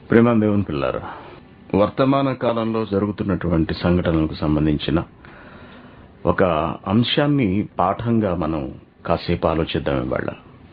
ప్రేమ దేవుని పిల్లారా వర్తమాన కాలంలో జరుగుతున్నటువంటి సంఘటనలకు సంబంధించిన ఒక అంశాన్ని పాఠంగా మనం కాసేపు ఆలోచిద్దాం ఇవాళ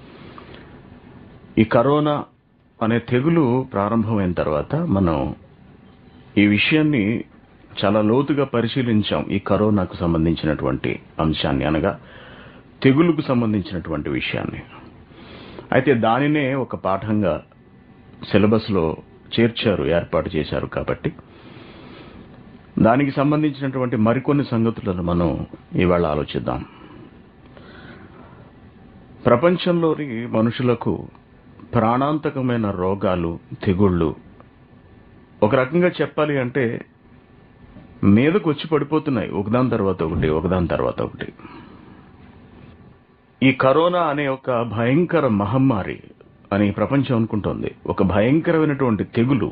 ఈ కరోనా అనే తెగులు ప్రారంభమైన తర్వాత మనం ఈ విషయాన్ని చాలా లోతుగా పరిశీలించాం ఈ కరోనాకు సంబంధించినటువంటి అంశాన్ని అనగా తెగులుకు సంబంధించినటువంటి విషయాన్ని అయితే దానినే ఒక పాఠంగా సిలబస్లో చేర్చారు ఏర్పాటు చేశారు కాబట్టి దానికి సంబంధించినటువంటి మరికొన్ని సంగతులను మనం ఇవాళ ఆలోచిద్దాం ప్రపంచంలోని మనుషులకు ప్రాణాంతకమైన రోగాలు తెగుళ్ళు ఒక రకంగా చెప్పాలి అంటే మీదకు వచ్చి పడిపోతున్నాయి ఒకదాని తర్వాత ఒకటి ఒకదాని తర్వాత ఒకటి ఈ కరోనా అనే ఒక భయంకర మహమ్మారి అని ప్రపంచం అనుకుంటోంది ఒక భయంకరమైనటువంటి తెగులు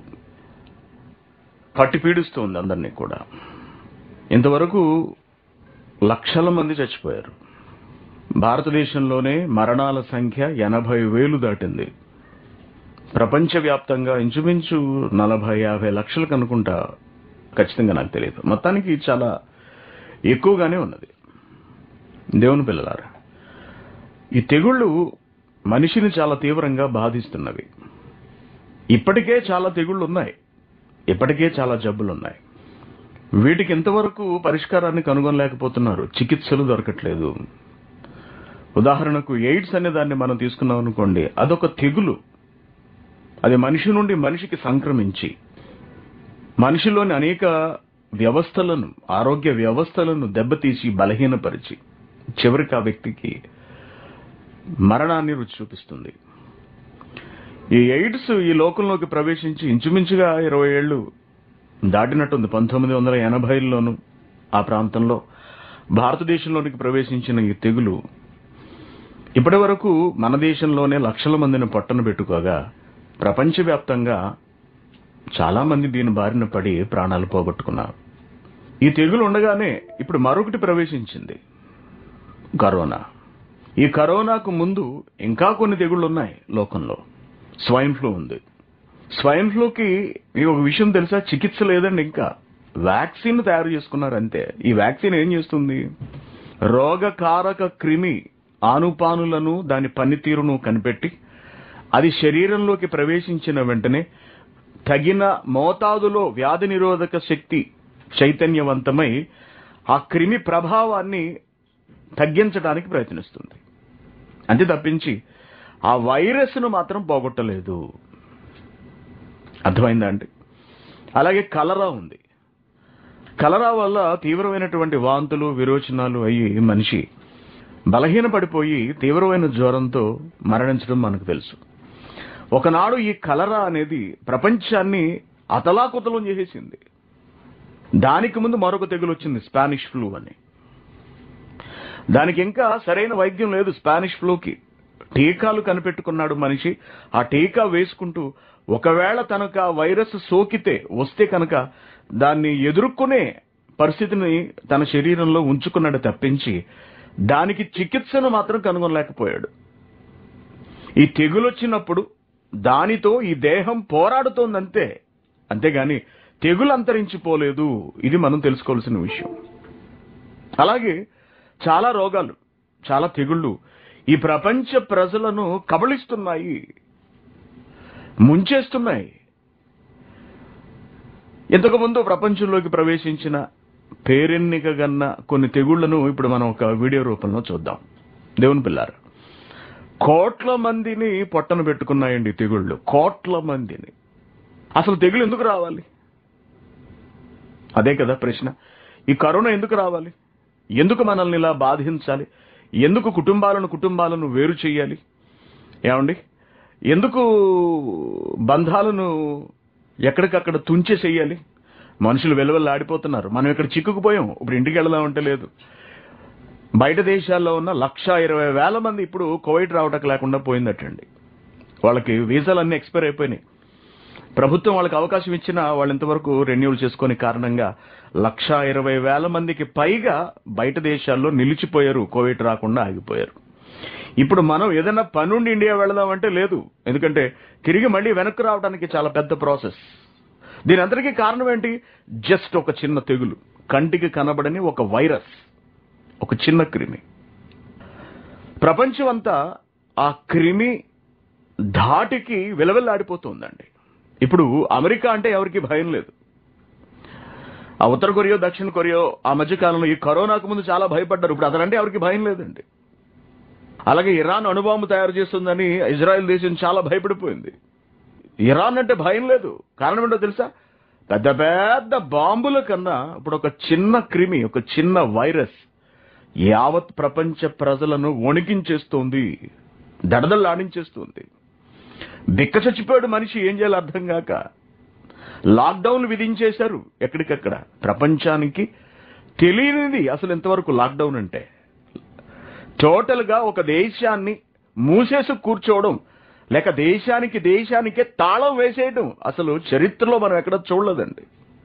పట్టి పీడిస్తోంది అందరినీ కూడా ఇంతవరకు లక్షల మంది చచ్చిపోయారు భారతదేశంలోనే మరణాల సంఖ్య ఎనభై వేలు దాటింది ప్రపంచవ్యాప్తంగా ఇంచుమించు నలభై యాభై లక్షలకు అనుకుంటా ఖచ్చితంగా నాకు తెలియదు మొత్తానికి చాలా ఎక్కువగానే ఉన్నది దేవుని పిల్లలారా ఈ తెగుళ్ళు మనిషిని చాలా తీవ్రంగా బాధిస్తున్నవి ఇప్పటికే చాలా తెగుళ్ళు ఉన్నాయి ఇప్పటికే చాలా జబ్బులు ఉన్నాయి వీటికి ఇంతవరకు పరిష్కారాన్ని కనుగొనలేకపోతున్నారు చికిత్సలు దొరకట్లేదు ఉదాహరణకు ఎయిడ్స్ అనే దాన్ని మనం తీసుకున్నాం అనుకోండి అదొక తెగులు అది మనిషి నుండి మనిషికి సంక్రమించి మనిషిలోని అనేక వ్యవస్థలను ఆరోగ్య వ్యవస్థలను దెబ్బతీసి బలహీనపరిచి చివరికి ఆ వ్యక్తికి మరణాన్ని రుచి చూపిస్తుంది ఈ ఎయిడ్స్ ఈ లోకంలోకి ప్రవేశించి ఇంచుమించుగా ఇరవై ఏళ్ళు దాటినట్టుంది పంతొమ్మిది వందల ఎనభైలోను ఆ ప్రాంతంలో భారతదేశంలోనికి ప్రవేశించిన ఈ తెగులు ఇప్పటి వరకు మన దేశంలోనే లక్షల మందిని పొట్టన పెట్టుకోగా ప్రపంచవ్యాప్తంగా చాలా మంది దీని బారిన పడి ప్రాణాలు పోగొట్టుకున్నారు ఈ తెగులు ఉండగానే ఇప్పుడు మరొకటి ప్రవేశించింది కరోనా ఈ కరోనాకు ముందు ఇంకా కొన్ని తెగుళ్ళు ఉన్నాయి లోకంలో స్వైన్ ఫ్లూ ఉంది స్వైన్ ఫ్లూకి మీకు ఒక విషయం తెలుసా చికిత్స లేదండి ఇంకా వ్యాక్సిన్ తయారు చేసుకున్నారు అంతే ఈ వ్యాక్సిన్ ఏం చేస్తుంది రోగకారక క్రిమి ఆనుపానులను దాని పనితీరును కనిపెట్టి అది శరీరంలోకి ప్రవేశించిన వెంటనే తగిన మోతాదులో వ్యాధి నిరోధక శక్తి చైతన్యవంతమై ఆ క్రిమి ప్రభావాన్ని తగ్గించడానికి ప్రయత్నిస్తుంది అంతే తప్పించి ఆ వైరస్ను మాత్రం పోగొట్టలేదు అర్థమైందా అండి అలాగే కలరా ఉంది కలరా వల్ల తీవ్రమైనటువంటి వాంతులు విరోచనాలు అయ్యి మనిషి బలహీనపడిపోయి తీవ్రమైన జ్వరంతో మరణించడం మనకు తెలుసు ఒకనాడు ఈ కలరా అనేది ప్రపంచాన్ని అతలాకుతలం చేసేసింది దానికి ముందు మరొక తెగులు వచ్చింది స్పానిష్ ఫ్లూ అని దానికి ఇంకా సరైన వైద్యం లేదు స్పానిష్ ఫ్లూకి టీకాలు కనిపెట్టుకున్నాడు మనిషి ఆ టీకా వేసుకుంటూ ఒకవేళ తనకు ఆ వైరస్ సోకితే వస్తే కనుక దాన్ని ఎదుర్కొనే పరిస్థితిని తన శరీరంలో ఉంచుకున్నాడు తప్పించి దానికి చికిత్సను మాత్రం కనుగొనలేకపోయాడు ఈ తెగులొచ్చినప్పుడు దానితో ఈ దేహం పోరాడుతోందంతే అంతేగాని తెగులు అంతరించిపోలేదు ఇది మనం తెలుసుకోవాల్సిన విషయం అలాగే చాలా రోగాలు చాలా తెగుళ్ళు ఈ ప్రపంచ ప్రజలను కబళిస్తున్నాయి ముంచేస్తున్నాయి ఇంతకుముందు ప్రపంచంలోకి ప్రవేశించిన పేరెన్నిక గన్న కొన్ని తెగుళ్లను ఇప్పుడు మనం ఒక వీడియో రూపంలో చూద్దాం దేవుని పిల్లారు కోట్ల మందిని పొట్టన పెట్టుకున్నాయండి తెగుళ్ళు కోట్ల మందిని అసలు తెగులు ఎందుకు రావాలి అదే కదా ప్రశ్న ఈ కరోనా ఎందుకు రావాలి ఎందుకు మనల్ని ఇలా బాధించాలి ఎందుకు కుటుంబాలను కుటుంబాలను వేరు చేయాలి ఏమండి ఎందుకు బంధాలను ఎక్కడికక్కడ తుంచేసేయాలి మనుషులు వెలువెల్లా ఆడిపోతున్నారు మనం ఇక్కడ చిక్కుకుపోయాం ఇప్పుడు ఇంటికి వెళదామంటే లేదు బయట దేశాల్లో ఉన్న లక్ష ఇరవై వేల మంది ఇప్పుడు కోవిడ్ రావటం లేకుండా పోయిందటండి వాళ్ళకి వీసాలు అన్ని ఎక్స్పైర్ అయిపోయినాయి ప్రభుత్వం వాళ్ళకి అవకాశం ఇచ్చినా వాళ్ళు ఇంతవరకు రెన్యూల్ చేసుకునే కారణంగా లక్ష ఇరవై వేల మందికి పైగా బయట దేశాల్లో నిలిచిపోయారు కోవిడ్ రాకుండా ఆగిపోయారు ఇప్పుడు మనం ఏదైనా పనుండి ఇండియా వెళదామంటే లేదు ఎందుకంటే తిరిగి మళ్ళీ వెనక్కి రావడానికి చాలా పెద్ద ప్రాసెస్ దీని అందరికీ కారణం ఏంటి జస్ట్ ఒక చిన్న తెగులు కంటికి కనబడని ఒక వైరస్ ఒక చిన్న క్రిమి ప్రపంచం అంతా ఆ క్రిమి ధాటికి విలవిల్లాడిపోతుందండి ఇప్పుడు అమెరికా అంటే ఎవరికి భయం లేదు ఆ ఉత్తర కొరియో దక్షిణ కొరియో ఆ మధ్య కాలంలో ఈ కరోనాకు ముందు చాలా భయపడ్డారు ఇప్పుడు అతనంటే ఎవరికి భయం లేదండి అలాగే ఇరాన్ అణుబాంబు తయారు చేస్తుందని ఇజ్రాయెల్ దేశం చాలా భయపడిపోయింది ఇరాన్ అంటే భయం లేదు కారణం ఏంటో తెలుసా పెద్ద పెద్ద బాంబుల కన్నా ఇప్పుడు ఒక చిన్న క్రిమి ఒక చిన్న వైరస్ యావత్ ప్రపంచ ప్రజలను వణికించేస్తోంది దడదల్లాడించేస్తుంది బిక్క చచ్చిపోయాడు మనిషి ఏం చేయాలో అర్థం కాక లాక్డౌన్ విధించేశారు ఎక్కడికక్కడ ప్రపంచానికి తెలియనిది అసలు ఎంతవరకు లాక్డౌన్ అంటే టోటల్ గా ఒక దేశాన్ని మూసేసి కూర్చోవడం లేక దేశానికి దేశానికే తాళం వేసేయడం అసలు చరిత్రలో మనం ఎక్కడ చూడలేదండి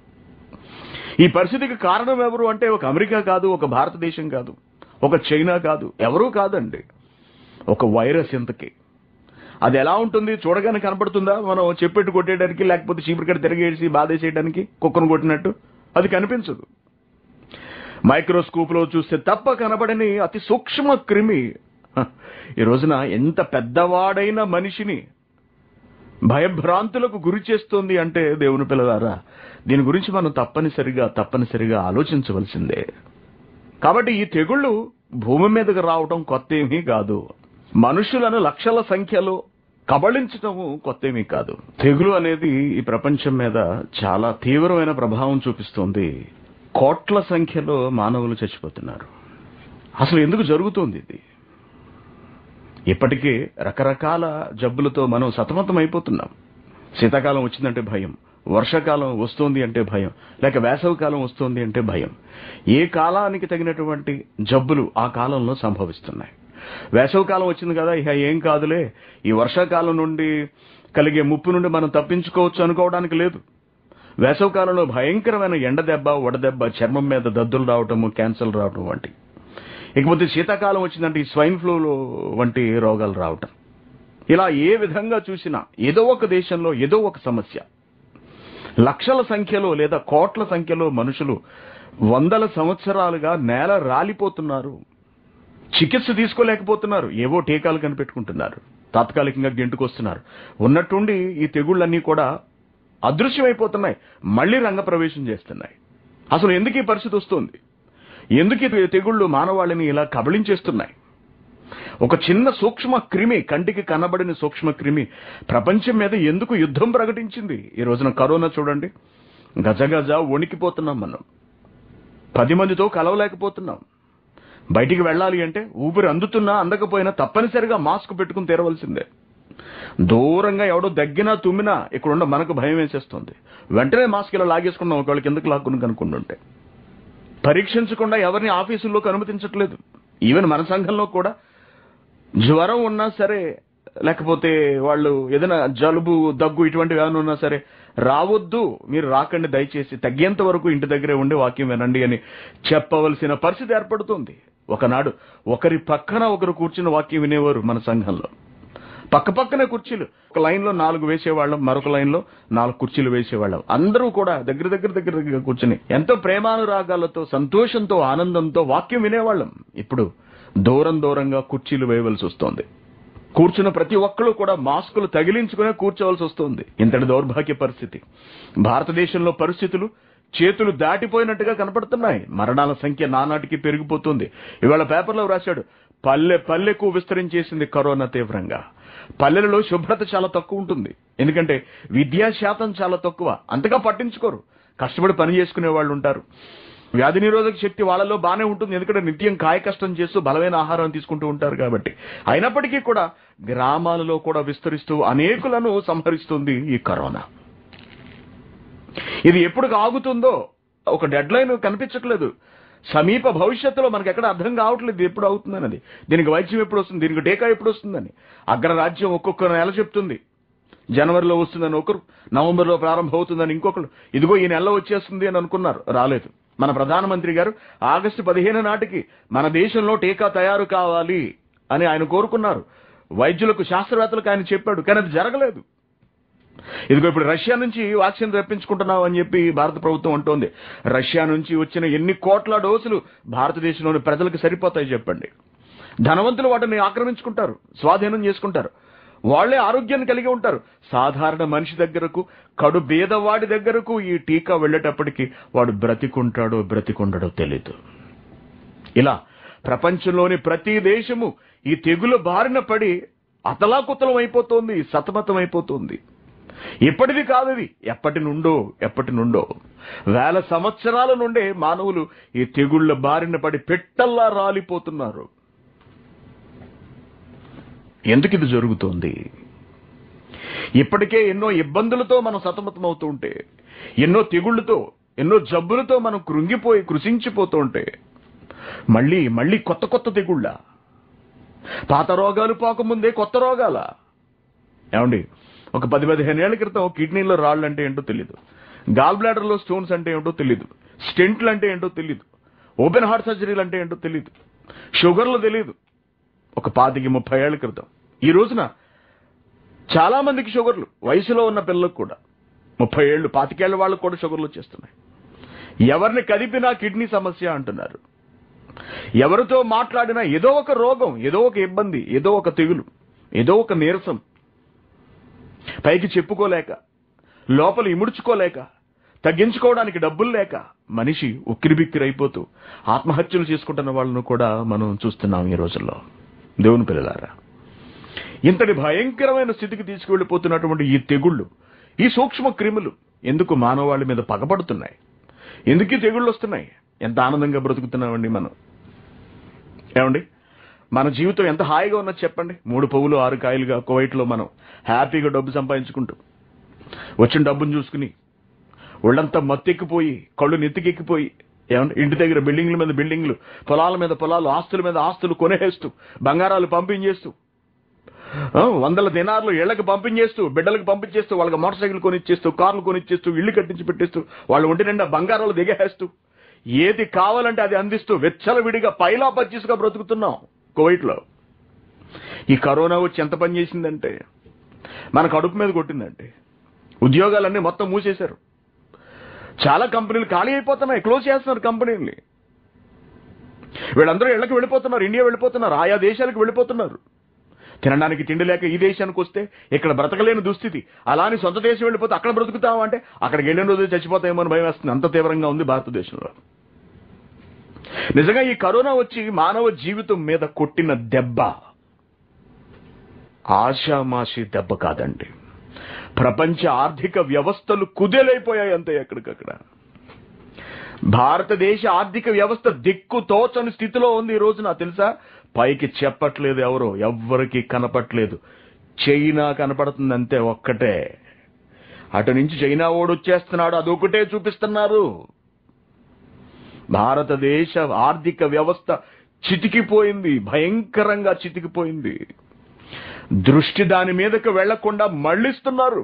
ఈ పరిస్థితికి కారణం ఎవరు అంటే ఒక అమెరికా కాదు ఒక భారతదేశం కాదు ఒక చైనా కాదు ఎవరూ కాదండి ఒక వైరస్ ఇంతకి అది ఎలా ఉంటుంది చూడగానే కనపడుతుందా మనం చెప్పెట్టు కొట్టేయడానికి లేకపోతే చీపురికడ తిరగేసి బాధేసేయడానికి కుక్కను కొట్టినట్టు అది కనిపించదు మైక్రోస్కోప్ లో చూస్తే తప్ప కనబడని అతి సూక్ష్మ క్రిమి హ, ఈ రోజున ఎంత పెద్దవాడైన మనిషిని భయభ్రాంతులకు గురి చేస్తుంది అంటే దేవుని పిల్లలారా దీని గురించి మనం తప్పనిసరిగా తప్పనిసరిగా ఆలోచించవలసిందే కాబట్టి ఈ తెగుళ్ళు భూమి మీదకి రావటం కొత్త ఏమీ కాదు మనుషులను లక్షల సంఖ్యలో కబళించటము కొత్త ఏమీ కాదు తెగులు అనేది ఈ ప్రపంచం మీద చాలా తీవ్రమైన ప్రభావం చూపిస్తుంది కోట్ల సంఖ్యలో మానవులు చచ్చిపోతున్నారు అసలు ఎందుకు జరుగుతుంది ఇది ఇప్పటికే రకరకాల జబ్బులతో మనం సతమతం అయిపోతున్నాం శీతాకాలం వచ్చిందంటే భయం వర్షాకాలం వస్తుంది అంటే భయం లేక వేసవి కాలం వస్తుంది అంటే భయం ఏ కాలానికి తగినటువంటి జబ్బులు ఆ కాలంలో సంభవిస్తున్నాయి వేసవి కాలం వచ్చింది కదా ఇక ఏం కాదులే ఈ వర్షాకాలం నుండి కలిగే ముప్పు నుండి మనం తప్పించుకోవచ్చు అనుకోవడానికి లేదు వేసవి కాలంలో భయంకరమైన ఎండ దెబ్బ వడదెబ్బ చర్మం మీద దద్దులు రావటము క్యాన్సర్ రావటం వంటి ఇకపోతే శీతాకాలం వచ్చిందంటే ఈ స్వైన్ ఫ్లూ వంటి రోగాలు రావటం ఇలా ఏ విధంగా చూసినా ఏదో ఒక దేశంలో ఏదో ఒక సమస్య లక్షల సంఖ్యలో లేదా కోట్ల సంఖ్యలో మనుషులు వందల సంవత్సరాలుగా నేల రాలిపోతున్నారు చికిత్స తీసుకోలేకపోతున్నారు ఏవో టీకాలు కనిపెట్టుకుంటున్నారు తాత్కాలికంగా గెంటుకొస్తున్నారు ఉన్నట్టుండి ఈ తెగుళ్ళన్నీ కూడా అదృశ్యమైపోతున్నాయి మళ్ళీ రంగప్రవేశం చేస్తున్నాయి అసలు ఎందుకు ఈ పరిస్థితి వస్తుంది ఎందుకు ఈ తెగుళ్ళు మానవాళిని ఇలా కబళించేస్తున్నాయి ఒక చిన్న సూక్ష్మ క్రిమి కంటికి కనబడిన సూక్ష్మ క్రిమి ప్రపంచం మీద ఎందుకు యుద్ధం ప్రకటించింది ఈ రోజున కరోనా చూడండి గజగజ వణికిపోతున్నాం మనం పది మందితో కలవలేకపోతున్నాం బయటికి వెళ్ళాలి అంటే ఊపిరి అందుతున్నా అందకపోయినా తప్పనిసరిగా మాస్క్ పెట్టుకుని తీరవలసిందే దూరంగా ఎవడో దగ్గినా తుమ్మినా ఇక్కడున్న మనకు భయం వేసేస్తుంది వెంటనే మాస్క్ ఇలా లాగేసుకున్నాం ఒకళ్ళకి ఎందుకు లాక్కుని కనుక్కుంటుంటే పరీక్షించకుండా ఎవరిని ఆఫీసుల్లోకి అనుమతించట్లేదు ఈవెన్ మన సంఘంలో కూడా జ్వరం ఉన్నా సరే లేకపోతే వాళ్ళు ఏదైనా జలుబు దగ్గు ఇటువంటివి ఏమైనా ఉన్నా సరే రావద్దు మీరు రాకండి దయచేసి తగ్గేంత వరకు ఇంటి దగ్గరే ఉండి వాక్యం వినండి అని చెప్పవలసిన పరిస్థితి ఏర్పడుతుంది ఒకనాడు ఒకరి పక్కన ఒకరు కూర్చుని వాక్యం వినేవారు మన సంఘంలో పక్క పక్కనే కుర్చీలు ఒక లైన్ లో నాలుగు వేసేవాళ్ళం మరొక లైన్ లో నాలుగు కుర్చీలు వేసేవాళ్ళం అందరూ కూడా దగ్గర దగ్గర దగ్గర దగ్గర కూర్చుని ఎంతో ప్రేమానురాగాలతో సంతోషంతో ఆనందంతో వాక్యం వినేవాళ్ళం ఇప్పుడు దూరం దూరంగా కుర్చీలు వేయవలసి వస్తోంది కూర్చున్న ప్రతి ఒక్కరు కూడా మాస్కులు తగిలించుకునే కూర్చోవలసి వస్తుంది ఇంతటి దౌర్భాగ్య పరిస్థితి భారతదేశంలో పరిస్థితులు చేతులు దాటిపోయినట్టుగా కనపడుతున్నాయి మరణాల సంఖ్య నానాటికి పెరిగిపోతుంది ఇవాళ పేపర్లో రాశాడు పల్లె పల్లెకు విస్తరించేసింది కరోనా తీవ్రంగా పల్లెలలో శుభ్రత చాలా తక్కువ ఉంటుంది ఎందుకంటే విద్యా శాతం చాలా తక్కువ అంతగా పట్టించుకోరు కష్టపడి పని చేసుకునే వాళ్ళు ఉంటారు వ్యాధి నిరోధక శక్తి వాళ్ళలో బాగానే ఉంటుంది ఎందుకంటే నిత్యం కాయ కష్టం చేస్తూ బలమైన ఆహారం తీసుకుంటూ ఉంటారు కాబట్టి అయినప్పటికీ కూడా గ్రామాలలో కూడా విస్తరిస్తూ అనేకులను సంహరిస్తుంది ఈ కరోనా ఇది ఎప్పుడు ఆగుతుందో ఒక డెడ్ లైన్ కనిపించట్లేదు సమీప భవిష్యత్తులో మనకి ఎక్కడ అర్థం కావట్లేదు ఇది ఎప్పుడు అవుతుందన్నది దీనికి వైద్యం ఎప్పుడు వస్తుంది దీనికి టీకా ఎప్పుడు వస్తుందని అగ్రరాజ్యం ఒక్కొక్క నెల చెప్తుంది జనవరిలో వస్తుందని ఒకరు నవంబర్లో ప్రారంభం అవుతుందని ఇంకొకరు ఇదిగో ఈ నెలలో వచ్చేస్తుంది అని అనుకున్నారు రాలేదు మన ప్రధానమంత్రి గారు ఆగస్టు పదిహేను నాటికి మన దేశంలో టీకా తయారు కావాలి అని ఆయన కోరుకున్నారు వైద్యులకు శాస్త్రవేత్తలకు ఆయన చెప్పాడు కానీ అది జరగలేదు ఇదిగో ఇప్పుడు రష్యా నుంచి వ్యాక్సిన్ రప్పించుకుంటున్నాం అని చెప్పి భారత ప్రభుత్వం అంటోంది రష్యా నుంచి వచ్చిన ఎన్ని కోట్ల డోసులు భారతదేశంలోని ప్రజలకు సరిపోతాయి చెప్పండి ధనవంతులు వాటిని ఆక్రమించుకుంటారు స్వాధీనం చేసుకుంటారు వాళ్ళే ఆరోగ్యాన్ని కలిగి ఉంటారు సాధారణ మనిషి దగ్గరకు కడు బీదవాడి దగ్గరకు ఈ టీకా వెళ్ళేటప్పటికి వాడు బ్రతికుంటాడో బ్రతికుండడో తెలీదు ఇలా ప్రపంచంలోని ప్రతి దేశము ఈ తెగులు బారిన పడి అతలాకుతలం అయిపోతోంది సతమతం అయిపోతుంది ఇప్పటిది కాదు ఇది ఎప్పటి నుండో ఎప్పటి నుండో వేల సంవత్సరాల నుండే మానవులు ఈ తెగుళ్ళ బారిన పడి పెట్టల్లా రాలిపోతున్నారు ఎందుకు ఇది జరుగుతోంది ఇప్పటికే ఎన్నో ఇబ్బందులతో మనం సతమతం అవుతూ ఉంటే ఎన్నో తెగుళ్ళతో ఎన్నో జబ్బులతో మనం కృంగిపోయి కృషించిపోతూ ఉంటే మళ్ళీ మళ్ళీ కొత్త కొత్త తెగుళ్ళ పాత రోగాలు పోకముందే కొత్త రోగాల ఏమండి ఒక పది పదిహేను ఏళ్ల క్రితం కిడ్నీలో రాళ్ళు అంటే ఏంటో తెలియదు గాల్ బ్లాడర్లో స్టోన్స్ అంటే ఏంటో తెలియదు స్టెంట్లు అంటే ఏంటో తెలియదు ఓపెన్ హార్ట్ సర్జరీలు అంటే ఏంటో తెలియదు షుగర్లు తెలియదు ఒక పాతికి ముప్పై ఏళ్ల క్రితం ఈ రోజున చాలా మందికి షుగర్లు వయసులో ఉన్న పిల్లలకు కూడా ముప్పై ఏళ్ళు పాతికేళ్ల వాళ్ళకు కూడా షుగర్లు వచ్చేస్తున్నాయి ఎవరిని కదిపినా కిడ్నీ సమస్య అంటున్నారు ఎవరితో మాట్లాడినా ఏదో ఒక రోగం ఏదో ఒక ఇబ్బంది ఏదో ఒక తెగులు ఏదో ఒక నీరసం పైకి చెప్పుకోలేక లోపల ఇముడ్చుకోలేక తగ్గించుకోవడానికి డబ్బులు లేక మనిషి ఉక్కిరిబిక్కిరైపోతూ ఆత్మహత్యలు చేసుకుంటున్న వాళ్ళను కూడా మనం చూస్తున్నాం ఈ రోజుల్లో దేవుని పిల్లలారా ఇంతటి భయంకరమైన స్థితికి తీసుకువెళ్ళిపోతున్నటువంటి ఈ తెగుళ్ళు ఈ సూక్ష్మ క్రిములు ఎందుకు మానవాళి మీద పగపడుతున్నాయి ఎందుకు ఈ తెగుళ్ళు వస్తున్నాయి ఎంత ఆనందంగా బ్రతుకుతున్నామండి మనం ఏమండి మన జీవితం ఎంత హాయిగా ఉన్నది చెప్పండి మూడు పువ్వులు ఆరు కాయలుగా కువైట్లో మనం హ్యాపీగా డబ్బు సంపాదించుకుంటూ వచ్చిన డబ్బును చూసుకుని ఒళ్ళంతా మత్తెక్కిపోయి కళ్ళు నెత్తికెక్కిపోయి ఏమంటే ఇంటి దగ్గర బిల్డింగ్ల మీద బిల్డింగ్లు పొలాల మీద పొలాలు ఆస్తుల మీద ఆస్తులు కొనేస్తూ బంగారాలు పంపించేస్తూ ఆ, వందల దినార్లు ఇళ్లకు పంపించేస్తూ బిడ్డలకు పంపించేస్తూ వాళ్ళకి మోటార్ సైకిల్ కొనిచ్చేస్తూ కార్లు కొనిచ్చేస్తూ ఇల్లు కట్టించి పెట్టేస్తూ వాళ్ళ ఒంటి నిండా బంగారాలు దిగేస్తూ ఏది కావాలంటే అది అందిస్తూ వెచ్చలవిడిగా పైలా పచ్చిసుగా బ్రతుకుతున్నాం కువైట్లో ఈ కరోనా వచ్చి ఎంత పని చేసిందంటే మన కడుపు మీద కొట్టిందంటే ఉద్యోగాలన్నీ మొత్తం మూసేశారు చాలా కంపెనీలు ఖాళీ అయిపోతున్నాయి క్లోజ్ చేస్తున్నారు కంపెనీల్ని వీళ్ళందరూ ఇళ్ళకి వెళ్ళిపోతున్నారు ఇండియా వెళ్ళిపోతున్నారు ఆయా దేశాలకు వెళ్ళిపోతున్నారు తినడానికి తిండి లేక ఈ దేశానికి వస్తే ఇక్కడ బ్రతకలేని దుస్థితి అలాని సొంత దేశం వెళ్ళిపోతే అక్కడ బ్రతుకుతాం అంటే అక్కడికి వెళ్ళిన రోజు చచ్చిపోతామో అని భయం వేస్తుంది అంత తీవ్రంగా ఉంది భారతదేశంలో నిజంగా ఈ కరోనా వచ్చి మానవ జీవితం మీద కొట్టిన దెబ్బ ఆషామాషి దెబ్బ కాదండి ప్రపంచ ఆర్థిక వ్యవస్థలు కుదేలైపోయాయి అంతే ఎక్కడికక్కడ భారతదేశ ఆర్థిక వ్యవస్థ దిక్కు తోచని స్థితిలో ఉంది ఈ రోజున తెలుసా పైకి చెప్పట్లేదు ఎవరో ఎవ్వరికి కనపట్లేదు చైనా కనపడుతుంది అంతే ఒక్కటే అటు నుంచి చైనా ఓడు వచ్చేస్తున్నాడు అదొకటే చూపిస్తున్నారు భారతదేశ ఆర్థిక వ్యవస్థ చితికిపోయింది భయంకరంగా చితికిపోయింది దృష్టి దాని మీదకి వెళ్లకుండా మళ్లిస్తున్నారు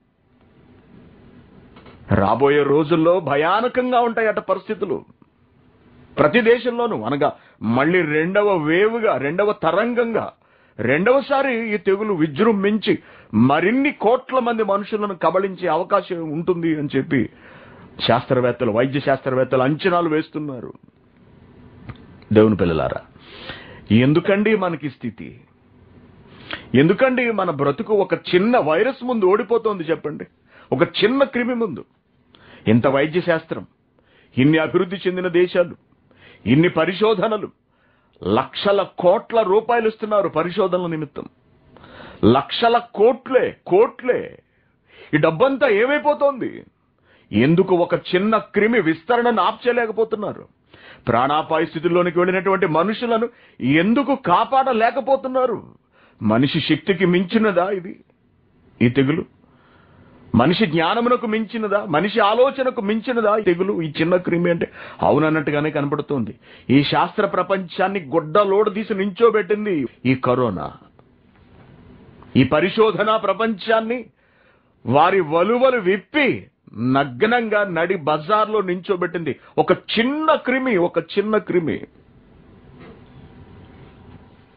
రాబోయే రోజుల్లో భయానకంగా ఉంటాయి అట పరిస్థితులు ప్రతి దేశంలోనూ అనగా మళ్ళీ రెండవ వేవుగా రెండవ తరంగంగా రెండవసారి ఈ తెగులు విజృంభించి మరిన్ని కోట్ల మంది మనుషులను కబళించే అవకాశం ఉంటుంది అని చెప్పి శాస్త్రవేత్తలు వైద్య శాస్త్రవేత్తలు అంచనాలు వేస్తున్నారు దేవుని పిల్లలారా ఎందుకండి మనకి స్థితి ఎందుకండి మన బ్రతుకు ఒక చిన్న వైరస్ ముందు ఓడిపోతోంది చెప్పండి ఒక చిన్న క్రిమి ముందు ఇంత వైద్య శాస్త్రం ఇన్ని అభివృద్ధి చెందిన దేశాలు ఇన్ని పరిశోధనలు లక్షల కోట్ల రూపాయలు ఇస్తున్నారు పరిశోధనల నిమిత్తం లక్షల కోట్లే కోట్లే ఈ డబ్బంతా ఏమైపోతోంది ఎందుకు ఒక చిన్న క్రిమి విస్తరణను ఆప్చేయలేకపోతున్నారు ప్రాణాపాయ స్థితిలోనికి వెళ్ళినటువంటి మనుషులను ఎందుకు కాపాడలేకపోతున్నారు మనిషి శక్తికి మించినదా ఇది ఈ తెగులు మనిషి జ్ఞానమునకు మించినదా మనిషి ఆలోచనకు మించినదా ఈ తెగులు ఈ చిన్న క్రిమి అంటే అవునన్నట్టుగానే కనపడుతోంది ఈ శాస్త్ర ప్రపంచాన్ని గుడ్డలోడు తీసి నించోబెట్టింది ఈ కరోనా ఈ పరిశోధన ప్రపంచాన్ని వారి వలువలు విప్పి నగ్నంగా నడి బజార్లో నించోబెట్టింది ఒక చిన్న క్రిమి ఒక చిన్న క్రిమి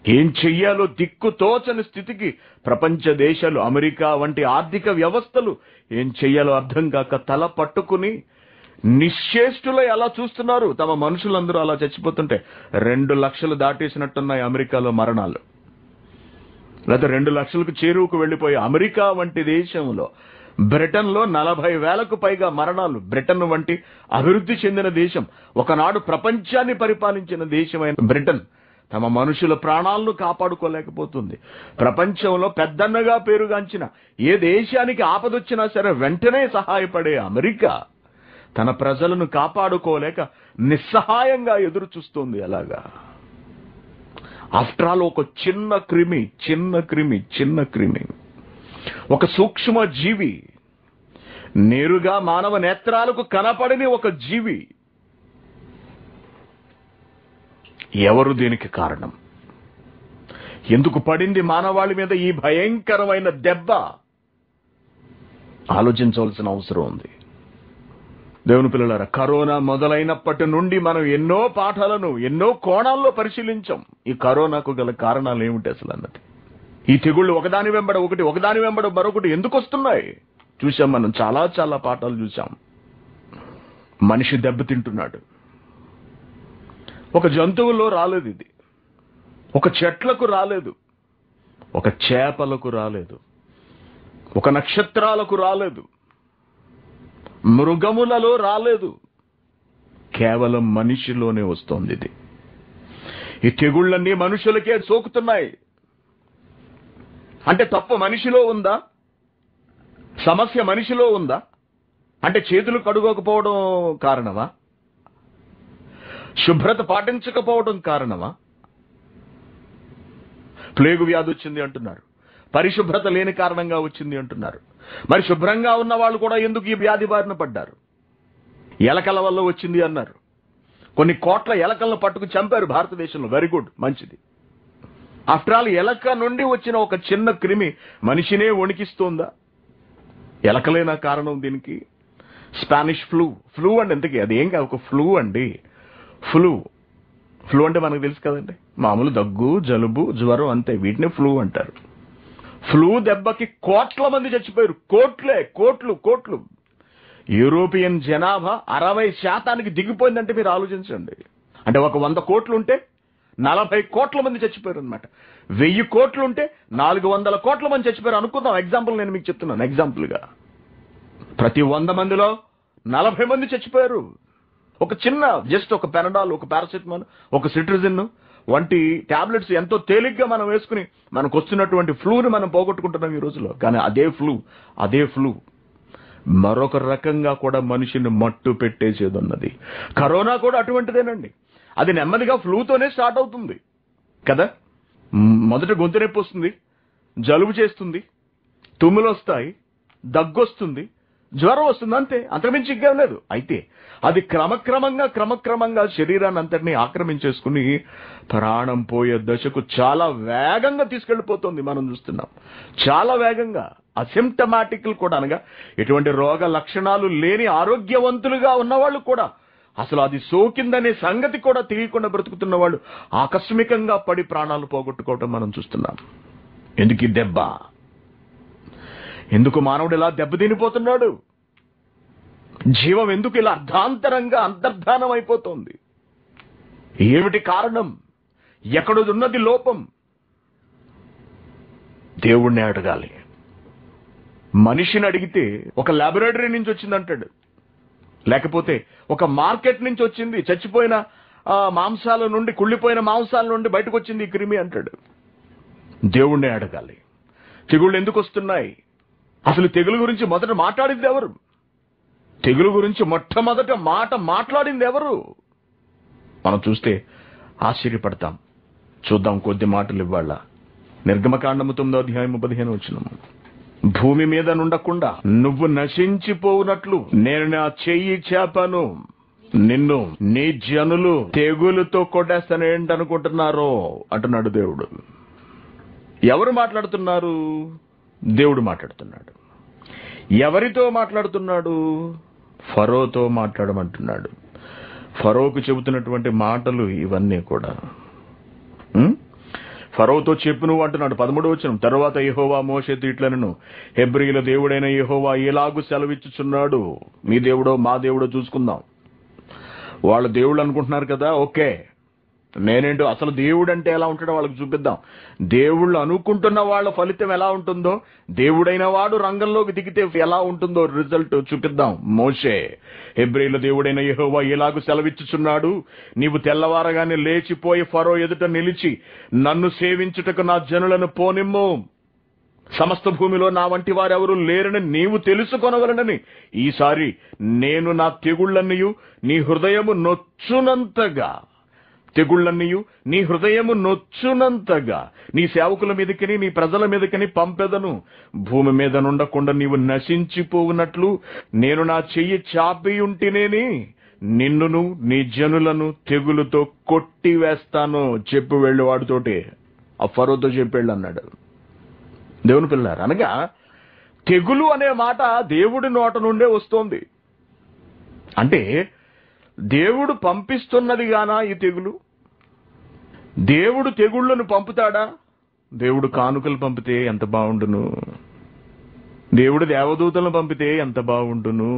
ఏం చెయ్యాలో దిక్కు తోచని స్థితికి ప్రపంచ దేశాలు అమెరికా వంటి ఆర్థిక వ్యవస్థలు ఏం చెయ్యాలో అర్థం కాక తల పట్టుకుని నిశ్చేష్టులై అలా చూస్తున్నారు తమ మనుషులందరూ అలా చచ్చిపోతుంటే రెండు లక్షలు దాటేసినట్టున్నాయి అమెరికాలో మరణాలు లేదా రెండు లక్షలకు చేరువుకు వెళ్లిపోయి అమెరికా వంటి దేశంలో బ్రిటన్ లో నలభై వేలకు పైగా మరణాలు బ్రిటన్ వంటి అభివృద్ధి చెందిన దేశం ఒకనాడు ప్రపంచాన్ని పరిపాలించిన దేశమైన బ్రిటన్ తమ మనుషుల ప్రాణాలను కాపాడుకోలేకపోతుంది ప్రపంచంలో పెద్దన్నగా పేరుగాంచిన ఏ దేశానికి ఆపదొచ్చినా సరే వెంటనే సహాయపడే అమెరికా తన ప్రజలను కాపాడుకోలేక నిస్సహాయంగా ఎదురు చూస్తుంది అలాగా ఆఫ్టర్ ఆల్ ఒక చిన్న క్రిమి చిన్న క్రిమి చిన్న క్రిమి ఒక సూక్ష్మ జీవి నేరుగా మానవ నేత్రాలకు కనపడని ఒక జీవి ఎవరు దీనికి కారణం ఎందుకు పడింది మానవాళి మీద ఈ భయంకరమైన దెబ్బ ఆలోచించవలసిన అవసరం ఉంది దేవుని పిల్లలారా కరోనా మొదలైనప్పటి నుండి మనం ఎన్నో పాఠాలను ఎన్నో కోణాల్లో పరిశీలించాం ఈ కరోనాకు గల కారణాలు ఏమిటి అసలు అన్నది ఈ తెగుళ్ళు ఒకదాని వెంబడ ఒకటి ఒకదాని వెంబడ మరొకటి ఎందుకు వస్తున్నాయి చూసాం మనం చాలా చాలా పాఠాలు చూసాం మనిషి దెబ్బతింటున్నాడు ఒక జంతువులో రాలేదు ఇది ఒక చెట్లకు రాలేదు ఒక చేపలకు రాలేదు ఒక నక్షత్రాలకు రాలేదు మృగములలో రాలేదు కేవలం మనిషిలోనే వస్తోంది ఇది ఈ తెగుళ్ళన్నీ మనుషులకే సోకుతున్నాయి అంటే తప్పు మనిషిలో ఉందా సమస్య మనిషిలో ఉందా అంటే చేతులు కడుగోకపోవడం కారణమా శుభ్రత పాటించకపోవడం కారణమా ప్లేగు వ్యాధి వచ్చింది అంటున్నారు పరిశుభ్రత లేని కారణంగా వచ్చింది అంటున్నారు మరి శుభ్రంగా ఉన్న వాళ్ళు కూడా ఎందుకు ఈ వ్యాధి బారిన పడ్డారు ఎలకల వల్ల వచ్చింది అన్నారు కొన్ని కోట్ల ఎలకలను పట్టుకు చంపారు భారతదేశంలో వెరీ గుడ్ మంచిది ఆఫ్టర్ ఆల్ ఎలక నుండి వచ్చిన ఒక చిన్న క్రిమి మనిషినే వణికిస్తోందా ఎలకలేనా కారణం దీనికి స్పానిష్ ఫ్లూ ఫ్లూ అండి ఎంతకీ అది ఏం కాదు ఒక ఫ్లూ అండి ఫ్లూ ఫ్లూ అంటే మనకు తెలుసు కదండి మామూలు దగ్గు జలుబు జ్వరం అంతే వీటిని ఫ్లూ అంటారు ఫ్లూ దెబ్బకి కోట్ల మంది చచ్చిపోయారు కోట్లే కోట్లు కోట్లు యూరోపియన్ జనాభా అరవై శాతానికి దిగిపోయిందంటే మీరు ఆలోచించండి అంటే ఒక వంద కోట్లు ఉంటే నలభై కోట్ల మంది చచ్చిపోయారు అనమాట వెయ్యి కోట్లు ఉంటే నాలుగు వందల కోట్ల మంది చచ్చిపోయారు అనుకుందాం ఎగ్జాంపుల్ నేను మీకు చెప్తున్నాను ఎగ్జాంపుల్గా ప్రతి వంద మందిలో నలభై మంది చచ్చిపోయారు ఒక చిన్న జస్ట్ ఒక పెనడాల్ ఒక పారాసిటమాల్ ఒక సిట్రిజిన్ వంటి టాబ్లెట్స్ ఎంతో తేలిగ్గా మనం వేసుకుని మనకు వస్తున్నటువంటి ఫ్లూని మనం పోగొట్టుకుంటున్నాం ఈ రోజులో కానీ అదే ఫ్లూ అదే ఫ్లూ మరొక రకంగా కూడా మనిషిని మట్టు పెట్టేసేది ఉన్నది కరోనా కూడా అటువంటిదేనండి అది నెమ్మదిగా ఫ్లూతోనే స్టార్ట్ అవుతుంది కదా మ్, మొదట గొంతు నొప్పి వస్తుంది జలుబు చేస్తుంది తుమ్ములు వస్తాయి దగ్గొస్తుంది జ్వరం వస్తుంది అంతే అంతకుమించి ఇంకేం లేదు అయితే అది క్రమక్రమంగా క్రమక్రమంగా శరీరాన్ని అంతటినీ ఆక్రమించేసుకుని ప్రాణం పోయే దశకు చాలా వేగంగా తీసుకెళ్లిపోతుంది మనం చూస్తున్నాం చాలా వేగంగా అసిమ్టమాటిక్లు కూడా అనగా ఎటువంటి రోగ లక్షణాలు లేని ఆరోగ్యవంతులుగా ఉన్నవాళ్ళు కూడా అసలు అది సోకిందనే సంగతి కూడా తెలియకుండా బ్రతుకుతున్న వాళ్ళు ఆకస్మికంగా పడి ప్రాణాలు పోగొట్టుకోవటం మనం చూస్తున్నాం ఎందుకు ఈ దెబ్బ ఎందుకు మానవుడు ఇలా దెబ్బతినిపోతున్నాడు జీవం ఎందుకు ఇలా అర్ధాంతరంగా అంతర్ధానం అయిపోతుంది ఏమిటి కారణం ఎక్కడున్నది లోపం దేవుణ్ణి అడగాలి మనిషిని అడిగితే ఒక లాబొరేటరీ నుంచి వచ్చిందంటాడు లేకపోతే ఒక మార్కెట్ నుంచి వచ్చింది చచ్చిపోయిన ఆ, మాంసాల నుండి కుళ్ళిపోయిన మాంసాల నుండి బయటకు వచ్చింది ఈ క్రిమి అంటాడు దేవుణ్ణి అడగాలి తెగుళ్ళు ఎందుకు వస్తున్నాయి అసలు తెగులు గురించి మొదట మాట్లాడింది ఎవరు తెగులు గురించి మొట్టమొదట మాట మాట్లాడింది ఎవరు మనం చూస్తే ఆశ్చర్యపడతాం చూద్దాం కొద్ది మాటలు ఇవ్వాళ్ళ నిర్గమకాండము తొమ్మిదో అధ్యాయము పదిహేను వచ్చినము భూమి మీద నుండకుండా నువ్వు నశించిపోవునట్లు నేను నా చెయ్యి చేపను నిన్ను నీ జనులు తెగులుతో కొట్టేస్తాను ఏంటనుకుంటున్నారో అంటున్నాడు దేవుడు ఎవరు మాట్లాడుతున్నారు దేవుడు మాట్లాడుతున్నాడు ఎవరితో మాట్లాడుతున్నాడు ఫరోతో మాట్లాడమంటున్నాడు ఫరోకు చెబుతున్నటువంటి మాటలు ఇవన్నీ కూడా ఉం? ఫరోతో చెప్పు నువ్వు అంటున్నాడు పదమూడు వచ్చిన తర్వాత యెహోవా మోషేతు ఇట్లనను హెబ్రియుల దేవుడైన యెహోవా ఎలాగూ సెలవిచ్చుచున్నాడు మీ దేవుడో మా దేవుడో చూసుకుందాం వాళ్ళు దేవుళ్ళు అనుకుంటున్నారు కదా ఓకే నేనేంటో అసలు దేవుడు అంటే ఎలా ఉంటాడో వాళ్ళకి చూపిద్దాం దేవుళ్ళు అనుకుంటున్న వాళ్ళ ఫలితం ఎలా ఉంటుందో దేవుడైన వాడు రంగంలోకి దిగితే ఎలా ఉంటుందో రిజల్ట్ చూపిద్దాం మోషే హెబ్రిల దేవుడైన యెహోవా ఎలాగూ సెలవిచ్చుచున్నాడు నీవు తెల్లవారగానే లేచిపోయి ఫరో ఎదుట నిలిచి నన్ను సేవించుటకు నా జనులను పోనిమ్ము సమస్త భూమిలో నా వంటి వారెవరు లేరని నీవు తెలుసుకొనవలనని ఈసారి నేను నా తెగుళ్ళన్నయు నీ హృదయము నొచ్చునంతగా తెగుళ్ళన్నయు నీ హృదయము నొచ్చునంతగా నీ సేవకుల మీదకిని నీ ప్రజల మీదకిని పంపెదను భూమి మీద నుండకుండా నీవు నశించిపోవునట్లు నేను నా చెయ్యి చాపి ఉంటేనేని నిన్నును నీ జనులను తెగులుతో కొట్టి వేస్తాను చెప్పు వెళ్ళి వాడితోటి ఆ ఫరోతో చెప్పేళ్ళు అన్నాడు దేవుని పిల్లారు అనగా తెగులు అనే మాట దేవుడి నోట నుండే వస్తోంది అంటే దేవుడు పంపిస్తున్నది గానా ఈ తెగులు దేవుడు తెగుళ్ళను పంపుతాడా దేవుడు కానుకలు పంపితే ఎంత బాగుండును దేవుడు దేవదూతలను పంపితే ఎంత బాగుండును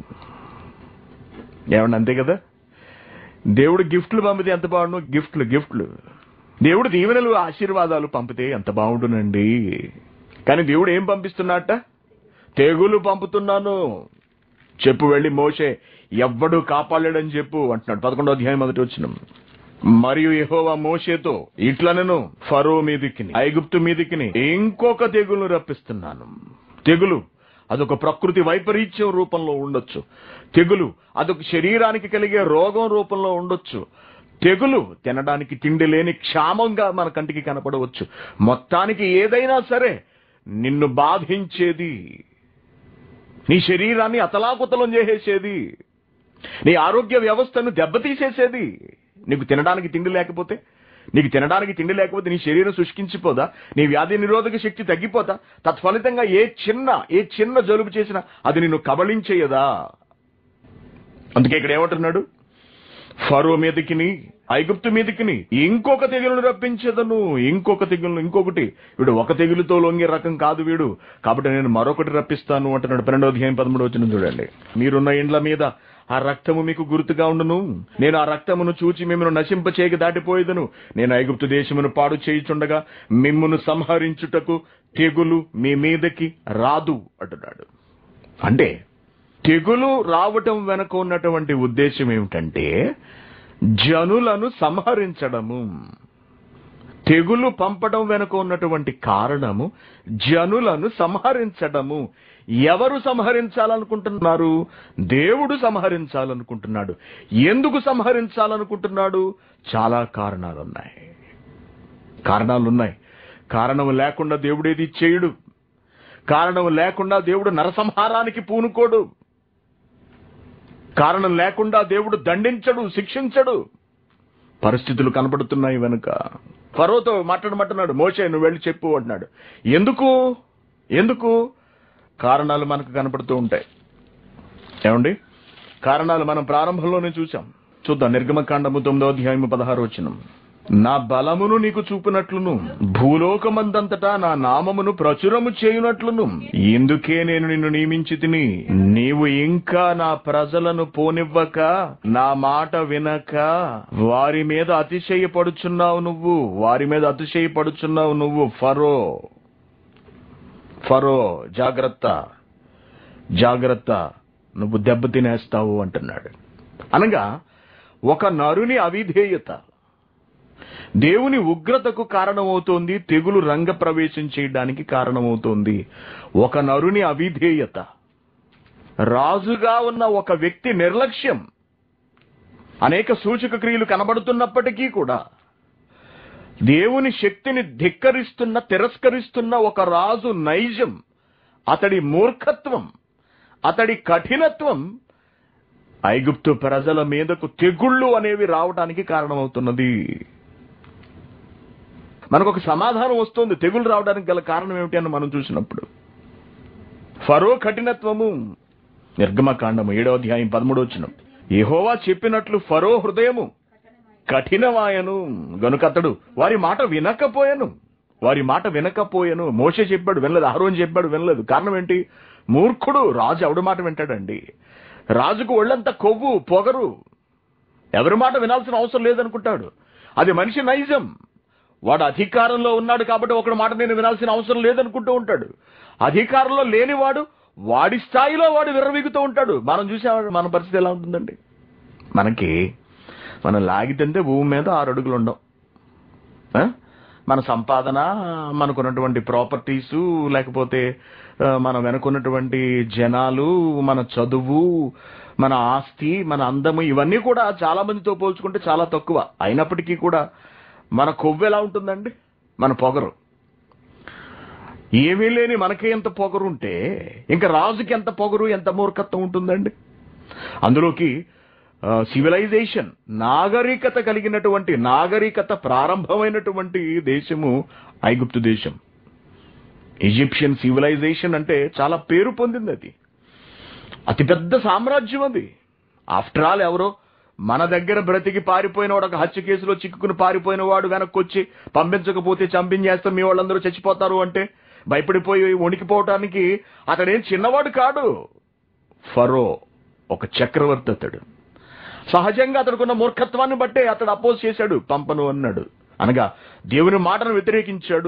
ఏమన్నా అంతే కదా దేవుడు గిఫ్ట్లు పంపితే ఎంత బాగుండు గిఫ్ట్లు గిఫ్ట్లు దేవుడు దీవెనలు ఆశీర్వాదాలు పంపితే ఎంత బాగుండునండి కానీ దేవుడు ఏం పంపిస్తున్నట్ట తెగులు పంపుతున్నాను చెప్పు వెళ్ళి మోసే ఎవ్వడు కాపాడలేడని చెప్పు అంటున్నాడు పదకొండో అధ్యాయం మొదటి వచ్చిన మరియు యెహోవా మోషేతో ఇట్లనను ఫరో మీదికిని ఐగుప్తు మీదికిని ఇంకొక తెగులు రప్పిస్తున్నాను తెగులు అదొక ప్రకృతి వైపరీత్యం రూపంలో ఉండొచ్చు తెగులు అదొక శరీరానికి కలిగే రోగం రూపంలో ఉండొచ్చు తెగులు తినడానికి తిండి లేని క్షామంగా మన కంటికి కనపడవచ్చు మొత్తానికి ఏదైనా సరే నిన్ను బాధించేది నీ శరీరాన్ని అతలాకుతలం చేసేసేది నీ ఆరోగ్య వ్యవస్థను దెబ్బతీసేసేది నీకు తినడానికి తిండి లేకపోతే నీకు తినడానికి తిండి లేకపోతే నీ శరీరం శుష్కించిపోదా నీ వ్యాధి నిరోధక శక్తి తగ్గిపోతా తత్ఫలితంగా ఏ చిన్న ఏ చిన్న జలుబు చేసినా అది నిన్ను కబళించేయదా అందుకే ఇక్కడ ఏమంటున్నాడు ఫరో మీదకిని ఐగుప్తు మీదకిని ఇంకొక తెగులను రప్పించదను ఇంకొక తెగులు ఇంకొకటి వీడు ఒక తెగులుతో లొంగే రకం కాదు వీడు కాబట్టి నేను మరొకటి రప్పిస్తాను అంటున్నాడు పన్నెండో అధ్యాయం పదమూడు వచ్చిన చూడండి మీరున్న ఇండ్ల మీద ఆ రక్తము మీకు గుర్తుగా ఉండును నేను ఆ రక్తమును చూచి మిమ్మను నశింప చేయక దాటిపోయేదను నేను ఐగుప్తు దేశమును పాడు చేయుచుండగా మిమ్మును సంహరించుటకు తెగులు మీ మీదకి రాదు అంటున్నాడు అంటే తెగులు రావటం వెనక ఉన్నటువంటి ఉద్దేశం ఏమిటంటే జనులను సంహరించడము తెగులు పంపడం వెనుక ఉన్నటువంటి కారణము జనులను సంహరించడము ఎవరు సంహరించాలనుకుంటున్నారు దేవుడు సంహరించాలనుకుంటున్నాడు ఎందుకు సంహరించాలనుకుంటున్నాడు చాలా కారణాలున్నాయి కారణాలున్నాయి కారణం లేకుండా దేవుడేది చేయడు కారణం లేకుండా దేవుడు నరసంహారానికి పూనుకోడు కారణం లేకుండా దేవుడు దండించడు శిక్షించడు పరిస్థితులు కనపడుతున్నాయి వెనుక ఫరోతో మాట్లాడమంటున్నాడు మోసే నువ్వు వెళ్ళి చెప్పు అంటున్నాడు ఎందుకు ఎందుకు కారణాలు మనకు కనపడుతూ ఉంటాయి ఏమండి కారణాలు మనం ప్రారంభంలోనే చూసాం చూద్దాం నిర్గమకాండము తొమ్మిదో అధ్యాయము పదహారు వచ్చినం నా బలమును నీకు చూపినట్లును భూలోకమందంతటా నా నామమును ప్రచురము చేయునట్లును ఇందుకే నేను నిన్ను నియమించి తిని నీవు ఇంకా నా ప్రజలను పోనివ్వక నా మాట వినక వారి మీద అతిశయపడుచున్నావు నువ్వు వారి మీద అతిశయపడుచున్నావు నువ్వు ఫరో ఫరో జాగ్రత్త జాగ్రత్త నువ్వు దెబ్బ తినేస్తావు అంటున్నాడు అనగా ఒక నరుని అవిధేయత దేవుని ఉగ్రతకు కారణమవుతోంది తెగులు రంగ ప్రవేశం చేయడానికి కారణమవుతోంది ఒక నరుని అవిధేయత రాజుగా ఉన్న ఒక వ్యక్తి నిర్లక్ష్యం అనేక సూచక క్రియలు కనబడుతున్నప్పటికీ కూడా దేవుని శక్తిని ధిక్కరిస్తున్న తిరస్కరిస్తున్న ఒక రాజు నైజం అతడి మూర్ఖత్వం అతడి కఠినత్వం ఐగుప్తు ప్రజల మీదకు తెగుళ్ళు అనేవి రావడానికి కారణమవుతున్నది మనకు ఒక సమాధానం వస్తుంది తెగులు రావడానికి గల కారణం ఏమిటి అని మనం చూసినప్పుడు ఫరో కఠినత్వము నిర్గమకాండము ఏడో అధ్యాయం పదమూడో వచ్చిన యెహోవా చెప్పినట్లు ఫరో హృదయము కఠినమాయను గనుకతడు వారి మాట వినకపోయాను వారి మాట వినకపోయాను మోషే చెప్పాడు వినలేదు అహరోన్ చెప్పాడు వినలేదు కారణం ఏంటి మూర్ఖుడు రాజు ఎవడి మాట వింటాడండి రాజుకు ఒళ్ళంతా కొవ్వు పొగరు ఎవరి మాట వినాల్సిన అవసరం లేదనుకుంటాడు అది మనిషి నైజం వాడు అధికారంలో ఉన్నాడు కాబట్టి ఒకటి మాట నేను వినాల్సిన అవసరం లేదనుకుంటూ ఉంటాడు అధికారంలో లేనివాడు వాడి స్థాయిలో వాడు విర్రవీగుతూ ఉంటాడు మనం చూసే మన పరిస్థితి ఎలా ఉంటుందండి మనకి మనం లాగితే భూమి మీద ఆరు అడుగులు ఉండవు ఆ? మన సంపాదన మనకున్నటువంటి ప్రాపర్టీసు లేకపోతే ఆ, మన వెనుకున్నటువంటి జనాలు మన చదువు మన ఆస్తి మన అందము ఇవన్నీ కూడా చాలా మందితో పోల్చుకుంటే చాలా తక్కువ అయినప్పటికీ కూడా మన కొవ్వు ఎలా ఉంటుందండి మన పొగరు ఏమీ లేని మనకే ఎంత పొగరు ఉంటే ఇంకా రాజుకి ఎంత పొగరు ఎంత మూర్ఖత్వం ఉంటుందండి అందులోకి సివిలైజేషన్ నాగరికత కలిగినటువంటి నాగరికత ప్రారంభమైనటువంటి దేశము ఐగుప్తు దేశం ఈజిప్షియన్ సివిలైజేషన్ అంటే చాలా పేరు పొందింది అది అతిపెద్ద సామ్రాజ్యం అది ఆఫ్టర్ ఆల్ ఎవరో మన దగ్గర బ్రతికి పారిపోయిన వాడు ఒక హత్య కేసులో చిక్కుకుని పారిపోయిన వాడు వెనక్కి వచ్చి పంపించకపోతే చంపించేస్తాం మీ వాళ్ళందరూ చచ్చిపోతారు అంటే భయపడిపోయి వణికిపోవటానికి అతడేం చిన్నవాడు కాడు ఫరో ఒక చక్రవర్తి అతడు సహజంగా అతడుకున్న మూర్ఖత్వాన్ని బట్టే అతడు అపోజ్ చేశాడు పంపను అన్నాడు అనగా దేవుని మాటను వ్యతిరేకించాడు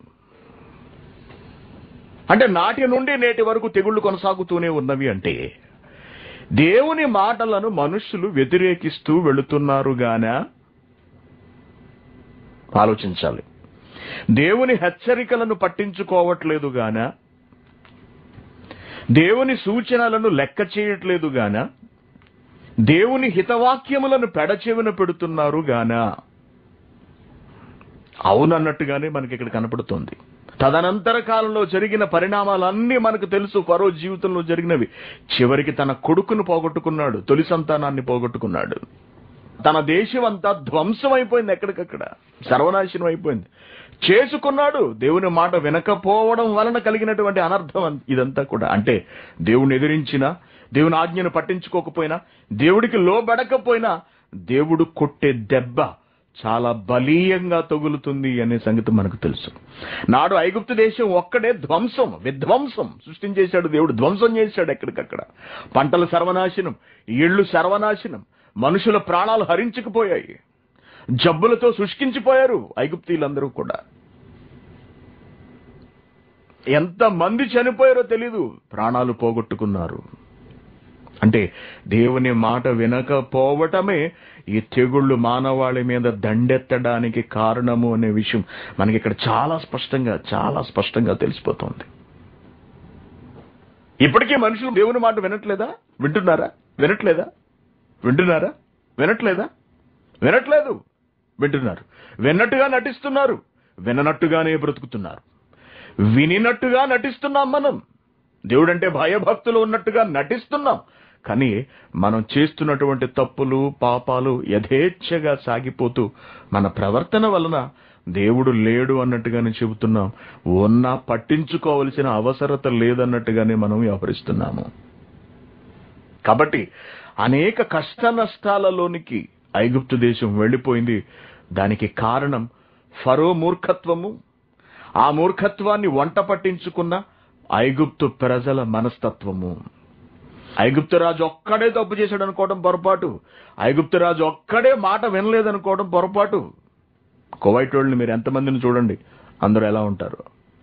అంటే నాటి నుండి నేటి వరకు తెగుళ్లు కొనసాగుతూనే ఉన్నవి అంటే దేవుని మాటలను మనుషులు వ్యతిరేకిస్తూ వెళుతున్నారు గాన ఆలోచించాలి దేవుని హెచ్చరికలను పట్టించుకోవట్లేదు గాన దేవుని సూచనలను లెక్క చేయట్లేదు గాన దేవుని హితవాక్యములను పెడచెవిన పెడుతున్నారు గాన అవునన్నట్టుగానే మనకి ఇక్కడ కనపడుతోంది తదనంతర కాలంలో జరిగిన పరిణామాలన్నీ మనకు తెలుసు ఫరో జీవితంలో జరిగినవి చివరికి తన కొడుకును పోగొట్టుకున్నాడు తొలి సంతానాన్ని పోగొట్టుకున్నాడు తన దేశం అంతా ధ్వంసం అయిపోయింది ఎక్కడికక్కడ సర్వనాశనం అయిపోయింది చేసుకున్నాడు దేవుని మాట వినకపోవడం వలన కలిగినటువంటి అనర్థం అన్- ఇదంతా కూడా అంటే దేవుని ఎదిరించినా దేవుని ఆజ్ఞను పట్టించుకోకపోయినా దేవుడికి లోబడకపోయినా దేవుడు కొట్టే దెబ్బ చాలా బలీయంగా తగులుతుంది అనే సంగతి మనకు తెలుసు నాడు ఐగుప్తు దేశం ఒక్కడే ధ్వంసం విధ్వంసం సృష్టించేశాడు దేవుడు ధ్వంసం చేశాడు ఎక్కడికక్కడ పంటల సర్వనాశనం ఇళ్ళు సర్వనాశనం మనుషుల ప్రాణాలు హరించుకుపోయాయి జబ్బులతో శుష్కించిపోయారు ఐగుప్తీలందరూ కూడా ఎంత మంది చనిపోయారో తెలీదు ప్రాణాలు పోగొట్టుకున్నారు అంటే దేవుని మాట వినకపోవటమే ఈ తెగుళ్ళు మానవాళి మీద దండెత్తడానికి కారణము అనే విషయం మనకి ఇక్కడ చాలా స్పష్టంగా చాలా స్పష్టంగా తెలిసిపోతుంది ఇప్పటికీ మనుషులు దేవుని మాట వినట్లేదా వింటున్నారా వినట్లేదా వింటున్నారా వినట్లేదా వినట్లేదు వింటున్నారు విన్నట్టుగా నటిస్తున్నారు విననట్టుగానే బ్రతుకుతున్నారు వినినట్టుగా నటిస్తున్నాం మనం దేవుడంటే భయభక్తులు ఉన్నట్టుగా నటిస్తున్నాం కానీ మనం చేస్తున్నటువంటి తప్పులు పాపాలు యథేచ్ఛగా సాగిపోతూ మన ప్రవర్తన వలన దేవుడు లేడు అన్నట్టుగానే చెబుతున్నాం ఉన్నా పట్టించుకోవలసిన అవసరత లేదన్నట్టుగానే మనం వ్యవహరిస్తున్నాము కాబట్టి అనేక కష్ట నష్టాలలోనికి ఐగుప్తు దేశం వెళ్ళిపోయింది దానికి కారణం ఫరో మూర్ఖత్వము ఆ మూర్ఖత్వాన్ని వంట పట్టించుకున్న ఐగుప్తు ప్రజల మనస్తత్వము ఐగుప్తు రాజు ఒక్కడే తప్పు చేశాడు అనుకోవడం పొరపాటు ఐగుప్తు రాజు ఒక్కడే మాట వినలేదనుకోవడం పొరపాటు కువైట్ వాళ్ళని మీరు ఎంతమందిని చూడండి అందరూ ఎలా ఉంటారు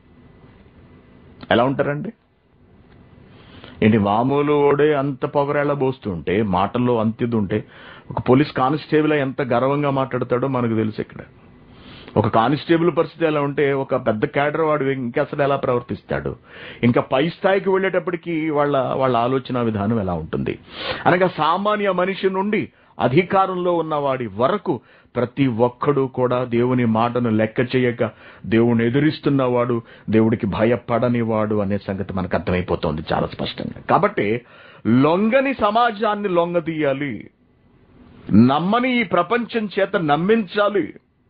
ఎలా ఉంటారండి ఏంటి మామూలు ఓడే అంత పొగరేళ పోస్తుంటే మాటల్లో అంత్యది ఉంటే ఒక పోలీస్ కానిస్టేబుల్ ఎంత గర్వంగా మాట్లాడతాడో మనకు తెలుసు ఇక్కడ ఒక కానిస్టేబుల్ పరిస్థితి ఎలా ఉంటే ఒక పెద్ద క్యాడర్ వాడు ఇంకా అసలు ఎలా ప్రవర్తిస్తాడు ఇంకా పై స్థాయికి వెళ్ళేటప్పటికి వాళ్ళ వాళ్ళ ఆలోచన విధానం ఎలా ఉంటుంది అనగా సామాన్య మనిషి నుండి అధికారంలో ఉన్నవాడి వరకు ప్రతి ఒక్కడు కూడా దేవుని మాటను లెక్క చేయక దేవుని ఎదురిస్తున్నవాడు దేవుడికి భయపడని వాడు అనే సంగతి మనకు అర్థమైపోతుంది చాలా స్పష్టంగా కాబట్టి లొంగని సమాజాన్ని లొంగదీయాలి నమ్మని ఈ ప్రపంచం చేత నమ్మించాలి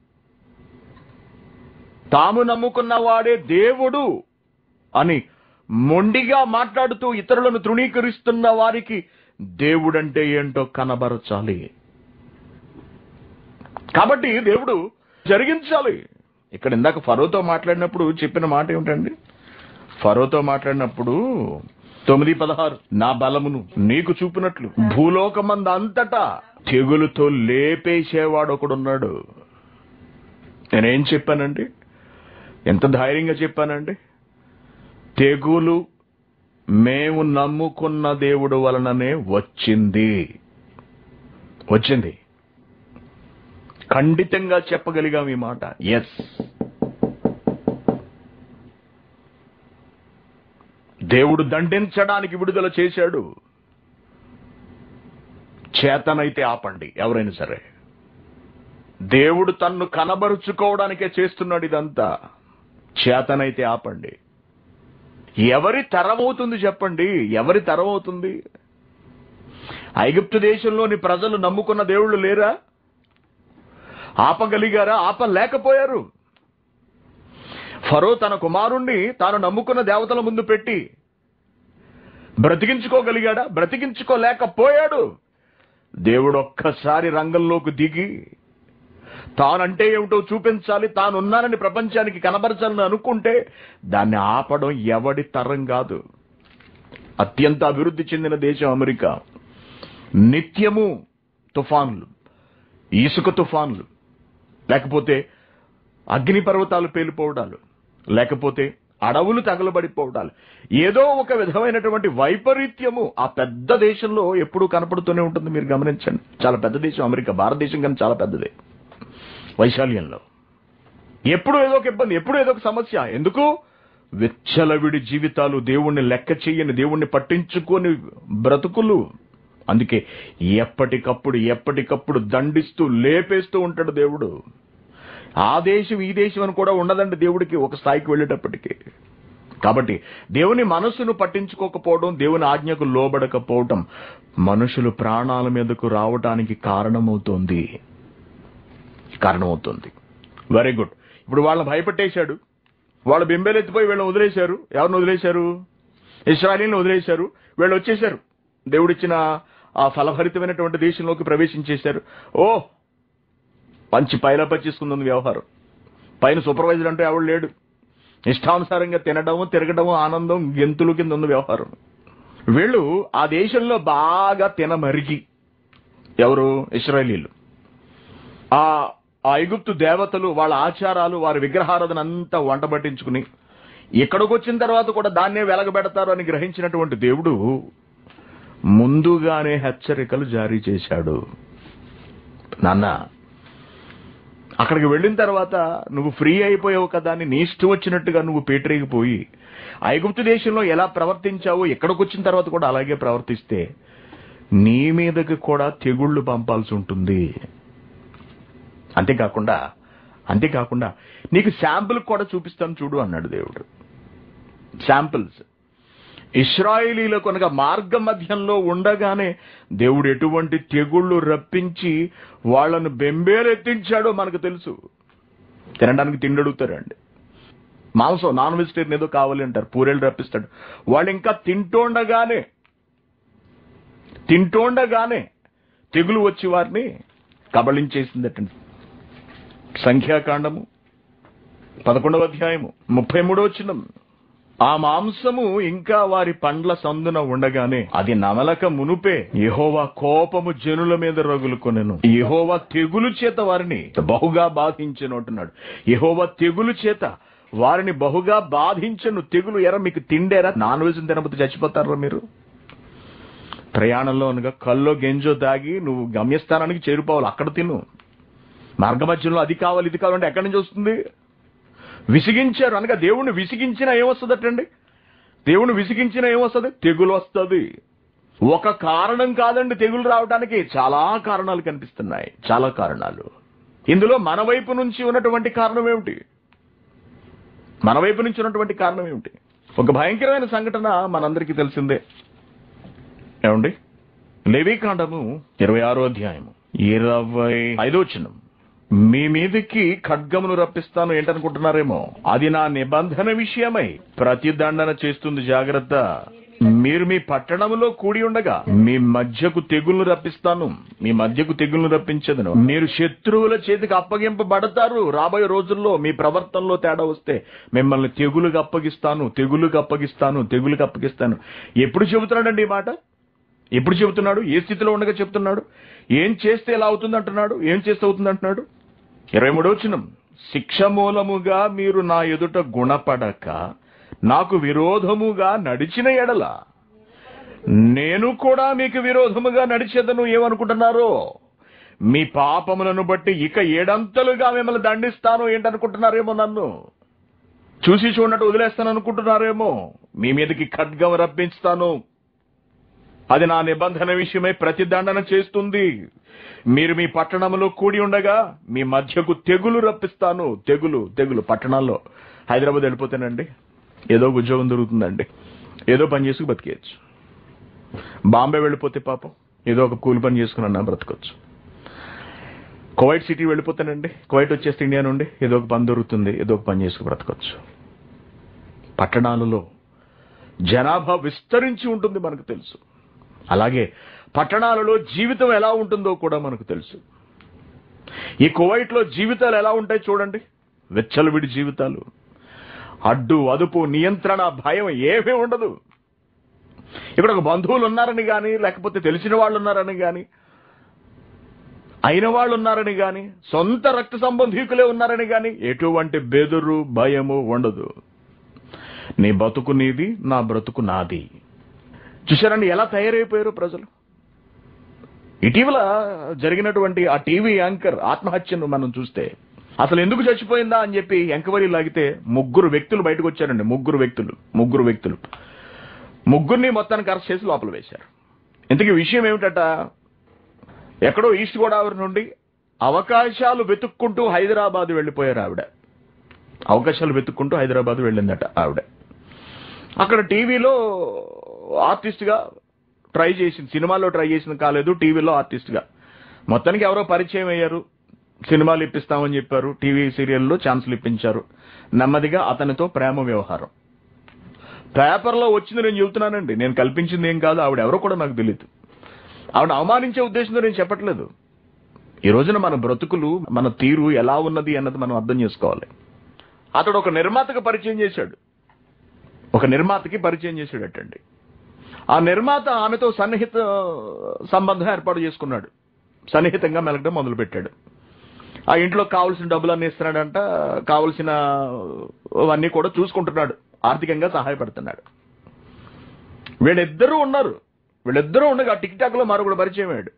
తాము నమ్ముకున్న వాడే దేవుడు అని మొండిగా మాట్లాడుతూ ఇతరులను తృణీకరిస్తున్న వారికి దేవుడంటే ఏంటో కనబరచాలి కాబట్టి దేవుడు జరిగించాలి ఇక్కడ ఇందాక ఫరోతో మాట్లాడినప్పుడు చెప్పిన మాట ఏమిటండి ఫరోతో మాట్లాడినప్పుడు తొమ్మిది పదహారు నా బలమును నీకు చూపినట్లు భూలోకమంద అంతటా తెగులుతో లేపేసేవాడు ఒకడున్నాడు నేనేం చెప్పానండి ఎంత ధైర్యంగా చెప్పానండి తెగులు మేము నమ్ముకున్న దేవుడు వలననే వచ్చింది వచ్చింది ఖండితంగా చెప్పగలిగాం ఈ మాట ఎస్ దేవుడు దండించడానికి విడుదల చేశాడు చేతనైతే ఆపండి ఎవరైనా సరే దేవుడు తన్ను కనబరుచుకోవడానికే చేస్తున్నాడు ఇదంతా చేతనైతే ఆపండి ఎవరి తరమవుతుంది చెప్పండి ఎవరి తరమవుతుంది ఐగుప్తు దేశంలోని ప్రజలు నమ్ముకున్న దేవుళ్ళు లేరా ఆపగలిగారా ఆపలేకపోయారు ఫరో తన కుమారుణ్ణి తాను నమ్ముకున్న దేవతల ముందు పెట్టి బ్రతికించుకోగలిగాడా బ్రతికించుకోలేకపోయాడు దేవుడు ఒక్కసారి రంగంలోకి దిగి తానంటే ఏమిటో చూపించాలి తానున్నానని ప్రపంచానికి కనబరచాలని అనుకుంటే దాన్ని ఆపడం ఎవడి తరం కాదు అత్యంత అభివృద్ధి చెందిన దేశం అమెరికా నిత్యము తుఫాన్లు ఇసుక తుఫాన్లు లేకపోతే అగ్ని పర్వతాలు పేలిపోవడాలు లేకపోతే అడవులు తగలబడిపోవడాలు ఏదో ఒక విధమైనటువంటి వైపరీత్యము ఆ పెద్ద దేశంలో ఎప్పుడూ కనపడుతూనే ఉంటుంది మీరు గమనించండి చాలా పెద్ద దేశం అమెరికా భారతదేశం కానీ చాలా పెద్దదే వైశాల్యంలో ఎప్పుడు ఏదో ఒక ఇబ్బంది ఎప్పుడు ఏదో ఒక సమస్య ఎందుకు విచ్చలవిడి జీవితాలు దేవుణ్ణి లెక్క చెయ్యని దేవుణ్ణి పట్టించుకొని బ్రతుకులు అందుకే ఎప్పటికప్పుడు ఎప్పటికప్పుడు దండిస్తూ లేపేస్తూ ఉంటాడు దేవుడు ఆ దేశం ఈ దేశం అని కూడా ఉండదండి దేవుడికి ఒక స్థాయికి వెళ్ళేటప్పటికి కాబట్టి దేవుని మనసును పట్టించుకోకపోవడం దేవుని ఆజ్ఞకు లోబడకపోవడం మనుషులు ప్రాణాల మీదకు రావడానికి కారణమవుతోంది కారణమవుతుంది వెరీ గుడ్ ఇప్పుడు వాళ్ళని భయపెట్టేశాడు వాళ్ళు బింబెలెత్తిపోయి వీళ్ళని వదిలేశారు ఎవరిని వదిలేశారు ఇస్రాయలీని వదిలేశారు వీళ్ళు వచ్చేశారు దేవుడిచ్చిన ఆ ఫలభరితమైనటువంటి దేశంలోకి ప్రవేశించేశారు ఓ మంచి పైలా పచ్చేసుకుంది వ్యవహారం పైన సూపర్వైజర్ అంటే ఎవడు లేడు ఇష్టానుసారంగా తినడము తిరగడము ఆనందం గెంతులు కింద ఉంది వ్యవహారం వీళ్ళు ఆ దేశంలో బాగా తినమరిగి ఎవరు ఇస్రాయలీలు ఆ ఆ ఐగుప్తు దేవతలు వాళ్ళ ఆచారాలు వారి విగ్రహారాధన అంతా వంట పట్టించుకుని ఇక్కడికి వచ్చిన తర్వాత కూడా దాన్నే వెలగబెడతారు అని గ్రహించినటువంటి దేవుడు ముందుగానే హెచ్చరికలు జారీ చేశాడు నాన్న అక్కడికి వెళ్ళిన తర్వాత నువ్వు ఫ్రీ అయిపోయావు కదా అని నీ ఇష్టం వచ్చినట్టుగా నువ్వు పేటరేగిపోయి ఐగుప్తు దేశంలో ఎలా ప్రవర్తించావో ఎక్కడికి వచ్చిన తర్వాత కూడా అలాగే ప్రవర్తిస్తే నీ మీదకి కూడా తెగుళ్ళు పంపాల్సి ఉంటుంది అంతేకాకుండా అంతేకాకుండా నీకు శాంపుల్ కూడా చూపిస్తాను చూడు అన్నాడు దేవుడు శాంపిల్స్ ఇస్రాయేలీల కొనక మార్గ మధ్యంలో ఉండగానే దేవుడు ఎటువంటి తెగుళ్ళు రప్పించి వాళ్ళను బెంబేలెత్తించాడో మనకు తెలుసు తినడానికి తిండి అడుగుతారండి మాంసం నాన్ వెజిటేరియన్ ఏదో కావాలి అంటారు పూరేళ్ళు రప్పిస్తాడు వాళ్ళు ఇంకా తింటోండగానే తింటోండగానే తెగులు వచ్చి వారిని కబళించేసిందటండి సంఖ్యాకాండము పదకొండవ అధ్యాయము ముప్పై మూడవ చిన్నం ఆ మాంసము ఇంకా వారి పండ్ల సందున ఉండగానే అది నమలక మునుపే యెహోవా కోపము జనుల మీద రగులుకొనెను యెహోవా తెగులు చేత వారిని బహుగా బాధించెను అంటున్నాడు యెహోవా తెగులు చేత వారిని బహుగా బాధించను తెగులు ఎర మీకు తిండేరా నాన్ వెజ్ తినకపోతే చచ్చిపోతారా మీరు ప్రయాణంలో అనగా కల్లో గెంజో దాగి నువ్వు గమ్యస్థానానికి చేరుకోవాలి అక్కడ తిను మార్గమధ్యంలో అది కావాలి ఇది కావాలంటే ఎక్కడి నుంచి వస్తుంది విసిగించారు అనగా దేవుణ్ణి విసిగించినా ఏమొస్తుందటండి దేవుణ్ణి విసిగించినా ఏమొస్తుంది తెగులు వస్తుంది ఒక కారణం కాదండి తెగులు రావడానికి చాలా కారణాలు కనిపిస్తున్నాయి చాలా కారణాలు ఇందులో మన వైపు నుంచి ఉన్నటువంటి కారణం ఏమిటి మన వైపు నుంచి ఉన్నటువంటి కారణం ఏమిటి ఒక భయంకరమైన సంఘటన మనందరికీ తెలిసిందే ఏమండి లేవీకాండము ఇరవై ఆరో అధ్యాయము ఇరవై ఐదో చిన్నం మీ మీదకి ఖడ్గమును రప్పిస్తాను ఏంటనుకుంటున్నారేమో అది నా నిబంధన విషయమై ప్రతిదండన చేస్తుంది జాగ్రత్త మీరు మీ పట్టణంలో కూడి ఉండగా మీ మధ్యకు తెగుళ్లు రప్పిస్తాను మీ మధ్యకు తెగుళ్లు రప్పించదును మీరు శత్రువుల చేతికి అప్పగింపబడతారు రాబోయే రోజుల్లో మీ ప్రవర్తనలో తేడా వస్తే మిమ్మల్ని తెగులుగా అప్పగిస్తాను తెగులుగా అప్పగిస్తాను తెగులుగా అప్పగిస్తాను ఎప్పుడు చెబుతున్నాడండి ఈ మాట ఎప్పుడు చెబుతున్నాడు ఏ స్థితిలో ఉండగా చెప్తున్నాడు ఏం చేస్తే ఎలా అవుతుంది అంటున్నాడు ఏం చేస్తే అవుతుంది అంటున్నాడు ఇరవై మూడో వచనం శిక్ష మూలముగా మీరు నా ఎదుట గుణపడక నాకు విరోధముగా నడిచిన ఎడల నేను కూడా మీకు విరోధముగా నడిచేదను ఏమనుకుంటున్నారో మీ పాపములను బట్టి ఇక ఏడంతలుగా మిమ్మల్ని దండిస్తాను ఏంటనుకుంటున్నారేమో నన్ను చూసి చూడనట్టు వదిలేస్తాను అనుకుంటున్నారేమో మీ మీదకి ఖడ్గం రప్పించుతాను అది నా నిబంధన విషయమై ప్రతిదండన చేస్తుంది మీరు మీ పట్టణంలో కూడి ఉండగా మీ మధ్యకు తెగులు రప్పిస్తాను తెగులు తెగులు పట్టణాల్లో హైదరాబాద్ వెళ్ళిపోతేనండి ఏదో ఒక ఉద్యోగం దొరుకుతుందండి ఏదో పని చేసుకు బతికేయచ్చు బాంబే వెళ్ళిపోతే పాపం ఏదో ఒక కూలి పని చేసుకున్నా బ్రతకొచ్చు కువైట్ సిటీ వెళ్ళిపోతానండి కువైట్ వచ్చేస్తే ఇండియా నుండి ఏదో ఒక పని దొరుకుతుంది ఏదో ఒక పని చేసుకు బ్రతకొచ్చు పట్టణాలలో జనాభా విస్తరించి ఉంటుంది మనకు తెలుసు అలాగే పట్టణాలలో జీవితం ఎలా ఉంటుందో కూడా మనకు తెలుసు ఈ కువైట్లో జీవితాలు ఎలా ఉంటాయి చూడండి వెచ్చలవిడి జీవితాలు అడ్డు అదుపు నియంత్రణ భయం ఏమీ ఉండదు ఇక్కడ ఒక బంధువులు ఉన్నారని కానీ లేకపోతే తెలిసిన వాళ్ళు ఉన్నారని కానీ అయిన వాళ్ళు ఉన్నారని కానీ సొంత రక్త సంబంధీకులే ఉన్నారని కానీ ఎటువంటి బెదురు భయము ఉండదు నీ బతుకు నీది నా బ్రతుకు నాది చూశారండి ఎలా తయారైపోయారు ప్రజలు ఇటీవల జరిగినటువంటి ఆ టీవీ యాంకర్ ఆత్మహత్యను మనం చూస్తే అసలు ఎందుకు చచ్చిపోయిందా అని చెప్పి ఎంక్వైరీ లాగితే ముగ్గురు వ్యక్తులు బయటకు వచ్చారండి ముగ్గురు వ్యక్తులు ముగ్గురు వ్యక్తులు ముగ్గురిని మొత్తానికి అరెస్ట్ చేసి లోపల వేశారు ఇంతకీ విషయం ఏమిటట ఎక్కడో ఈస్ట్ గోదావరి నుండి అవకాశాలు వెతుక్కుంటూ హైదరాబాద్ వెళ్ళిపోయారు ఆవిడ అవకాశాలు వెతుక్కుంటూ హైదరాబాద్ వెళ్ళిందట ఆవిడ అక్కడ టీవీలో ఆర్టిస్ట్గా ట్రై చేసింది సినిమాలో ట్రై చేసింది కాలేదు టీవీలో ఆర్టిస్ట్గా మొత్తానికి ఎవరో పరిచయం అయ్యారు సినిమాలు ఇప్పిస్తామని చెప్పారు టీవీ సీరియల్లో ఛాన్సులు ఇప్పించారు నెమ్మదిగా అతనితో ప్రేమ వ్యవహారం పేపర్లో వచ్చింది నేను చెబుతున్నానండి నేను కల్పించింది ఏం కాదు ఆవిడ ఎవరో కూడా నాకు తెలియదు ఆవిడ అవమానించే ఉద్దేశంతో నేను చెప్పట్లేదు ఈ రోజున మన బ్రతుకులు మన తీరు ఎలా ఉన్నది అన్నది మనం అర్థం చేసుకోవాలి అతడు ఒక నిర్మాతకు పరిచయం చేశాడు ఒక నిర్మాతకి పరిచయం చేశాడటండి ఆ నిర్మాత ఆమెతో సన్నిహిత సంబంధం ఏర్పాటు చేసుకున్నాడు సన్నిహితంగా మెలగడం మొదలుపెట్టాడు ఆ ఇంట్లో కావలసిన డబ్బులన్నీ ఇస్తున్నాడంట కావలసిన అవన్నీ కూడా చూసుకుంటున్నాడు ఆర్థికంగా సహాయపడుతున్నాడు వీళ్ళిద్దరూ ఉన్నారు వీళ్ళిద్దరూ ఉండగా టిక్ టాక్ లో మరొకడు పరిచయం అయ్యాడు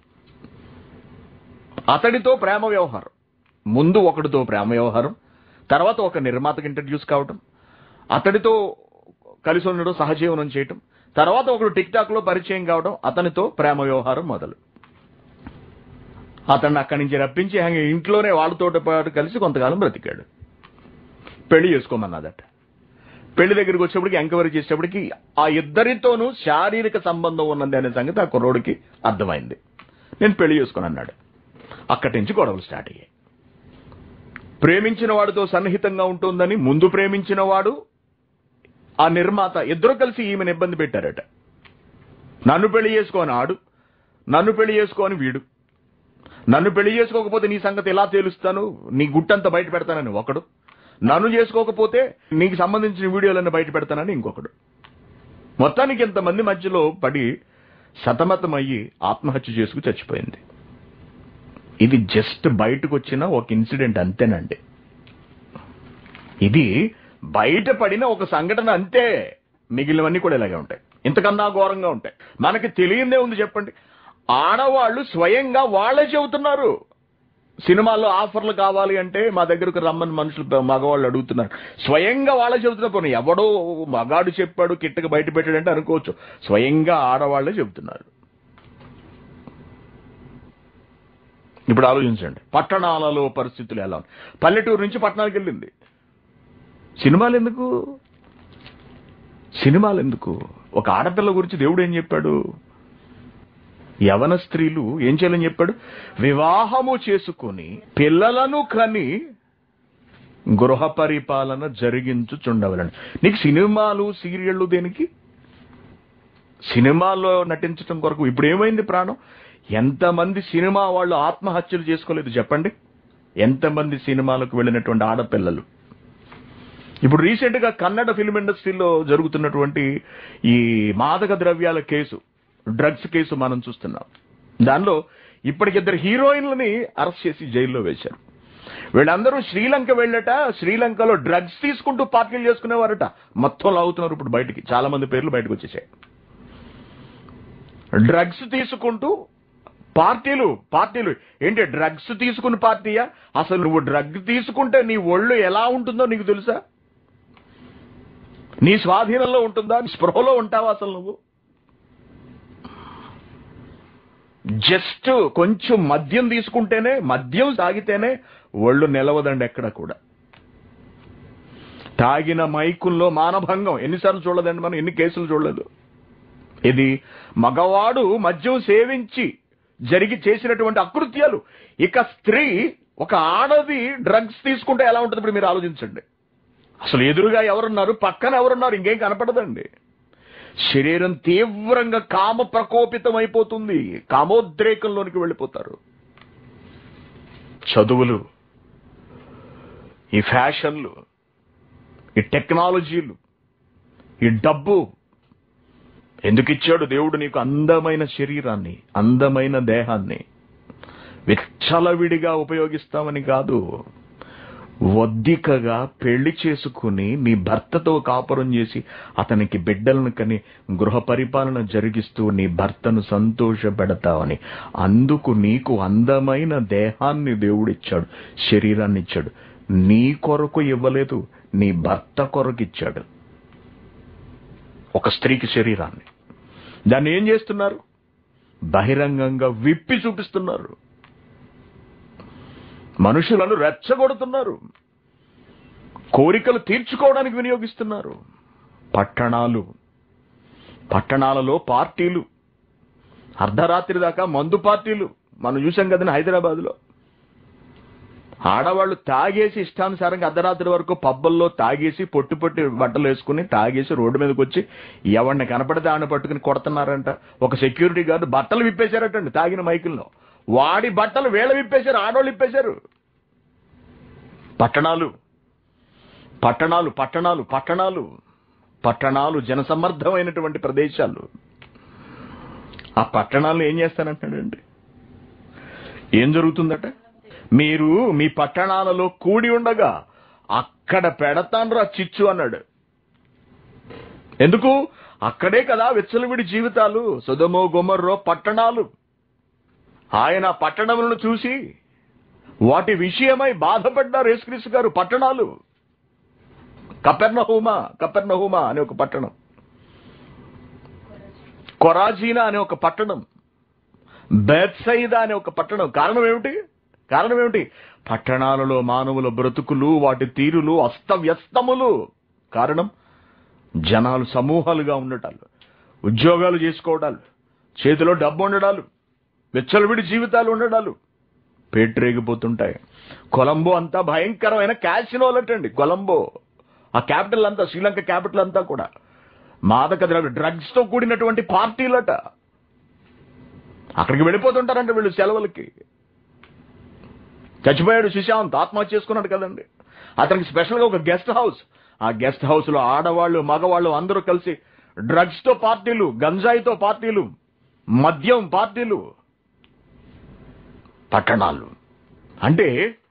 అతడితో ప్రేమ వ్యవహారం ముందు ఒకడితో ప్రేమ వ్యవహారం తర్వాత ఒక నిర్మాతకి ఇంట్రడ్యూస్ కావటం అతడితో కలిసి ఉండడం సహజీవనం చేయటం తర్వాత ఒకడు టిక్ టాక్ లో పరిచయం కావడం అతనితో ప్రేమ వ్యవహారం మొదలు అతన్ని అక్కడి నుంచి రప్పించి ఆయన ఇంట్లోనే వాళ్ళతో పాటు కలిసి కొంతకాలం బ్రతికాడు పెళ్లి చేసుకోమన్నదట పెళ్లి దగ్గరికి వచ్చేప్పటికి ఎంక్వైరీ చేసేప్పటికి ఆ ఇద్దరితోనూ శారీరక సంబంధం ఉన్నది అనే సంగతి ఆ కుర్రోడికి అర్థమైంది నేను పెళ్లి చేసుకుని అన్నాడు అక్కడి నుంచి గొడవలు స్టార్ట్ అయ్యాయి ప్రేమించిన వాడితో సన్నిహితంగా ఉంటుందని ముందు ప్రేమించిన వాడు ఆ నిర్మాత ఇద్దరు కలిసి ఈమెను ఇబ్బంది పెట్టారట నన్ను పెళ్లి చేసుకోని ఆడు నన్ను పెళ్లి చేసుకోని వీడు నన్ను పెళ్లి చేసుకోకపోతే నీ సంగతి ఎలా తేలుస్తాను నీ గుట్టంతా బయట పెడతానని ఒకడు నన్ను చేసుకోకపోతే నీకు సంబంధించిన వీడియోలన్నీ బయట పెడతానని ఇంకొకడు మొత్తానికి ఇంతమంది మధ్యలో పడి సతమతమయ్యి ఆత్మహత్య చేసుకు చచ్చిపోయింది ఇది జస్ట్ బయటకు వచ్చిన ఒక ఇన్సిడెంట్ అంతేనండి ఇది బయటపడిన ఒక సంఘటన అంతే మిగిలినవన్నీ కూడా ఇలాగే ఉంటాయి ఇంతకన్నా ఘోరంగా ఉంటాయి మనకి తెలియందే ఉంది చెప్పండి ఆడవాళ్ళు స్వయంగా వాళ్ళే చెబుతున్నారు సినిమాల్లో ఆఫర్లు కావాలి అంటే మా దగ్గరకు రమ్మని మనుషులు మగవాళ్ళు అడుగుతున్నారు స్వయంగా వాళ్ళే చెబుతున్నారు పోనీ ఎవడో మగాడు చెప్పాడు కిట్టకు బయట పెట్టాడంటే అనుకోవచ్చు స్వయంగా ఆడవాళ్లే చెబుతున్నారు ఇప్పుడు ఆలోచించండి పట్టణాలలో పరిస్థితులు ఎలా ఉన్నాయి పల్లెటూరు నుంచి పట్టణానికి వెళ్ళింది సినిమాలు ఎందుకు సినిమాలు ఎందుకు ఒక ఆడపిల్ల గురించి దేవుడు ఏం చెప్పాడు యవన స్త్రీలు ఏం చేయాలని చెప్పాడు వివాహము చేసుకుని పిల్లలను కని గృహ పరిపాలన జరిగించుచుండవలని నీకు సినిమాలు సీరియళ్ళు దేనికి సినిమాల్లో నటించడం కొరకు ఇప్పుడు ఏమైంది ప్రాణం ఎంతమంది సినిమా వాళ్ళు ఆత్మహత్యలు చేసుకోలేదు చెప్పండి ఎంతమంది సినిమాలకు వెళ్ళినటువంటి ఆడపిల్లలు ఇప్పుడు రీసెంట్ గా కన్నడ ఫిల్మ్ ఇండస్ట్రీలో జరుగుతున్నటువంటి ఈ మాదక ద్రవ్యాల కేసు డ్రగ్స్ కేసు మనం చూస్తున్నాం దానిలో ఇప్పటికిద్దరు హీరోయిన్లని అరెస్ట్ చేసి జైల్లో వేశారు వీళ్ళందరూ శ్రీలంక వెళ్ళట శ్రీలంకలో డ్రగ్స్ తీసుకుంటూ పార్టీలు చేసుకునేవారట మొత్తం లాగుతున్నారు ఇప్పుడు బయటికి చాలా మంది పేర్లు బయటకు వచ్చేసాయి డ్రగ్స్ తీసుకుంటూ పార్టీలు పార్టీలు ఏంటి డ్రగ్స్ తీసుకుని పార్టీయా అసలు నువ్వు డ్రగ్ తీసుకుంటే నీ ఒళ్ళు ఎలా ఉంటుందో నీకు తెలుసా నీ స్వాధీనంలో ఉంటుందా నీ స్పృహలో ఉంటావా అసలు నువ్వు జస్ట్ కొంచెం మద్యం తీసుకుంటేనే మద్యం తాగితేనే ఒళ్ళు నిలవదండి ఎక్కడ కూడా తాగిన మైకుల్లో మానభంగం ఎన్నిసార్లు చూడలేదండి మనం ఎన్ని కేసులు చూడలేదు ఇది మగవాడు మద్యం సేవించి జరిగి చేసినటువంటి అకృత్యాలు ఇక స్త్రీ ఒక ఆడది డ్రగ్స్ తీసుకుంటే ఎలా ఉంటుంది ఇప్పుడు మీరు ఆలోచించండి అసలు ఎదురుగా ఎవరున్నారు పక్కన ఎవరున్నారు ఇంకేం కనపడదండి శరీరం తీవ్రంగా కామ ప్రకోపితం అయిపోతుంది కామోద్రేకంలోనికి వెళ్ళిపోతారు చదువులు ఈ ఫ్యాషన్లు ఈ టెక్నాలజీలు ఈ డబ్బు ఎందుకు ఇచ్చాడు దేవుడు నీకు అందమైన శరీరాన్ని అందమైన దేహాన్ని విచ్చలవిడిగా ఉపయోగిస్తామని కాదు వద్దికగా పెళ్లి చేసుకుని నీ భర్తతో కాపురం చేసి అతనికి బిడ్డలను కని గృహ పరిపాలన జరిగిస్తూ నీ భర్తను సంతోషపెడతావని అందుకు నీకు అందమైన దేహాన్ని దేవుడిచ్చాడు శరీరాన్ని ఇచ్చాడు నీ కొరకు ఇవ్వలేదు నీ భర్త కొరకు ఇచ్చాడు ఒక స్త్రీకి శరీరాన్ని దాన్ని ఏం చేస్తున్నారు బహిరంగంగా విప్పి చూపిస్తున్నారు మనుషులను రెచ్చగొడుతున్నారు కోరికలు తీర్చుకోవడానికి వినియోగిస్తున్నారు పట్టణాలు పట్టణాలలో పార్టీలు అర్ధరాత్రి దాకా మందు పార్టీలు మనం చూసాం కదండి హైదరాబాద్లో ఆడవాళ్ళు తాగేసి ఇష్టానుసారంగా అర్ధరాత్రి వరకు పబ్బల్లో తాగేసి పొట్టి పొట్టి బట్టలు వేసుకుని తాగేసి రోడ్డు మీదకి వచ్చి ఎవరిని కనపడితే ఆడ పట్టుకుని కొడుతున్నారంట ఒక సెక్యూరిటీ గార్డు బట్టలు విప్పేశారటండి తాగిన మైకుల్లో వాడి బట్టలు వేళ విప్పేశారు ఆడవాళ్ళు విప్పేశారు పట్టణాలు పట్టణాలు పట్టణాలు పట్టణాలు పట్టణాలు జనసమ్మర్ధమైనటువంటి ప్రదేశాలు ఆ పట్టణాల్లో ఏం చేస్తానంటాడండి ఏం జరుగుతుందట మీరు మీ పట్టణాలలో కూడి ఉండగా అక్కడ పెడతాన్రా చిచ్చు అన్నాడు ఎందుకు అక్కడే కదా విచ్చలవిడి జీవితాలు సుధమో గుమర్రో పట్టణాలు ఆయన పట్టణములను చూసి వాటి విషయమై బాధపడ్డారు యేసుక్రీస్తు గారు పట్టణాలు కపెర్నహూమా కపెర్నహూమా అనే ఒక పట్టణం కొరాజీనా అనే ఒక పట్టణం బెత్సైదా అనే ఒక పట్టణం కారణం ఏమిటి కారణం ఏమిటి పట్టణాలలో మానవుల బ్రతుకులు వాటి తీరులు అస్తవ్యస్తములు కారణం జనాలు సమూహాలుగా ఉండటాలు ఉద్యోగాలు చేసుకోవడాలు చేతిలో డబ్బు ఉండడాలు విచ్చలవిడి జీవితాలు ఉండడాలు పేట్రేగిపోతుంటాయి కొలంబో అంతా భయంకరమైన క్యాసినోలటండి కొలంబో ఆ క్యాపిటల్ అంతా శ్రీలంక క్యాపిటల్ అంతా కూడా మాదక ద్రవ్య డ్రగ్స్ తో కూడినటువంటి పార్టీలట అక్కడికి వెళ్ళిపోతుంటారంట వీళ్ళు సెలవులకి చచ్చిపోయాడు సుశాంత్ ఆత్మహత్య చేసుకున్నాడు కదండి అతనికి స్పెషల్ గా ఒక గెస్ట్ హౌస్ ఆ గెస్ట్ హౌస్ లో ఆడవాళ్ళు మగవాళ్ళు అందరూ కలిసి డ్రగ్స్ తో పార్టీలు గంజాయితో పార్టీలు మద్యం పార్టీలు పట్టణాలు అంటే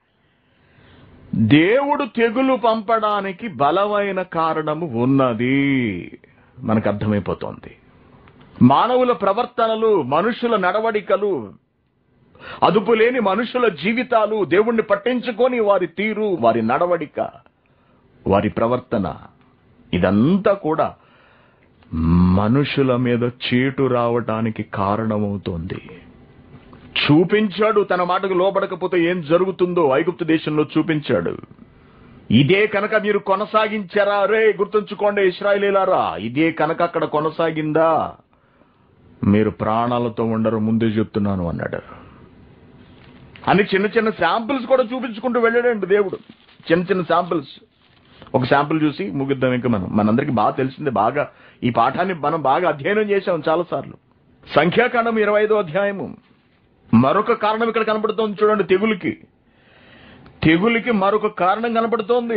దేవుడు తెగులు పంపడానికి బలమైన కారణము ఉన్నది మనకు అర్థమైపోతోంది మానవుల ప్రవర్తనలు మనుషుల నడవడికలు అదుపు లేని మనుషుల జీవితాలు దేవుణ్ణి పట్టించుకొని వారి తీరు వారి నడవడిక వారి ప్రవర్తన ఇదంతా కూడా మనుషుల మీద చీటు రావటానికి కారణమవుతోంది చూపించాడు తన మాటకు లోబడకపోతే ఏం జరుగుతుందో ఐగుప్తు దేశంలో చూపించాడు ఇదే కనుక మీరు కొనసాగించారా రే గుర్తుంచుకోండి ఇస్రాయలీలారా ఇదే కనుక అక్కడ కొనసాగిందా మీరు ప్రాణాలతో ఉండరు ముందే చెప్తున్నాను అన్నాడు అని చిన్న చిన్న శాంపిల్స్ కూడా చూపించుకుంటూ వెళ్ళాడండి దేవుడు చిన్న చిన్న శాంపిల్స్ ఒక శాంపుల్ చూసి ముగిద్దాం ఇంకా మనం మనందరికి బాగా తెలిసిందే బాగా ఈ పాఠాన్ని మనం బాగా అధ్యయనం చేశాం చాలా సార్లు సంఖ్యాకాండం ఇరవై ఐదో అధ్యాయము మరొక కారణం ఇక్కడ కనబడుతోంది చూడండి తెగులుకి తెగులుకి మరొక కారణం కనబడుతోంది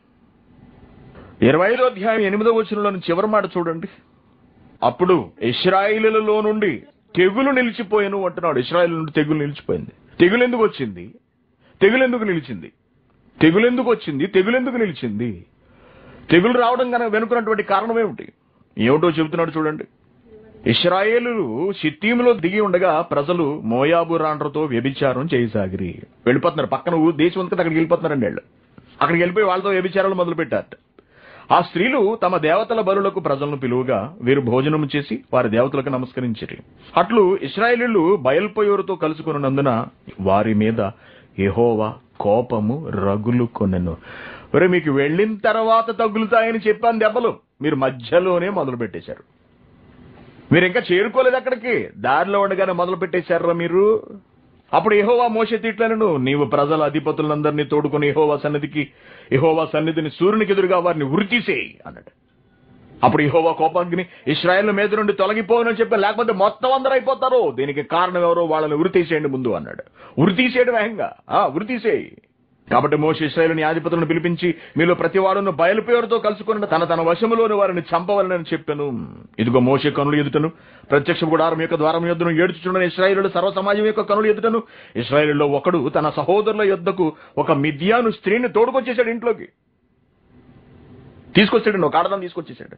ఇరవై ఐదో అధ్యాయం ఎనిమిదో వచనంలోని చివరి మాట చూడండి అప్పుడు ఇస్రాయిలులలో నుండి తెగులు నిలిచిపోయాను అంటున్నాడు ఇస్రాయిల్ నుండి తెగులు నిలిచిపోయింది తెగులు ఎందుకు వచ్చింది తెగులు ఎందుకు నిలిచింది తెగులు ఎందుకు వచ్చింది తెగులు ఎందుకు నిలిచింది తెగులు రావడం కనుక వెనుకున్నటువంటి కారణం ఏమిటి ఏమిటో చెబుతున్నాడు చూడండి ఇస్రాయేలు సిత్తీములో దిగి ఉండగా ప్రజలు మోయాబు రాండ్రతో వ్యభిచారం చేయసాగిరి వెళ్ళిపోతున్నారు పక్కన ఊరు దేశం అంతా అక్కడికి వెళ్ళిపోతున్నారండి వాళ్ళు అక్కడికి వెళ్ళిపోయి వాళ్ళతో వ్యభిచారాలు మొదలు పెట్టారట ఆ స్త్రీలు తమ దేవతల బలులకు ప్రజలను పిలువగా వీరు భోజనం చేసి వారి దేవతలకు నమస్కరించిరి అట్లు ఇస్రాయేలీలు బయల్పోయోరుతో కలుసుకున్నందున వారి మీద యెహోవా కోపము రగులు కొనెను ఒరే మీకు వెళ్ళిన తర్వాత తగులుతాయని చెప్పాను దెబ్బలు మీరు మధ్యలోనే మొదలు పెట్టేశారు మీరు ఇంకా చేరుకోలేదు అక్కడికి దారిలో ఉండగానే మొదలు పెట్టేశారా మీరు అప్పుడు యెహోవా మోసే తిట్లను నీవు ప్రజల అధిపతులందరినీ తోడుకొని యెహోవా సన్నిధికి యెహోవా సన్నిధిని సూర్యునికి ఎదురుగా వారిని ఉరితీసేయి అన్నాడు అప్పుడు యెహోవా కోపాగ్ని ఇస్రాయేల్ మీద నుండి తొలగిపోనని చెప్పి లేకపోతే మొత్తం అందరూ అయిపోతారు దీనికి కారణం ఎవరో వాళ్ళని ఉరితీసేయండి ముందు అన్నాడు ఉరితీసేయడం వేగంగా ఆ ఉరితీసేయి కాబట్టి మోష ఇస్రాయేల్ న్యాయాధిపతులను పిలిపించి మీలో ప్రతి వాడును బయలుపేరుతో కలుసుకుని తన తన వశములోని వారిని చంపవలనని చెప్పాను ఇదిగో మోషే కనులు ఎదుటను ప్రత్యక్ష గుడారం యొక్క ద్వారం యొద్దను ఏడుచుచున్న ఇస్రాయేలు సర్వ సమాజం యొక్క కనులు ఎదుటను ఇస్రాయేల్లో ఒకడు తన సహోదరుల యొద్దకు ఒక మిథ్యాను స్త్రీని తోడుకొచ్చేసాడు ఇంట్లోకి తీసుకొచ్చాడు ఒక ఆడదాన్ని తీసుకొచ్చేసాడు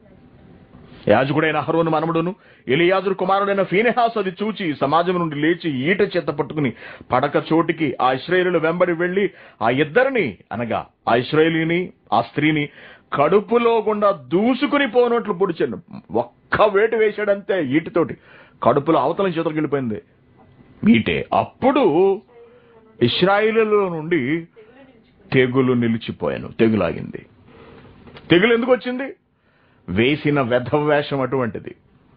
యాజకుడైన అహరోను మనముడును ఎలియాజురు కుమారుడైన ఫీనెహాస్ అది చూచి సమాజం నుండి లేచి ఈట చేత పట్టుకుని పడక చోటికి ఆ ఇస్రాయేలు వెంబడి వెళ్లి ఆ ఇద్దరిని అనగా ఆ ఇస్రాయేలీని ఆ స్త్రీని కడుపులో గుండా దూసుకుని పోనట్లు పొడిచాడు ఒక్క వేటు వేశాడంతే ఈటితోటి కడుపులో అవతల చేతులకు వెళ్ళిపోయింది ఈటే అప్పుడు ఇస్రాయిలలో నుండి తెగులు నిలిచిపోయాను తెగులాగింది తెగులు ఎందుకు వచ్చింది వేసిన వేషం అటువంటిది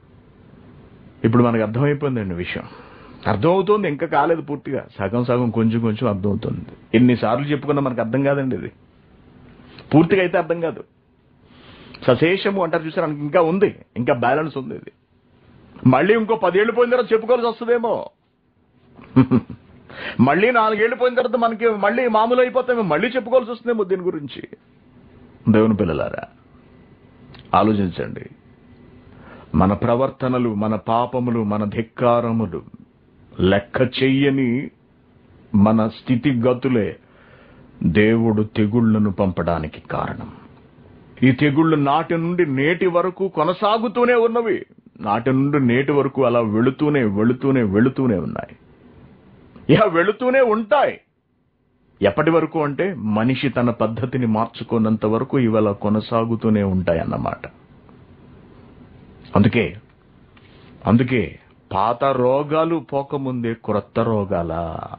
ఇప్పుడు మనకు అర్థమైపోయిందండి విషయం అర్థమవుతోంది ఇంకా కాలేదు పూర్తిగా సగం సగం కొంచెం కొంచెం అర్థమవుతుంది ఎన్నిసార్లు చెప్పుకున్నా మనకు అర్థం కాదండి ఇది పూర్తిగా అయితే అర్థం కాదు సశేషము అంటారు చూసారు మనకి ఇంకా ఉంది ఇంకా బ్యాలెన్స్ ఉంది ఇది మళ్ళీ ఇంకో పదేళ్ళు పోయిన తర్వాత చెప్పుకోవాల్సి వస్తుందేమో మళ్ళీ నాలుగేళ్లు పోయిన తర్వాత మనకి మళ్ళీ మామూలు అయిపోతామో మళ్ళీ చెప్పుకోవాల్సి వస్తుందేమో దీని గురించి దేవుని పిల్లలారా ఆలోచించండి మన ప్రవర్తనలు మన పాపములు మన ధిక్కారములు లెక్క చెయ్యని మన స్థితిగతులే దేవుడు తెగుళ్లను పంపడానికి కారణం ఈ తెగుళ్ళు నాటి నుండి నేటి వరకు కొనసాగుతూనే ఉన్నవి నాటి నుండి నేటి వరకు అలా వెళుతూనే వెళుతూనే వెళుతూనే ఉన్నాయి ఇక వెళుతూనే ఉంటాయి ఎప్పటి వరకు అంటే మనిషి తన పద్ధతిని మార్చుకున్నంత వరకు ఇవాళ కొనసాగుతూనే ఉంటాయి అన్నమాట అందుకే అందుకే పాత రోగాలు పోకముందే క్రొత్త రోగాల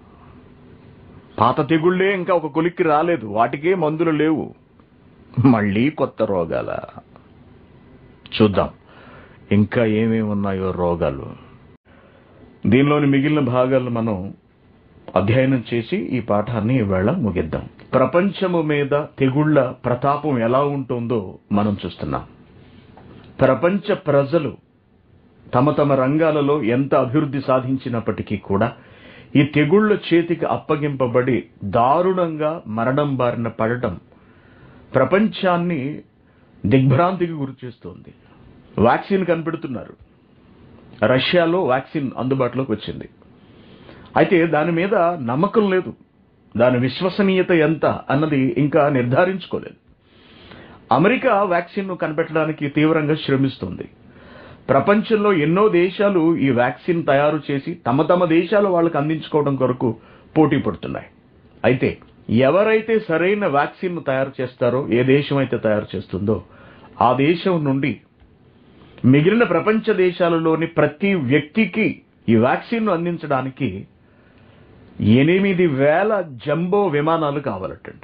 పాత తెగుళ్ళే ఇంకా ఒక కొలిక్కి రాలేదు వాటికే మందులు లేవు మళ్ళీ కొత్త రోగాల చూద్దాం ఇంకా ఏమేమి ఉన్నాయో రోగాలు దీనిలోని మిగిలిన భాగాలు మనం అధ్యయనం చేసి ఈ పాఠాన్ని ఈవేళ ముగిద్దాం ప్రపంచము మీద తెగుళ్ల ప్రతాపం ఎలా ఉంటుందో మనం చూస్తున్నాం ప్రపంచ ప్రజలు తమ తమ రంగాలలో ఎంత అభివృద్ధి సాధించినప్పటికీ కూడా ఈ తెగుళ్ల చేతికి అప్పగింపబడి దారుణంగా మరణం బారిన పడటం ప్రపంచాన్ని దిగ్భ్రాంతికి గురి చేస్తోంది వ్యాక్సిన్ కనిపెడుతున్నారు రష్యాలో వ్యాక్సిన్ అందుబాటులోకి వచ్చింది అయితే దాని మీద నమ్మకం లేదు దాని విశ్వసనీయత ఎంత అన్నది ఇంకా నిర్ధారించుకోలేదు అమెరికా వ్యాక్సిన్ను కనిపెట్టడానికి తీవ్రంగా శ్రమిస్తుంది ప్రపంచంలో ఎన్నో దేశాలు ఈ వ్యాక్సిన్ తయారు చేసి తమ తమ దేశాలు వాళ్ళకి అందించుకోవడం కొరకు పోటీ పడుతున్నాయి అయితే ఎవరైతే సరైన వ్యాక్సిన్ తయారు చేస్తారో ఏ దేశం అయితే తయారు చేస్తుందో ఆ దేశం నుండి మిగిలిన ప్రపంచ దేశాలలోని ప్రతి వ్యక్తికి ఈ వ్యాక్సిన్ అందించడానికి ఎనిమిది వేల జంబో విమానాలు కావాలటండి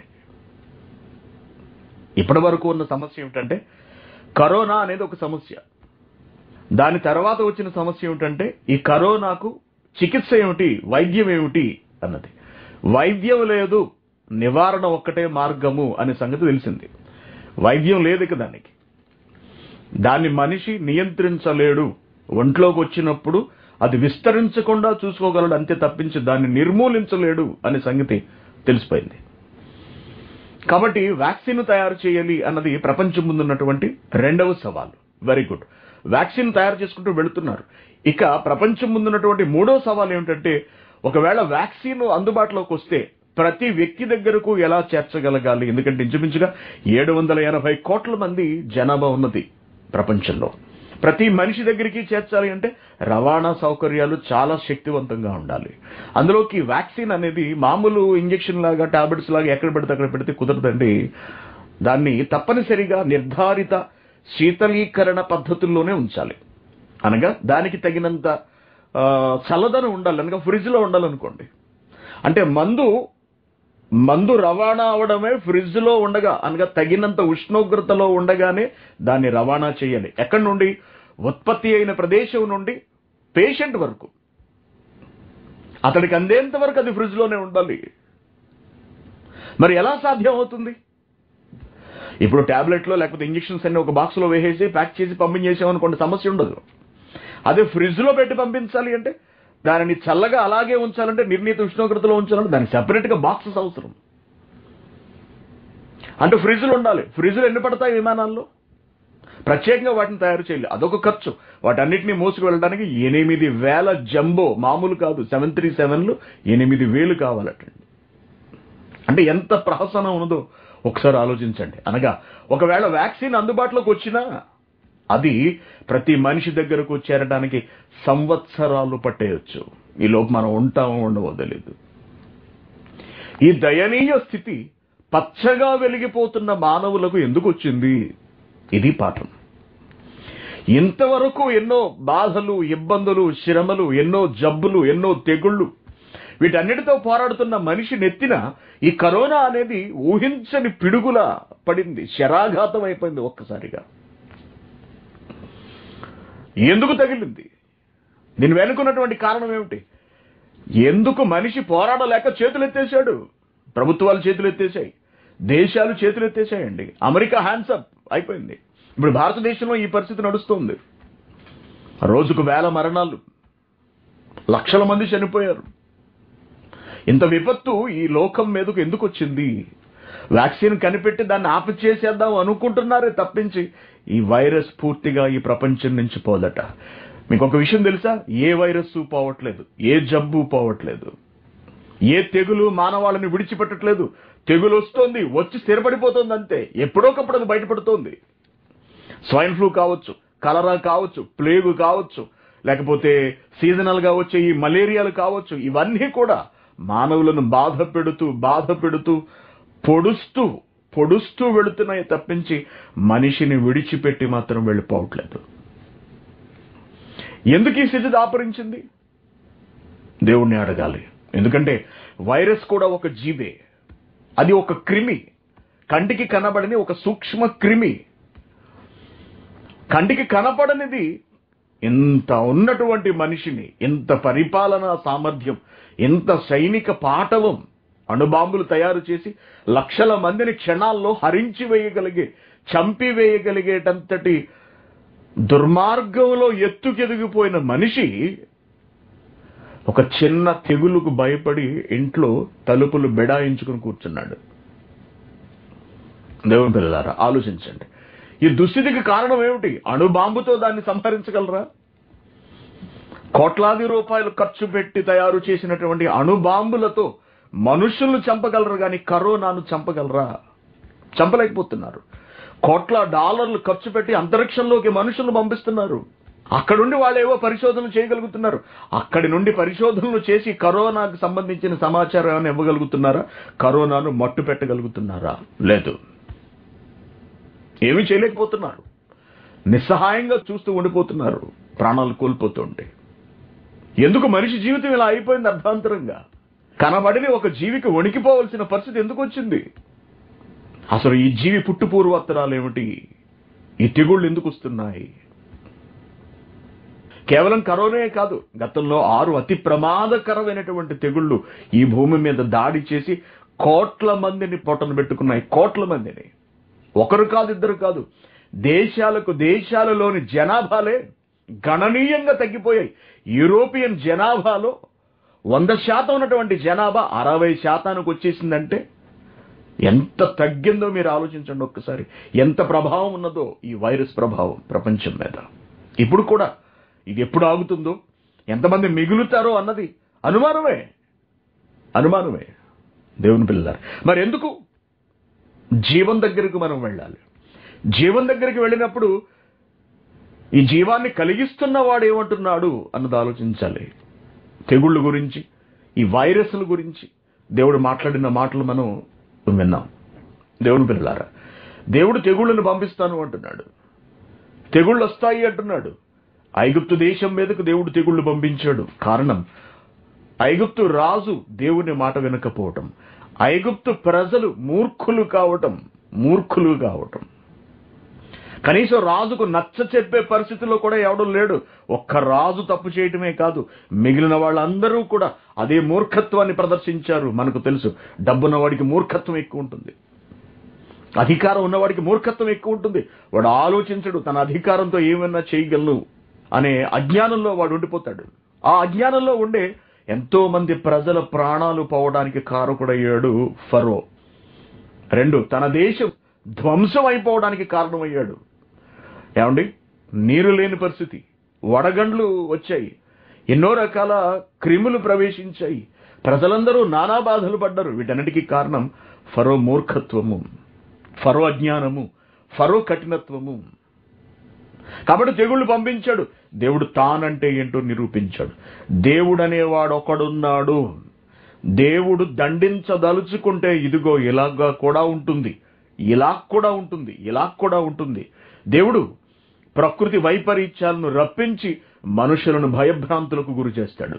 ఇప్పటి వరకు ఉన్న సమస్య ఏమిటంటే కరోనా అనేది ఒక సమస్య దాని తర్వాత వచ్చిన సమస్య ఏమిటంటే ఈ కరోనాకు చికిత్స ఏమిటి వైద్యం ఏమిటి అన్నది వైద్యం లేదు నివారణ ఒక్కటే మార్గము అనే సంగతి తెలిసింది వైద్యం లేదు ఇక దానికి దాన్ని మనిషి నియంత్రించలేడు ఒంట్లోకి వచ్చినప్పుడు అది విస్తరించకుండా చూసుకోగలడు అంతే తప్పించి దాన్ని నిర్మూలించలేడు అనే సంగతి తెలిసిపోయింది కాబట్టి వ్యాక్సిన్ తయారు చేయాలి అన్నది ప్రపంచం ముందున్నటువంటి రెండవ సవాలు వెరీ గుడ్ వ్యాక్సిన్ తయారు చేసుకుంటూ వెళుతున్నారు ఇక ప్రపంచం ముందున్నటువంటి మూడో సవాల్ ఏమిటంటే ఒకవేళ వ్యాక్సిన్ అందుబాటులోకి వస్తే ప్రతి వ్యక్తి దగ్గరకు ఎలా చేర్చగలగాలి ఎందుకంటే ఇంచుమించుగా ఏడు వందల ఎనభై కోట్ల మంది జనాభా ఉన్నది ప్రపంచంలో ప్రతి మనిషి దగ్గరికి చేర్చాలి అంటే రవాణా సౌకర్యాలు చాలా శక్తివంతంగా ఉండాలి అందులోకి వ్యాక్సిన్ అనేది మామూలు ఇంజెక్షన్ లాగా టాబ్లెట్స్ లాగా ఎక్కడ పెడితే అక్కడ పెడితే కుదరదండి దాన్ని తప్పనిసరిగా నిర్ధారిత శీతలీకరణ పద్ధతుల్లోనే ఉంచాలి అనగా దానికి తగినంత ఆ, చల్లదనం ఉండాలి అనగా ఫ్రిడ్జ్లో ఉండాలనుకోండి అంటే మందు మందు రవాణా అవడమే ఫ్రిడ్జ్ లో ఉండగా అనగా తగినంత ఉష్ణోగ్రతలో ఉండగానే దాన్ని రవాణా చేయాలి ఎక్కడి నుండి ఉత్పత్తి అయిన ప్రదేశం నుండి పేషెంట్ వరకు అతడికి అందేంత వరకు అది ఫ్రిడ్జ్ లోనే ఉండాలి మరి ఎలా సాధ్యం అవుతుంది ఇప్పుడు టాబ్లెట్లో లేకపోతే ఇంజెక్షన్స్ అన్ని ఒక బాక్స్ లో వేసేసి ప్యాక్ చేసి పంపించేసామనుకోండి సమస్య ఉండదు అదే ఫ్రిడ్జ్ లో పెట్టి పంపించాలి అంటే దానిని చల్లగా అలాగే ఉంచాలంటే నిర్ణీత ఉష్ణోగ్రతలో ఉంచాలంటే దానికి సెపరేట్ గా బాక్సెస్ అవసరం అంటే ఫ్రిడ్జ్లు ఉండాలి ఫ్రిడ్జ్లు ఎన్ని పడతాయి విమానాల్లో ప్రత్యేకంగా వాటిని తయారు చేయాలి అదొక ఖర్చు వాటన్నిటిని మోసుకు వెళ్ళడానికి ఎనిమిది వేల జంబో మామూలు కాదు సెవెన్ త్రీ సెవెన్లు ఎనిమిది వేలు కావాలటండి అంటే ఎంత ప్రహసనం ఉన్నదో ఒకసారి ఆలోచించండి అనగా ఒకవేళ వ్యాక్సిన్ అందుబాటులోకి వచ్చినా అది ప్రతి మనిషి దగ్గరకు చేరడానికి సంవత్సరాలు పట్టేయచ్చు ఈ లోపు మనం ఉంటామో ఉండవో తెలియదు ఈ దయనీయ స్థితి పచ్చగా వెలిగిపోతున్న మానవులకు ఎందుకు వచ్చింది ఇది పాఠం ఇంతవరకు ఎన్నో బాధలు ఇబ్బందులు శ్రమలు ఎన్నో జబ్బులు ఎన్నో తెగుళ్ళు వీటన్నిటితో పోరాడుతున్న మనిషి నెత్తిన ఈ కరోనా అనేది ఊహించని పిడుగులా పడింది శరాఘాతం అయిపోయింది ఒక్కసారిగా ఎందుకు తగిలింది దీని వెనుకున్నటువంటి కారణం ఏమిటి ఎందుకు మనిషి పోరాడలేక చేతులు ఎత్తేసాడు ప్రభుత్వాలు చేతులు ఎత్తేసాయి దేశాలు చేతులు ఎత్తేసాయండి అమెరికా హ్యాండ్సప్ అయిపోయింది ఇప్పుడు భారతదేశంలో ఈ పరిస్థితి నడుస్తుంది రోజుకు వేల మరణాలు లక్షల మంది చనిపోయారు ఇంత విపత్తు ఈ లోకం మీదకు ఎందుకు వచ్చింది వ్యాక్సిన్ కనిపెట్టి దాన్ని ఆపు చేసేద్దాం అనుకుంటున్నారే తప్పించి ఈ వైరస్ పూర్తిగా ఈ ప్రపంచం నుంచి పోదట మీకు ఒక విషయం తెలుసా ఏ వైరస్ పోవట్లేదు ఏ జబ్బు పోవట్లేదు ఏ తెగులు మానవాళిని విడిచిపెట్టట్లేదు తెగులు వస్తోంది వచ్చి స్థిరపడిపోతుంది అంతే ఎప్పుడోకప్పుడు అది బయటపడుతోంది స్వైన్ ఫ్లూ కావచ్చు కలరా కావచ్చు ప్లేగు కావచ్చు లేకపోతే సీజనల్ గా వచ్చే ఈ మలేరియాలు కావచ్చు ఇవన్నీ కూడా మానవులను బాధ పెడుతూ బాధ పెడుతూ పొడుస్తూ పొడుస్తూ వెళుతున్నాయి తప్పించి మనిషిని విడిచిపెట్టి మాత్రం వెళ్ళిపోవట్లేదు ఎందుకు ఈ స్థితి దాపరించింది దేవుణ్ణి అడగాలి ఎందుకంటే వైరస్ కూడా ఒక జీవే అది ఒక క్రిమి కంటికి కనబడని ఒక సూక్ష్మ క్రిమి కంటికి కనపడనిది ఇంత ఉన్నటువంటి మనిషిని ఇంత పరిపాలనా సామర్థ్యం ఇంత సైనిక పాటవం అణుబాంబులు తయారు చేసి లక్షల మందిని క్షణాల్లో హరించి వేయగలిగే చంపివేయగలిగేటంతటి దుర్మార్గంలో ఎత్తుకెదిగిపోయిన మనిషి ఒక చిన్న తెగులుకు భయపడి ఇంట్లో తలుపులు బెడాయించుకుని కూర్చున్నాడు దేవుని పిల్లలారా ఆలోచించండి ఈ దుస్థితికి కారణం ఏమిటి అణుబాంబుతో దాన్ని సంహరించగలరా కోట్లాది రూపాయలు ఖర్చు పెట్టి తయారు చేసినటువంటి అణుబాంబులతో మనుషులను చంపగలరు కానీ కరోనాను చంపగలరా చంపలేకపోతున్నారు కోట్ల డాలర్లు ఖర్చు పెట్టి అంతరిక్షంలోకి మనుషులను పంపిస్తున్నారు అక్కడ నుండి వాళ్ళు ఏవో పరిశోధనలు చేయగలుగుతున్నారు అక్కడి నుండి పరిశోధనలు చేసి కరోనాకు సంబంధించిన సమాచారం ఏమైనా ఇవ్వగలుగుతున్నారా కరోనాను మట్టు పెట్టగలుగుతున్నారా లేదు ఏమీ చేయలేకపోతున్నారు నిస్సహాయంగా చూస్తూ ఉండిపోతున్నారు ప్రాణాలు కోల్పోతుంటే ఎందుకు మనిషి జీవితం ఇలా అయిపోయింది అర్థాంతరంగా కనబడిని ఒక జీవికి వణికిపోవలసిన పరిస్థితి ఎందుకు వచ్చింది అసలు ఈ జీవి పుట్టు పూర్వోత్తరాలు ఏమిటి ఈ తెగుళ్ళు ఎందుకు వస్తున్నాయి కేవలం కరోనే కాదు గతంలో ఆరు అతి ప్రమాదకరమైనటువంటి తెగుళ్ళు ఈ భూమి మీద దాడి చేసి కోట్ల మందిని పొట్టను పెట్టుకున్నాయి కోట్ల మందిని ఒకరు కాదు ఇద్దరు కాదు దేశాలకు దేశాలలోని జనాభాలే గణనీయంగా తగ్గిపోయాయి యూరోపియన్ జనాభాలో వంద శాతం ఉన్నటువంటి జనాభా అరవై శాతానికి వచ్చేసిందంటే ఎంత తగ్గిందో మీరు ఆలోచించండి ఒక్కసారి ఎంత ప్రభావం ఉన్నదో ఈ వైరస్ ప్రభావం ప్రపంచం మీద ఇప్పుడు కూడా ఇది ఎప్పుడు ఆగుతుందో ఎంతమంది మిగులుతారో అన్నది అనుమానమే అనుమానమే దేవుని పిల్లలారు మరి ఎందుకు జీవం దగ్గరకు మనం వెళ్ళాలి జీవం దగ్గరికి వెళ్ళినప్పుడు ఈ జీవాన్ని కలిగిస్తున్న వాడు ఏమంటున్నాడు అన్నది ఆలోచించాలి తెగుళ్ళ గురించి ఈ వైరస్ల గురించి దేవుడు మాట్లాడిన మాటలు మనం విన్నాం దేవుని పిల్లలారా దేవుడు తెగుళ్ళను పంపిస్తాను అంటున్నాడు తెగుళ్ళు వస్తాయి అంటున్నాడు ఐగుప్తు దేశం మీదకు దేవుడు తెగుళ్ళు పంపించాడు కారణం ఐగుప్తు రాజు దేవుని మాట వినకపోవటం ఐగుప్తు ప్రజలు మూర్ఖులు కావటం మూర్ఖులు కావటం కనీసం రాజుకు నచ్చ చెప్పే పరిస్థితిలో కూడా ఎవడం లేడు ఒక్క రాజు తప్పు చేయటమే కాదు మిగిలిన వాళ్ళందరూ కూడా అదే మూర్ఖత్వాన్ని ప్రదర్శించారు మనకు తెలుసు డబ్బున్న వాడికి మూర్ఖత్వం ఎక్కువ ఉంటుంది అధికారం ఉన్నవాడికి మూర్ఖత్వం ఎక్కువ ఉంటుంది వాడు ఆలోచించడు తన అధికారంతో ఏమైనా చేయగలను అనే అజ్ఞానంలో వాడు ఉండిపోతాడు ఆ అజ్ఞానంలో ఉండే ఎంతో మంది ప్రజల ప్రాణాలు పోవడానికి కారకుడయ్యాడు ఫరో రెండు తన దేశం ధ్వంసం అయిపోవడానికి కారణమయ్యాడు ఏమండి నీరు లేని పరిస్థితి వడగండ్లు వచ్చాయి ఎన్నో రకాల క్రిములు ప్రవేశించాయి ప్రజలందరూ నానా బాధలు పడ్డారు వీటన్నిటికీ కారణం ఫరో మూర్ఖత్వము ఫరో అజ్ఞానము ఫరో కఠినత్వము కాబట్టి తెగుళ్ళు పంపించాడు దేవుడు తానంటే ఏంటో నిరూపించాడు దేవుడు అనేవాడు ఒకడున్నాడు దేవుడు దండించదలుచుకుంటే ఇదిగో ఇలాగా కూడా ఉంటుంది ఇలా కూడా ఉంటుంది ఇలా కూడా ఉంటుంది దేవుడు ప్రకృతి వైపరీత్యాలను రప్పించి మనుషులను భయభ్రాంతులకు గురి చేస్తాడు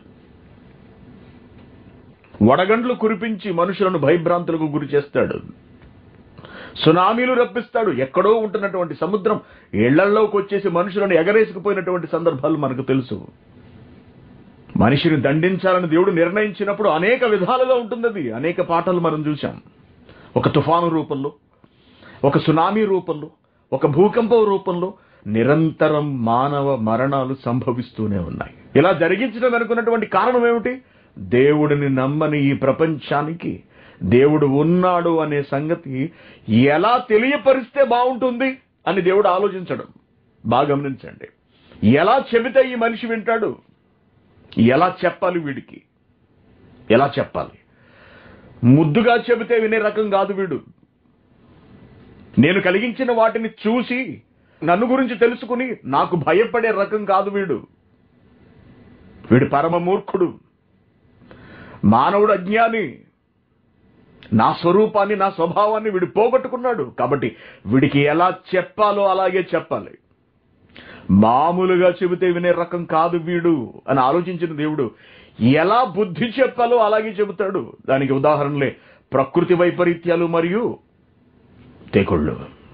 వడగండ్లు కురిపించి మనుషులను భయభ్రాంతులకు గురి చేస్తాడు సునామీలు రప్పిస్తాడు ఎక్కడో ఉంటున్నటువంటి సముద్రం ఇళ్లల్లోకి వచ్చేసి మనుషులను ఎగరేసుకుపోయినటువంటి సందర్భాలు మనకు తెలుసు మనిషిని దండించాలని దేవుడు నిర్ణయించినప్పుడు అనేక విధాలుగా ఉంటుంది అది అనేక పాటలు మనం చూశాం ఒక తుఫాను రూపంలో ఒక సునామీ రూపంలో ఒక భూకంపం రూపంలో నిరంతరం మానవ మరణాలు సంభవిస్తూనే ఉన్నాయి ఇలా జరిగించడం అనుకున్నటువంటి కారణం ఏమిటి దేవుడిని నమ్మని ఈ ప్రపంచానికి దేవుడు ఉన్నాడు అనే సంగతి ఎలా తెలియపరిస్తే బాగుంటుంది అని దేవుడు ఆలోచించడం బాగా గమనించండి ఎలా చెబితే ఈ మనిషి వింటాడు ఎలా చెప్పాలి వీడికి ఎలా చెప్పాలి ముద్దుగా చెబితే వినే రకం కాదు వీడు నేను కలిగించిన వాటిని చూసి నన్ను గురించి తెలుసుకుని నాకు భయపడే రకం కాదు వీడు వీడు పరమ మూర్ఖుడు మానవుడు అజ్ఞాని నా స్వరూపాన్ని నా స్వభావాన్ని వీడు పోగొట్టుకున్నాడు కాబట్టి వీడికి ఎలా చెప్పాలో అలాగే చెప్పాలి మామూలుగా చెబితే వినే రకం కాదు వీడు అని ఆలోచించిన దేవుడు ఎలా బుద్ధి చెప్పాలో అలాగే చెబుతాడు దానికి ఉదాహరణలే ప్రకృతి వైపరీత్యాలు మరియు తెగుళ్ళు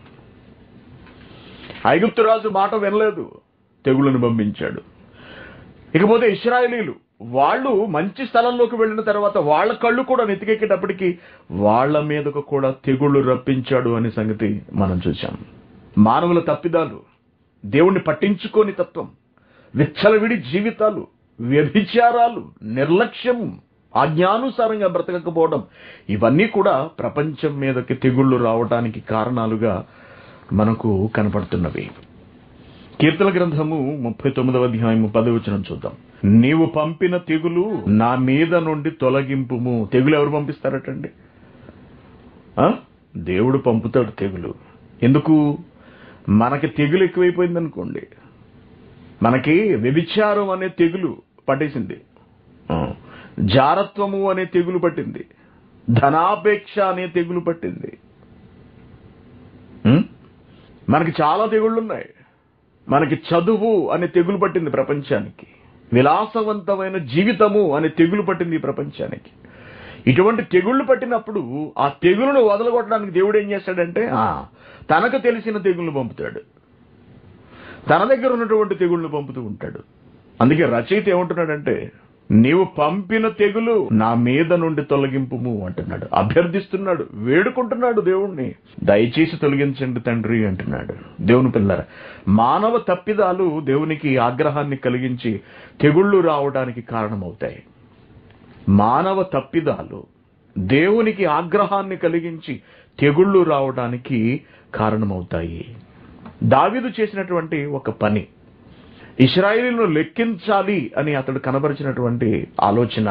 ఐగుప్తు రాజు మాట వినలేదు తెగుళ్ళను పంపించాడు ఇకపోతే ఇస్రాయలీలు వాళ్ళు మంచి స్థలంలోకి వెళ్ళిన తర్వాత వాళ్ళ కళ్ళు కూడా నెతికెక్కేటప్పటికి వాళ్ళ మీదకు కూడా తెగుళ్ళు రప్పించాడు అనే సంగతి మనం చూశాం మానవుల తప్పిదాలు దేవుణ్ణి పట్టించుకోని తత్వం విచ్చలవిడి జీవితాలు వ్యభిచారాలు నిర్లక్ష్యం ఆజ్ఞానుసారంగా బ్రతకకపోవడం ఇవన్నీ కూడా ప్రపంచం మీదకి తెగుళ్ళు రావడానికి కారణాలుగా మనకు కనపడుతున్నవి కీర్తన గ్రంథము ముప్పై తొమ్మిదవ అధ్యాయము పదవచనం చూద్దాం నీవు పంపిన తెగులు నా మీద నుండి తొలగింపుము తెగులు ఎవరు పంపిస్తారటండి ఆ? దేవుడు పంపుతాడు తెగులు ఎందుకు మనకి తెగులు ఎక్కువైపోయింది అనుకోండి మనకి వ్యభిచారం అనే తెగులు పట్టేసింది ఆ. జారత్వము అనే తెగులు పట్టింది ధనాపేక్ష అనే తెగులు పట్టింది ఉం? మనకి చాలా తెగుళ్ళున్నాయి మనకి చదువు అనే తెగులు పట్టింది ప్రపంచానికి విలాసవంతమైన జీవితము అనే తెగులు పట్టింది ఈ ప్రపంచానికి ఇటువంటి తెగుళ్ళు పట్టినప్పుడు ఆ తెగులను వదలగొట్టడానికి దేవుడు ఏం చేస్తాడంటే ఆ, తనకు తెలిసిన తెగుళ్ళు పంపుతాడు తన దగ్గర ఉన్నటువంటి తెగుళ్ళను పంపుతూ ఉంటాడు అందుకే రచయిత ఏమంటున్నాడంటే నీవు పంపిన తెగులు నా మీద నుండి తొలగింపుము అంటున్నాడు అభ్యర్థిస్తున్నాడు వేడుకుంటున్నాడు దేవుణ్ణి దయచేసి తొలగించండి తండ్రి అంటున్నాడు దేవుని పిల్లర మానవ తప్పిదాలు దేవునికి ఆగ్రహాన్ని కలిగించి తెగుళ్ళు రావడానికి కారణమవుతాయి మానవ తప్పిదాలు దేవునికి ఆగ్రహాన్ని కలిగించి తెగుళ్ళు రావడానికి కారణమవుతాయి దావీదు చేసినటువంటి ఒక పని ఇస్రాయేలీలను లెక్కించాలి అని అతడు కనబరిచినటువంటి ఆలోచన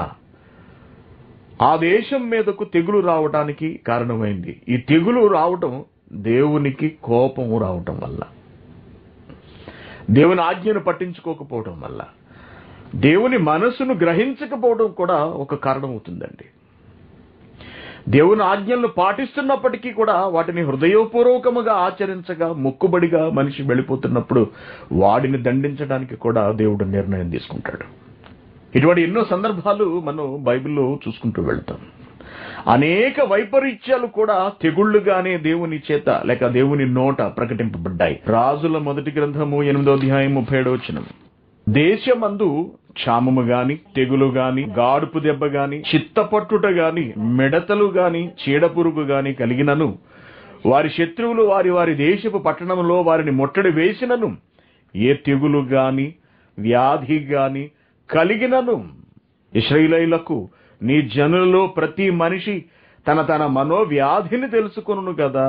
ఆ దేశం మీదకు తెగులు రావడానికి కారణమైంది ఈ తెగులు రావటం దేవునికి కోపం రావటం వల్ల దేవుని ఆజ్ఞను పట్టించుకోకపోవడం వల్ల దేవుని మనసును గ్రహించకపోవడం కూడా ఒక కారణం అవుతుందండి దేవుని ఆజ్ఞలను పాటిస్తున్నప్పటికీ కూడా వాటిని హృదయపూర్వకముగా ఆచరించగా మొక్కుబడిగా మనిషి వెళ్ళిపోతున్నప్పుడు వాడిని దండించడానికి కూడా దేవుడు నిర్ణయం తీసుకుంటాడు ఇటువంటి ఎన్నో సందర్భాలు మనం బైబిల్లో చూసుకుంటూ వెళ్తాం అనేక వైపరీత్యాలు కూడా తెగుళ్లుగానే దేవుని చేత లేక దేవుని నోట ప్రకటింపబడ్డాయి రాజుల మొదటి గ్రంథము ఎనిమిదో అధ్యాయం ముప్పై ఏడో వచనం దేశమందు క్షామము గాని తెగులు గాని గాడుపు దెబ్బ గాని చిత్తపట్టుట గాని మిడతలు గాని చీడపురుగు గాని కలిగినను వారి శత్రువులు వారి వారి దేశపు పట్టణంలో వారిని ముట్టడి వేసినను ఏ తెగులు గాని వ్యాధి గాని కలిగినను ఇస్రాయేలీయులకు నీ జనులలో ప్రతి మనిషి తన తన మనోవ్యాధిని తెలుసుకొను కదా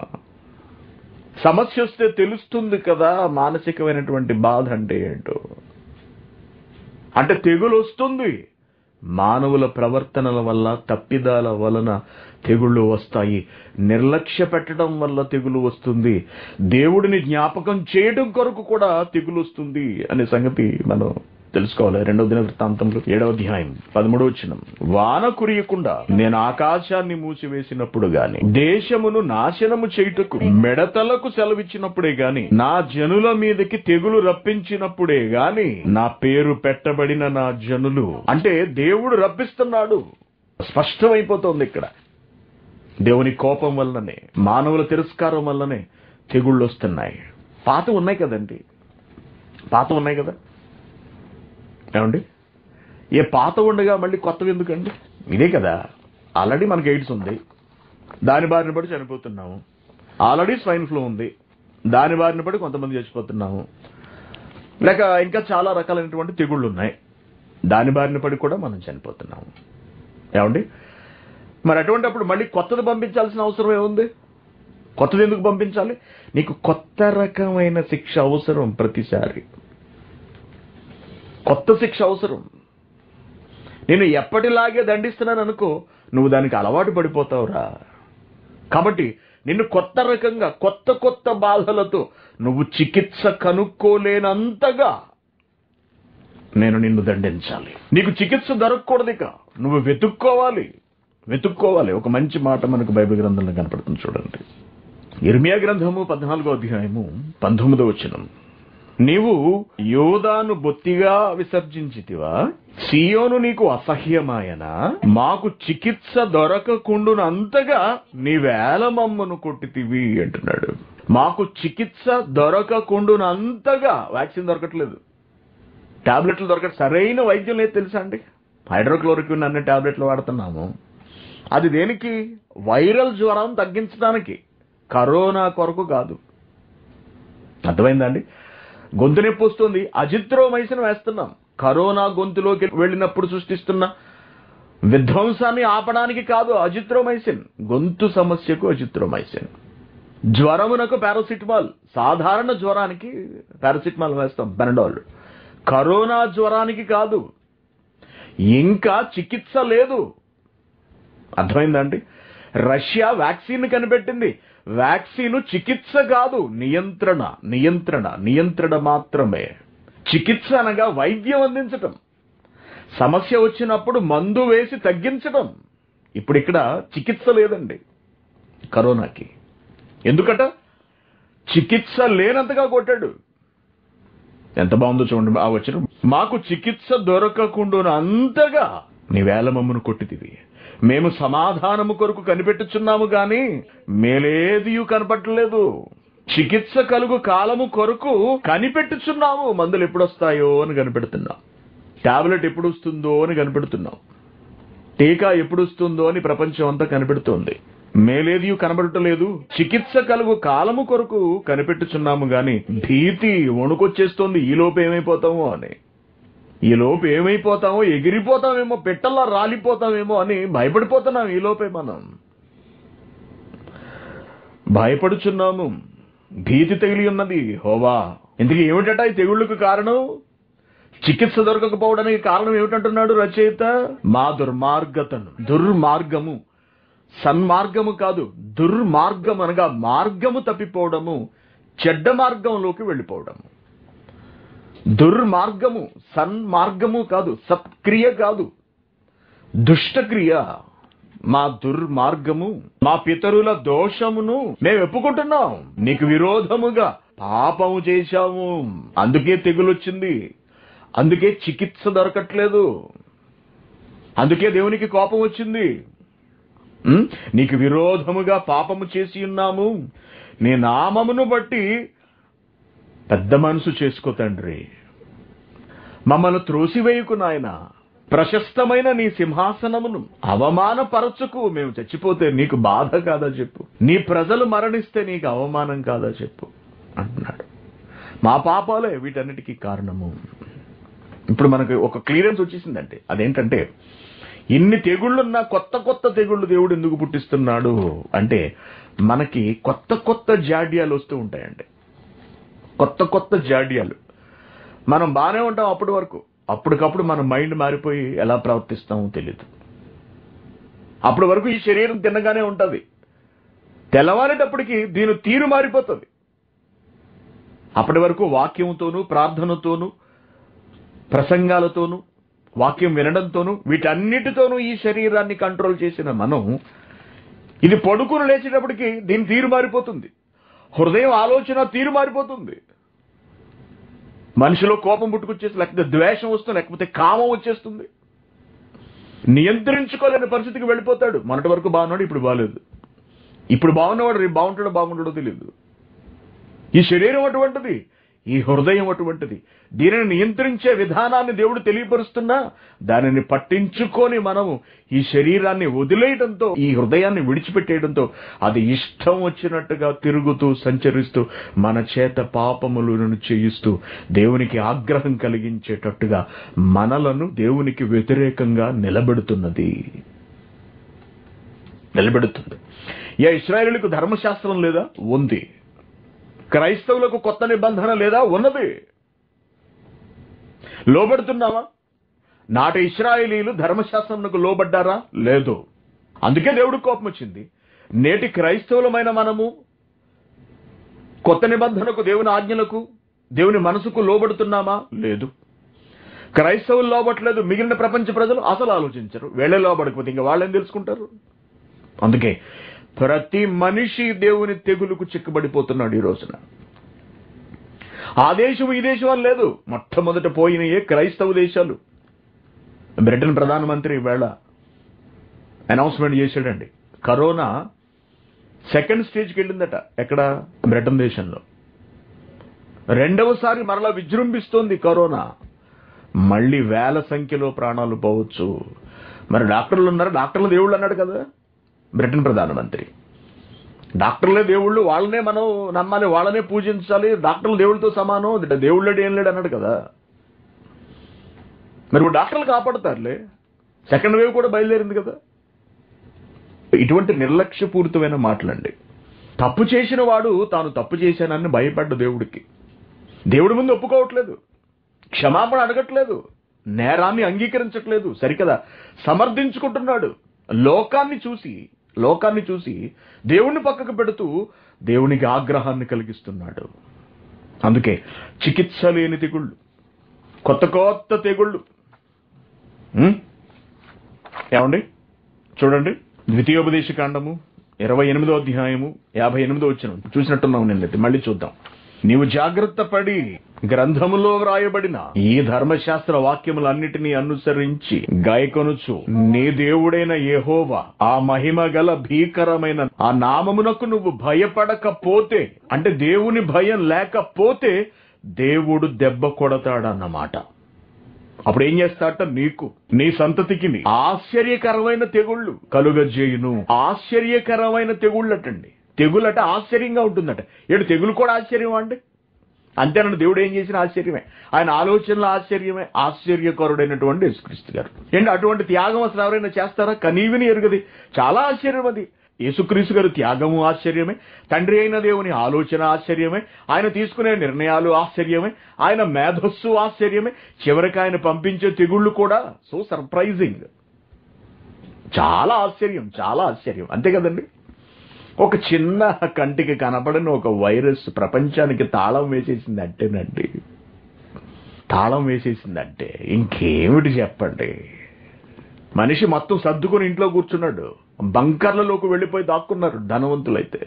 సమస్య వస్తే తెలుస్తుంది కదా మానసికమైనటువంటి బాధ అంటే ఏంటో అంటే తెగులు వస్తుంది మానవుల ప్రవర్తనల వల్ల తప్పిదాల వలన తెగుళ్ళు వస్తాయి నిర్లక్ష్య పెట్టడం వల్ల తెగులు వస్తుంది దేవుడిని జ్ఞాపకం చేయడం కొరకు కూడా తెగులు వస్తుంది అనే సంగతి మనం తెలుసుకోవాలి రెండవ దిన వృత్తాంతంలో ఏడవ అధ్యాయం పదమూడవ వచనం వాన కురియకుండా నేను ఆకాశాన్ని మూసివేసినప్పుడు గాని దేశమును నాశనము చేయుటకు మెడతలకు సెలవిచ్చినప్పుడే గాని నా జనుల మీదకి తెగులు రప్పించినప్పుడే గాని నా పేరు పెట్టబడిన నా జనులు అంటే దేవుడు రప్పిస్తున్నాడు స్పష్టమైపోతోంది ఇక్కడ దేవుని కోపం వల్లనే మానవుల తిరస్కారం వల్లనే తెగుళ్ళు వస్తున్నాయి పాత ఉన్నాయి కదండి పాత ఉన్నాయి కదా ఏమండి ఏ పాత ఉండగా మళ్ళీ కొత్తవి ఎందుకండి ఇదే కదా ఆల్రెడీ మనకి ఎయిడ్స్ ఉంది దాని బారిన పడి చనిపోతున్నాము ఆల్రెడీ స్వైన్ ఫ్లూ ఉంది దాని బారిన పడి కొంతమంది చచ్చిపోతున్నాము లేక ఇంకా చాలా రకాలైనటువంటి తెగుళ్ళు ఉన్నాయి దాని బారిన పడి కూడా మనం చనిపోతున్నాము ఏమండి మరి అటువంటిప్పుడు మళ్ళీ కొత్తది పంపించాల్సిన అవసరం ఏముంది కొత్తది ఎందుకు పంపించాలి నీకు కొత్త రకమైన శిక్ష అవసరం ప్రతిసారి కొత్త శిక్ష అవసరం నేను ఎప్పటిలాగే దండిస్తున్నాను అనుకో నువ్వు దానికి అలవాటు పడిపోతావురా కాబట్టి నిన్ను కొత్త రకంగా కొత్త కొత్త బాధలతో నువ్వు చికిత్స కనుక్కోలేనంతగా నేను నిన్ను దండించాలి నీకు చికిత్స దొరకకూడదు ఇక నువ్వు వెతుక్కోవాలి వెతుక్కోవాలి ఒక మంచి మాట మనకు బైబిల్ గ్రంథంలో కనపడుతుంది చూడండి ఇర్మియా గ్రంథము పద్నాలుగో అధ్యాయము పంతొమ్మిదో వచనం నీవు యోదాను బొత్తిగా విసర్జించితివా సియోను నీకు అసహ్యమాయనా మాకు చికిత్స దొరకకుండునంతగా నీవేల మమ్మను కొట్టితివి అంటున్నాడు మాకు చికిత్స దొరకకుండునంతగా వ్యాక్సిన్ దొరకట్లేదు టాబ్లెట్లు దొరక సరైన వైద్యం లేదు తెలుసా అండి హైడ్రోక్లోరిక్విన్ అనే టాబ్లెట్లు వాడుతున్నాము అది దేనికి వైరల్ జ్వరం తగ్గించడానికి కరోనా కొరకు కాదు అర్థమైందండి గొంతు నొప్పి వస్తుంది అజిత్రోమైసిన్ వేస్తున్నాం కరోనా గొంతులోకి వెళ్ళినప్పుడు సృష్టిస్తున్న విధ్వంసాన్ని ఆపడానికి కాదు అజిత్రోమైసిన్ గొంతు సమస్యకు అజిత్రోమైసిన్ జ్వరమునకు పారాసిటమాల్ సాధారణ జ్వరానికి పారాసిటమాల్ వేస్తాం బెనడాల్ కరోనా జ్వరానికి కాదు ఇంకా చికిత్స లేదు అర్థమైందండి రష్యా వ్యాక్సిన్ కనిపెట్టింది వ్యాక్సిన్ చికిత్స కాదు నియంత్రణ నియంత్రణ నియంత్రణ మాత్రమే చికిత్స అనగా వైద్యం అందించటం సమస్య వచ్చినప్పుడు మందు వేసి తగ్గించటం ఇప్పుడు ఇక్కడ చికిత్స లేదండి కరోనాకి ఎందుకట చికిత్స లేనంతగా కొట్టాడు ఎంత బాగుందో చూడండి ఆ వచ్చిన మాకు చికిత్స దొరకకుండా అంతగా నీ వేల మమ్మను కొట్టితివి మేము సమాధానము కొరకు కనిపెట్టుచున్నాము గాని మేలేదియు కనపట్టలేదు చికిత్స కలుగు కాలము కొరకు కనిపెట్టుచున్నాము మందులు ఎప్పుడొస్తాయో అని కనిపెడుతున్నాం టాబ్లెట్ ఎప్పుడు వస్తుందో అని కనిపెడుతున్నాం టీకా ఎప్పుడు వస్తుందో అని ప్రపంచం అంతా కనిపెడుతోంది మేలేది కనబడటలేదు చికిత్స కలుగు కాలము కొరకు కనిపెట్టుచున్నాము గాని భీతి వణుకొచ్చేస్తోంది ఈ లోపు ఏమైపోతామో అని ఈ లోపు ఏమైపోతామో ఎగిరిపోతామేమో పెట్టల్లా రాలిపోతామేమో అని భయపడిపోతున్నాం ఈ లోపే మనం భయపడుచున్నాము భీతి తగిలి ఉన్నది హోవా ఇందుకు ఏమిటట ఈ తెగుళ్ళకు కారణం చికిత్స దొరకకపోవడానికి కారణం ఏమిటంటున్నాడు రచయిత మా దుర్మార్గతను దుర్మార్గము సన్మార్గము కాదు దుర్మార్గం అనగా మార్గము తప్పిపోవడము చెడ్డ మార్గంలోకి వెళ్ళిపోవడము దుర్మార్గము సన్మార్గము కాదు సత్క్రియ కాదు దుష్టక్రియ మా దుర్మార్గము మా పితరుల దోషమును మేము ఒప్పుకుంటున్నాం నీకు విరోధముగా పాపము చేశాము అందుకే తెగులొచ్చింది అందుకే చికిత్స దొరకట్లేదు అందుకే దేవునికి కోపం వచ్చింది ఉం? నీకు విరోధముగా పాపము చేసి ఉన్నాము నీ నామమును బట్టి పెద్ద మనసు చేసుకో తండ్రి మమ్మల్ని త్రోసివేయుకు నాయన ప్రశస్తమైన నీ సింహాసనమును అవమానపరచుకు మేము చచ్చిపోతే నీకు బాధ కాదా చెప్పు నీ ప్రజలు మరణిస్తే నీకు అవమానం కాదా చెప్పు అంటున్నాడు మా పాపాలే వీటన్నిటికీ కారణము ఇప్పుడు మనకు ఒక క్లియరెన్స్ వచ్చేసిందంటే అదేంటంటే ఇన్ని తెగుళ్ళున్నా కొత్త కొత్త తెగుళ్ళు దేవుడు ఎందుకు పుట్టిస్తున్నాడు అంటే మనకి కొత్త కొత్త జాడ్యాలు వస్తూ ఉంటాయండి కొత్త కొత్త జాడ్యాలు మనం బాగానే ఉంటాం అప్పటి వరకు అప్పటికప్పుడు మన మైండ్ మారిపోయి ఎలా ప్రవర్తిస్తామో తెలియదు అప్పటి వరకు ఈ శరీరం తిన్నగానే ఉంటుంది తెల్లవారేటప్పటికి దీని తీరు మారిపోతుంది అప్పటి వరకు వాక్యంతోనూ ప్రార్థనతోనూ ప్రసంగాలతోనూ వాక్యం వినడంతోనూ వీటన్నిటితోనూ ఈ శరీరాన్ని కంట్రోల్ చేసిన మనం ఇది పడుకుని లేచేటప్పటికి దీని తీరు మారిపోతుంది హృదయం ఆలోచన తీరు మారిపోతుంది మనిషిలో కోపం పుట్టుకొచ్చేసి లేకపోతే ద్వేషం వస్తుంది లేకపోతే కామం వచ్చేస్తుంది నియంత్రించుకోలేని పరిస్థితికి వెళ్ళిపోతాడు మొన్నటి వరకు బాగున్నాడు ఇప్పుడు బాగాలేదు ఇప్పుడు బాగున్నవాడు రేపు బాగుంటాడో బాగుంటాడో తెలియదు ఈ శరీరం అటువంటిది ఈ హృదయం అటువంటిది దీనిని నియంత్రించే విధానాన్ని దేవుడు తెలియపరుస్తున్నా దానిని పట్టించుకొని మనము ఈ శరీరాన్ని వదిలేయడంతో ఈ హృదయాన్ని విడిచిపెట్టేయడంతో అది ఇష్టం వచ్చినట్టుగా తిరుగుతూ సంచరిస్తూ మన చేత పాపములను చేయిస్తూ దేవునికి ఆగ్రహం కలిగించేటట్టుగా మనలను దేవునికి వ్యతిరేకంగా నిలబెడుతున్నది నిలబెడుతుంది ఏ ఇస్రాయేలులకు ధర్మశాస్త్రం లేదా ఉంది క్రైస్తవులకు కొత్త నిబంధన లేదా ఉన్నది లోబడుతున్నావా నాటి ఇస్రాయేలీలు ధర్మశాస్త్రంకు లోబడ్డారా లేదు అందుకే దేవుడు కోపం వచ్చింది నేటి క్రైస్తవులమైన మనము కొత్త నిబంధనకు దేవుని ఆజ్ఞలకు దేవుని మనసుకు లోబడుతున్నామా లేదు క్రైస్తవులు లోబట్లేదు మిగిలిన ప్రపంచ ప్రజలు అసలు ఆలోచించరు వేళే లోబడకపోతే ఇంకా వాళ్ళేం తెలుసుకుంటారు అందుకే ప్రతి మనిషి దేవుని తెగులుకు చిక్కుబడిపోతున్నాడు ఈ రోజున ఆ దేశం ఈ దేశం అని లేదు మొట్టమొదట పోయినయే క్రైస్తవ దేశాలు బ్రిటన్ ప్రధానమంత్రి వేళ అనౌన్స్మెంట్ చేశాడండి కరోనా సెకండ్ స్టేజ్కి వెళ్ళిందట ఎక్కడ బ్రిటన్ దేశంలో రెండవసారి మరలా విజృంభిస్తోంది కరోనా మళ్ళీ వేల సంఖ్యలో ప్రాణాలు పోవచ్చు మరి డాక్టర్లు ఉన్నారు డాక్టర్లు దేవుళ్ళు అన్నాడు కదా బ్రిటన్ ప్రధానమంత్రి డాక్టర్లే దేవుళ్ళు వాళ్ళనే మనం నమ్మాలి వాళ్ళనే పూజించాలి డాక్టర్లు దేవుళ్ళతో సమానం దేవుళ్ళడు ఏం లేడు అన్నాడు కదా మరి ఇప్పుడు డాక్టర్లు కాపాడతారులే సెకండ్ వేవ్ కూడా బయలుదేరింది కదా ఇటువంటి నిర్లక్ష్యపూరితమైన మాటలండి తప్పు చేసిన వాడు తాను తప్పు చేశానని భయపడ్డ దేవుడికి దేవుడి ముందు ఒప్పుకోవట్లేదు క్షమాపణ అడగట్లేదు నేరాన్ని అంగీకరించట్లేదు సరికదా సమర్థించుకుంటున్నాడు లోకాన్ని చూసి లోకాన్ని చూసి దేవుణ్ణి పక్కకు పెడుతూ దేవునికి ఆగ్రహాన్ని కలిగిస్తున్నాడు అందుకే చికిత్స లేని తెగుళ్ళు కొత్త కొత్త తెగుళ్ళు ఉం? ఏమండి చూడండి ద్వితీయోపదేశ కాండము ఇరవై ఎనిమిదో అధ్యాయము యాభై ఎనిమిదో వచ్చిన చూసినట్టున్నావు నిన్నటి మళ్ళీ చూద్దాం నీవు జాగ్రత్త పడి గ్రంథములో వ్రాయబడిన ఈ ధర్మశాస్త్ర వాక్యములన్నిటినీ అనుసరించి గాయకొనుచు నీ దేవుడైన యెహోవా ఆ మహిమ గల భీకరమైన ఆ నామమునకు నువ్వు భయపడకపోతే అంటే దేవుని భయం లేకపోతే దేవుడు దెబ్బ కొడతాడన్నమాట అప్పుడు ఏం చేస్తాట నీకు నీ సంతతికి ఆశ్చర్యకరమైన తెగుళ్ళు కలుగజేయును ఆశ్చర్యకరమైన తెగుళ్ళటండి తెగులట ఆశ్చర్యంగా ఉంటుందట ఏడు తెగులు కూడా ఆశ్చర్యం అండి అంతేనండి దేవుడు ఏం చేసిన ఆశ్చర్యమే ఆయన ఆలోచనల ఆశ్చర్యమే ఆశ్చర్యకరుడైనటువంటి యేసుక్రీస్తు గారు ఏంటి అటువంటి త్యాగం అసలు ఎవరైనా చేస్తారా కనీవిని ఎరుగది చాలా ఆశ్చర్యం అది యేసుక్రీస్తు గారు త్యాగము ఆశ్చర్యమే తండ్రి అయిన దేవుని ఆలోచన ఆశ్చర్యమే ఆయన తీసుకునే నిర్ణయాలు ఆశ్చర్యమే ఆయన మేధస్సు ఆశ్చర్యమే చివరికి ఆయన పంపించే తెగుళ్ళు కూడా సో సర్ప్రైజింగ్ చాలా ఆశ్చర్యం చాలా ఆశ్చర్యం అంతే కదండి ఒక చిన్న కంటికి కనపడని ఒక వైరస్ ప్రపంచానికి తాళం వేసేసింది అంటేనండి తాళం వేసేసిందంటే ఇంకేమిటి చెప్పండి మనిషి మొత్తం సర్దుకుని ఇంట్లో కూర్చున్నాడు బంకర్లలోకి వెళ్ళిపోయి దాక్కున్నారు ధనవంతులైతే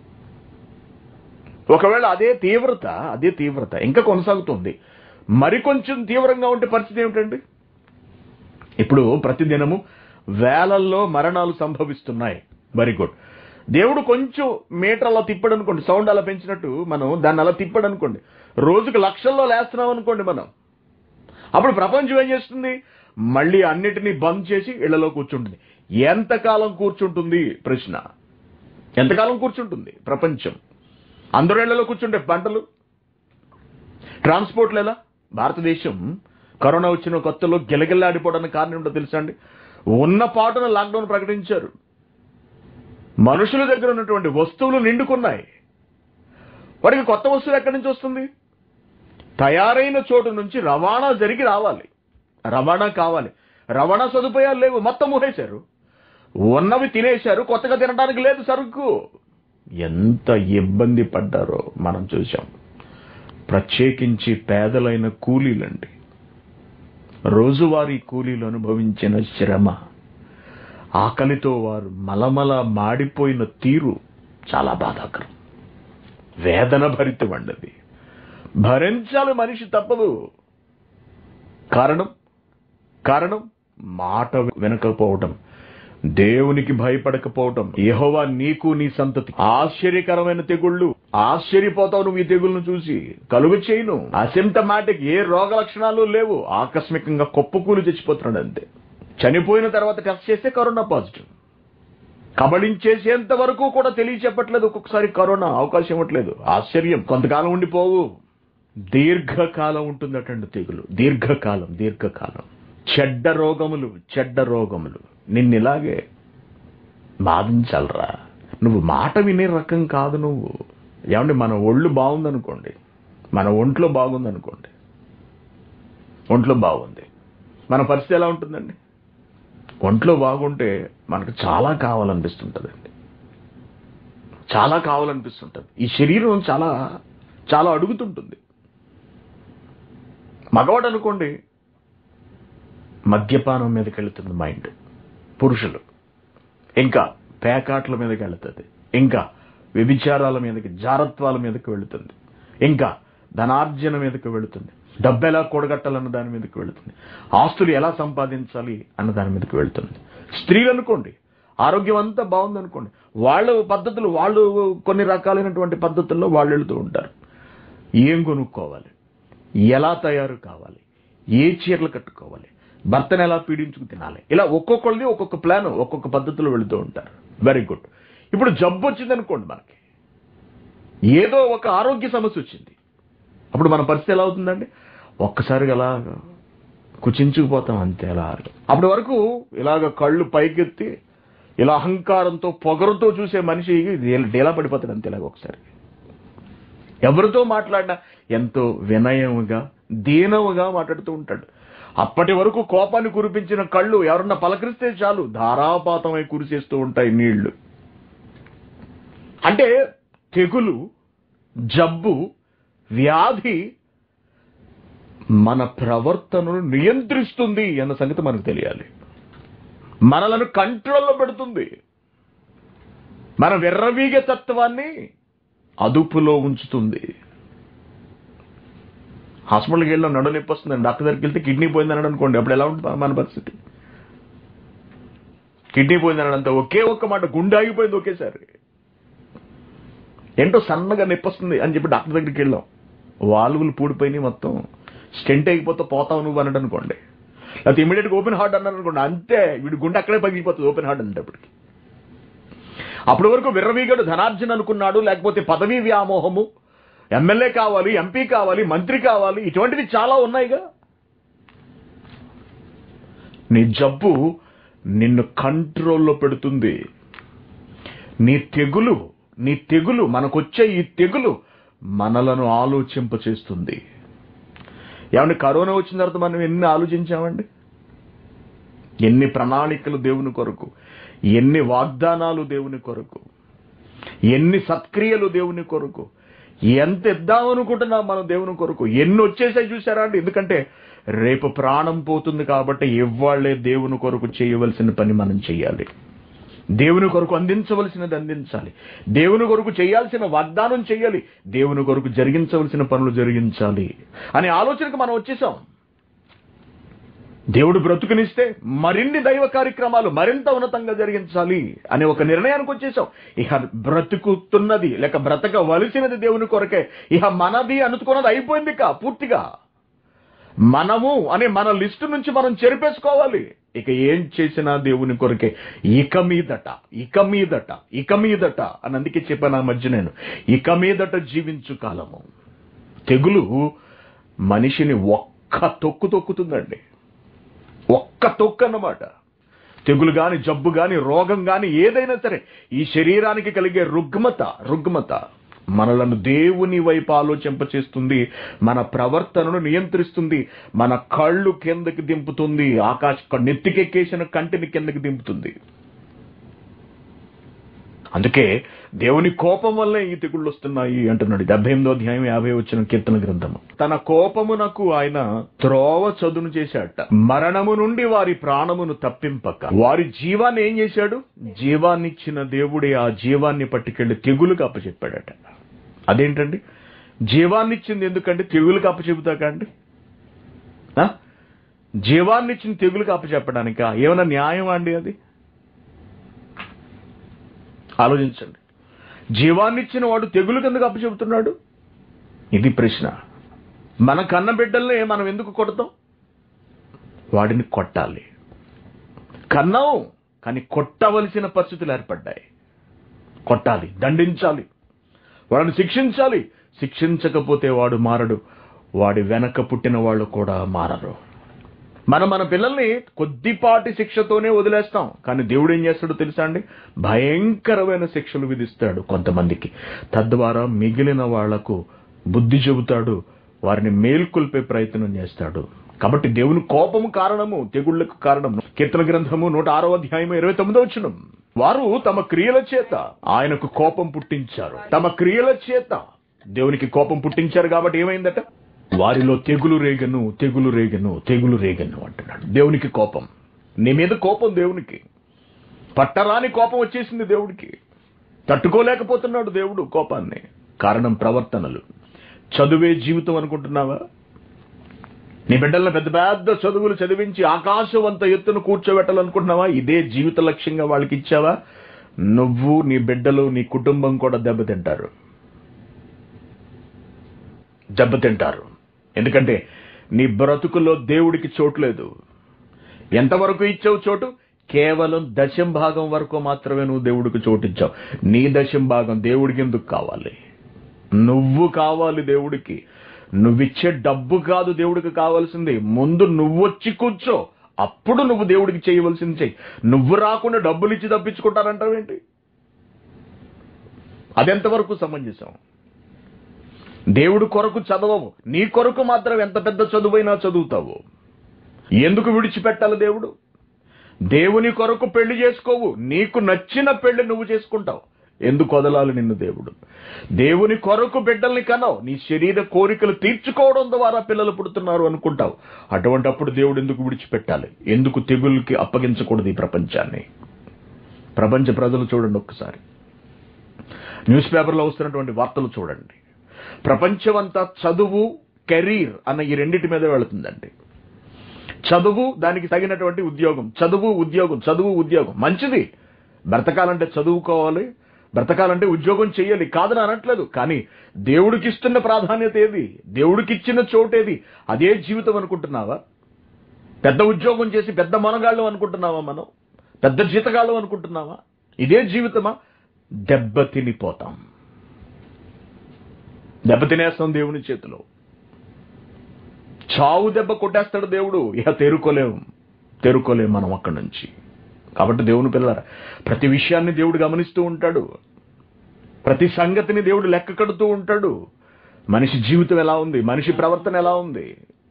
ఒకవేళ అదే తీవ్రత అదే తీవ్రత ఇంకా కొనసాగుతుంది మరికొంచెం తీవ్రంగా ఉంటే పరిస్థితి ఏమిటండి ఇప్పుడు ప్రతిదినము వేలల్లో మరణాలు సంభవిస్తున్నాయి వెరీ గుడ్ దేవుడు కొంచెం మీటర్ అలా తిప్పాడు అనుకోండి సౌండ్ అలా పెంచినట్టు మనం దాన్ని అలా తిప్పాడు అనుకోండి రోజుకు లక్షల్లో లేస్తున్నాం అనుకోండి మనం అప్పుడు ప్రపంచం ఏం చేస్తుంది మళ్ళీ అన్నిటినీ బంద్ చేసి ఇళ్లలో కూర్చుంటుంది ఎంతకాలం కూర్చుంటుంది ప్రశ్న ఎంతకాలం కూర్చుంటుంది ప్రపంచం అందరూ ఇళ్లలో కూర్చుంటే పంటలు ట్రాన్స్పోర్ట్లు ఎలా భారతదేశం కరోనా వచ్చిన కొత్తలో గిలగిల్లాడిపోవడానికి కారణం ఏంటో తెలుసా అండి ఉన్న పాటున లాక్డౌన్ ప్రకటించారు మనుషుల దగ్గర ఉన్నటువంటి వస్తువులు నిండుకున్నాయి వారికి కొత్త వస్తువులు ఎక్కడి నుంచి వస్తుంది తయారైన చోటు నుంచి రవాణా జరిగి రావాలి రవాణా కావాలి రవాణా సదుపాయాలు లేవు మొత్తం ఊహేశారు ఉన్నవి తినేశారు కొత్తగా తినడానికి లేదు సరుకు ఎంత ఇబ్బంది పడ్డారో మనం చూశాం ప్రత్యేకించి పేదలైన కూలీలండి రోజువారీ కూలీలు అనుభవించిన శ్రమ ఆకలితో వారు మలమల మాడిపోయిన తీరు చాలా బాధాకరం వేదన భరితమండది భరించాలి మనిషి తప్పదు కారణం కారణం మాట వినకపోవటం దేవునికి భయపడకపోవటం యెహోవా నీకు నీ సంతతి ఆశ్చర్యకరమైన తెగుళ్ళు ఆశ్చర్యపోతావు నువ్వు ఈ తెగుళ్ళను చూసి కలుగు చేయను అసిమ్టమాటిక్ ఏ రోగ లక్షణాలు లేవు ఆకస్మికంగా కొప్పుకూలు చచ్చిపోతున్నాడు అంతే చనిపోయిన తర్వాత టెస్ట్ చేస్తే కరోనా పాజిటివ్ కబళించేసేంత వరకు కూడా తెలియచెప్పట్లేదు ఒక్కొక్కసారి కరోనా అవకాశం ఇవ్వట్లేదు ఆశ్చర్యం కొంతకాలం ఉండిపోవు దీర్ఘకాలం ఉంటుందటండి తెగులు దీర్ఘకాలం దీర్ఘకాలం చెడ్డ రోగములు చెడ్డ రోగములు నిన్నిలాగే బాధించాలరా నువ్వు మాట వినే రకం కాదు నువ్వు ఏమండి మన ఒళ్ళు బాగుందనుకోండి మన ఒంట్లో బాగుందనుకోండి ఒంట్లో బాగుంది మన పరిస్థితి ఎలా ఉంటుందండి ఒంట్లో బాగుంటే మనకు చాలా కావాలనిపిస్తుంటుందండి చాలా కావాలనిపిస్తుంటుంది ఈ శరీరం చాలా చాలా అడుగుతుంటుంది మగవాడు అనుకోండి మద్యపానం మీదకి వెళుతుంది మైండ్ పురుషులు ఇంకా పేకాట్ల మీదకి వెళుతుంది ఇంకా వ్యభిచారాల మీదకి జారత్వాల మీదకి వెళుతుంది ఇంకా ధనార్జన మీదకి వెళుతుంది డబ్బు ఎలా కూడగట్టాలన్న దాని మీదకి వెళుతుంది ఆస్తులు ఎలా సంపాదించాలి అన్న దాని మీదకి వెళుతుంది స్త్రీలు అనుకోండి ఆరోగ్యం అంతా బాగుందనుకోండి వాళ్ళ పద్ధతులు వాళ్ళు కొన్ని రకాలైనటువంటి పద్ధతుల్లో వాళ్ళు వెళుతూ ఉంటారు ఏం కొనుక్కోవాలి ఎలా తయారు కావాలి ఏ చీరలు కట్టుకోవాలి భర్తను ఎలా పీడించుకు తినాలి ఇలా ఒక్కొక్కరిది ఒక్కొక్క ప్లాన్ ఒక్కొక్క పద్ధతిలో వెళుతూ ఉంటారు వెరీ గుడ్ ఇప్పుడు జబ్బు వచ్చింది అనుకోండి మనకి ఏదో ఒక ఆరోగ్య సమస్య వచ్చింది అప్పుడు మన పరిస్థితి ఎలా అవుతుందండి ఒక్కసారిగా అలా కుచించుకుపోతాం అంతే అలా అప్పటి వరకు ఇలాగ కళ్ళు పైకెత్తి ఇలా అహంకారంతో పొగరుతో చూసే మనిషి డేలా పడిపోతాడు అంతే ఇలాగ ఒకసారి ఎవరితో మాట్లాడినా ఎంతో వినయముగా దీనముగా మాట్లాడుతూ ఉంటాడు అప్పటి వరకు కోపాన్ని కురిపించిన కళ్ళు ఎవరన్నా పలకరిస్తే చాలు ధారాపాతమై కురిసేస్తూ ఉంటాయి నీళ్లు అంటే తెగులు జబ్బు వ్యాధి మన ప్రవర్తనను నియంత్రిస్తుంది అన్న సంగతి మనకు తెలియాలి మనలను కంట్రోల్లో పెడుతుంది మన వెర్రవీగ తత్వాన్ని అదుపులో ఉంచుతుంది హాస్పిటల్కి వెళ్ళిన నడు నొప్పి వస్తుందండి డాక్టర్ దగ్గరికి వెళ్తే కిడ్నీ పోయిందని అనుకోండి అప్పుడు ఎలా ఉంటుంది మన పరిస్థితి కిడ్నీ పోయిందని అంత ఒకే ఒక్క మాట గుండె ఆగిపోయింది ఒకేసారి ఏంటో సన్నగా నొప్పి వస్తుంది అని చెప్పి డాక్టర్ దగ్గరికి వెళ్ళాం వాల్వులు పూడిపోయినాయి మొత్తం స్టెంట్ అయిపోతే పోతావు నువ్వు అన్నాడు అనుకోండి లేకపోతే ఇమీడియట్ గా ఓపెన్ హార్ట్ అన్నారు అనుకోండి అంతే వీడి గుండె అక్కడే పగిలిపోతుంది ఓపెన్ హార్ట్ అనేటప్పటికి అప్పటి వరకు విర్రవీగడు ధనార్జన అనుకున్నాడు లేకపోతే పదవీ వ్యామోహము ఎమ్మెల్యే కావాలి ఎంపీ కావాలి మంత్రి కావాలి ఇటువంటివి చాలా ఉన్నాయిగా నీ జబ్బు నిన్ను కంట్రోల్లో పెడుతుంది నీ తెగులు నీ తెగులు మనకొచ్చే ఈ తెగులు మనలను ఆలోచింపచేస్తుంది ఏమంటే కరోనా వచ్చిన తర్వాత మనం ఎన్ని ఆలోచించామండి ఎన్ని ప్రణాళికలు దేవుని కొరకు ఎన్ని వాగ్దానాలు దేవుని కొరకు ఎన్ని సత్క్రియలు దేవుని కొరకు ఎంత ఇద్దామనుకుంటున్నాం మనం దేవుని కొరకు ఎన్ని వచ్చేసాయి చూసారా అండి ఎందుకంటే రేపు ప్రాణం పోతుంది కాబట్టి ఇవాళ్లే దేవుని కొరకు చేయవలసిన పని మనం చేయాలి దేవుని కొరకు అందించవలసినది అందించాలి దేవుని కొరకు చేయాల్సిన వాగ్దానం చేయాలి దేవుని కొరకు జరిగించవలసిన పనులు జరిగించాలి అనే ఆలోచనకు మనం వచ్చేసాం దేవుడు బ్రతుకునిస్తే మరిన్ని దైవ కార్యక్రమాలు మరింత ఉన్నతంగా జరిగించాలి అనే ఒక నిర్ణయానికి వచ్చేసాం ఇక బ్రతుకుతున్నది లేక బ్రతకవలసినది దేవుని కొరకే ఇక మనది అనుకున్నది అయిపోయింది కా పూర్తిగా మనము అనే మన లిస్టు నుంచి మనం చెరిపేసుకోవాలి ఇక ఏం చేసినా దేవుని కొరకే ఇక మీదట ఇక మీదట ఇక మీదట అని అందుకే చెప్పాను ఆ మధ్య నేను ఇక మీదట జీవించు కాలము తెగులు మనిషిని ఒక్క తొక్కు తొక్కుతుందండి ఒక్క తొక్కు అన్నమాట తెగులు గాని జబ్బు గాని రోగం గాని ఏదైనా సరే ఈ శరీరానికి కలిగే రుగ్మత రుగ్మత మనలను దేవుని వైపు ఆలోచింపచేస్తుంది మన ప్రవర్తనను నియంత్రిస్తుంది మన కళ్ళు కిందకి దింపుతుంది ఆకాశ నెత్తికెక్కేసిన కంటిని కిందకి దింపుతుంది అందుకే దేవుని కోపం వల్లే ఈ తెగుళ్ళు వస్తున్నాయి అంటున్నాడు డెబ్బై ఎనిమిదో అధ్యాయం యాభై వచ్చిన కీర్తన గ్రంథము తన కోపమునకు ఆయన త్రోవ చదును చేశాట మరణము నుండి వారి ప్రాణమును తప్పింపక వారి జీవాన్ని ఏం చేశాడు జీవాన్నిచ్చిన దేవుడే ఆ జీవాన్ని పట్టుకెళ్లి తెగులుకు అప్పచెప్పాడట అదేంటండి జీవాన్నిచ్చింది ఎందుకంటే తెగులుకు అప్పచెబుతాక అండి ఆ? జీవాన్నిచ్చిన తెగులుకు అప్పచెప్పడానిక ఏమైనా న్యాయం అండి అది ఆలోచించండి జీవాన్నిచ్చిన వాడు తెగులు కిందకు అప్పచెబుతున్నాడు ఇది ప్రశ్న మన కన్న బిడ్డల్ని మనం ఎందుకు కొడతాం వాడిని కొట్టాలి కన్నాం కానీ కొట్టవలసిన పరిస్థితులు ఏర్పడ్డాయి కొట్టాలి దండించాలి వాడిని శిక్షించాలి శిక్షించకపోతే వాడు మారడు వాడి వెనక పుట్టిన వాళ్ళు కూడా మారరు మనం మన పిల్లల్ని కొద్దిపాటి శిక్షతోనే వదిలేస్తాం కానీ దేవుడు ఏం చేస్తాడో తెలుసా అండి భయంకరమైన శిక్షలు విధిస్తాడు కొంతమందికి తద్వారా మిగిలిన వాళ్లకు బుద్ధి చెబుతాడు వారిని మేల్కొల్పే ప్రయత్నం చేస్తాడు కాబట్టి దేవుని కోపము కారణము తెగుళ్లకు కారణము కీర్తన గ్రంథము నూట ఆరో అధ్యాయము ఇరవై తొమ్మిదో వచ్చిన వారు తమ క్రియల చేత ఆయనకు కోపం పుట్టించారు తమ క్రియల చేత దేవునికి కోపం పుట్టించారు కాబట్టి ఏమైందట వారిలో తెగులు రేగను తెగులు రేగను తెగులు రేగను అంటున్నాడు దేవునికి కోపం నీ మీద కోపం దేవునికి పట్టరాని కోపం వచ్చేసింది దేవుడికి తట్టుకోలేకపోతున్నాడు దేవుడు కోపాన్ని కారణం ప్రవర్తనలు చదువే జీవితం అనుకుంటున్నావా నీ బిడ్డలను పెద్ద పెద్ద చదువులు చదివించి ఆకాశవంత ఎత్తును కూర్చోబెట్టాలనుకుంటున్నావా ఇదే జీవిత లక్ష్యంగా వాళ్ళకి ఇచ్చావా నువ్వు నీ బిడ్డలు నీ కుటుంబం కూడా దెబ్బతింటారు దెబ్బతింటారు ఎందుకంటే నీ బ్రతుకులో దేవుడికి చోటు లేదు ఎంతవరకు ఇచ్చావు చోటు కేవలం దశం భాగం వరకు మాత్రమే నువ్వు దేవుడికి చోటు ఇచ్చావు నీ దశం భాగం దేవుడికి ఎందుకు కావాలి నువ్వు కావాలి దేవుడికి నువ్విచ్చే డబ్బు కాదు దేవుడికి కావాల్సింది ముందు నువ్వొచ్చి కూర్చో అప్పుడు నువ్వు దేవుడికి చేయవలసింది చెయ్యి నువ్వు రాకుండా డబ్బులు ఇచ్చి తప్పించుకుంటారంటావేంటి అదెంతవరకు సమంజసం దేవుడు కొరకు చదవవు నీ కొరకు మాత్రం ఎంత పెద్ద చదువైనా చదువుతావు ఎందుకు విడిచిపెట్టాలి దేవుడు దేవుని కొరకు పెళ్లి చేసుకోవు నీకు నచ్చిన పెళ్లి నువ్వు చేసుకుంటావు ఎందుకు వదలాలి నిన్ను దేవుడు దేవుని కొరకు బిడ్డల్ని కనవు నీ శరీర కోరికలు తీర్చుకోవడం ద్వారా పిల్లలు పుడుతున్నారు అనుకుంటావు అటువంటప్పుడు దేవుడు ఎందుకు విడిచిపెట్టాలి ఎందుకు తెగులకి అప్పగించకూడదు ఈ ప్రపంచాన్ని ప్రపంచ ప్రజలు చూడండి ఒక్కసారి న్యూస్ పేపర్లో వస్తున్నటువంటి వార్తలు చూడండి ప్రపంచమంతా చదువు కెరీర్ అన్న ఈ రెండింటి మీద వెళుతుందండి చదువు దానికి తగినటువంటి ఉద్యోగం చదువు ఉద్యోగం చదువు ఉద్యోగం మంచిది బ్రతకాలంటే చదువుకోవాలి బ్రతకాలంటే ఉద్యోగం చేయాలి కాదని అనట్లేదు కానీ దేవుడికి ఇస్తున్న ప్రాధాన్యత ఏది దేవుడికి ఇచ్చిన చోటేది అదే జీవితం అనుకుంటున్నావా పెద్ద ఉద్యోగం చేసి పెద్ద మనగాళ్ళు అనుకుంటున్నావా మనం పెద్ద జీతగాళ్ళు అనుకుంటున్నావా ఇదే జీవితమా దెబ్బ తినిపోతాం దెబ్బ తినేస్తాం దేవుని చేతిలో చావు దెబ్బ కొట్టేస్తాడు దేవుడు ఇక తేరుకోలేం తేరుకోలేం మనం అక్కడి నుంచి కాబట్టి దేవుని పిల్లల ప్రతి విషయాన్ని దేవుడు గమనిస్తూ ఉంటాడు ప్రతి సంగతిని దేవుడు లెక్క కడుతూ ఉంటాడు మనిషి జీవితం ఎలా ఉంది మనిషి ప్రవర్తన ఎలా ఉంది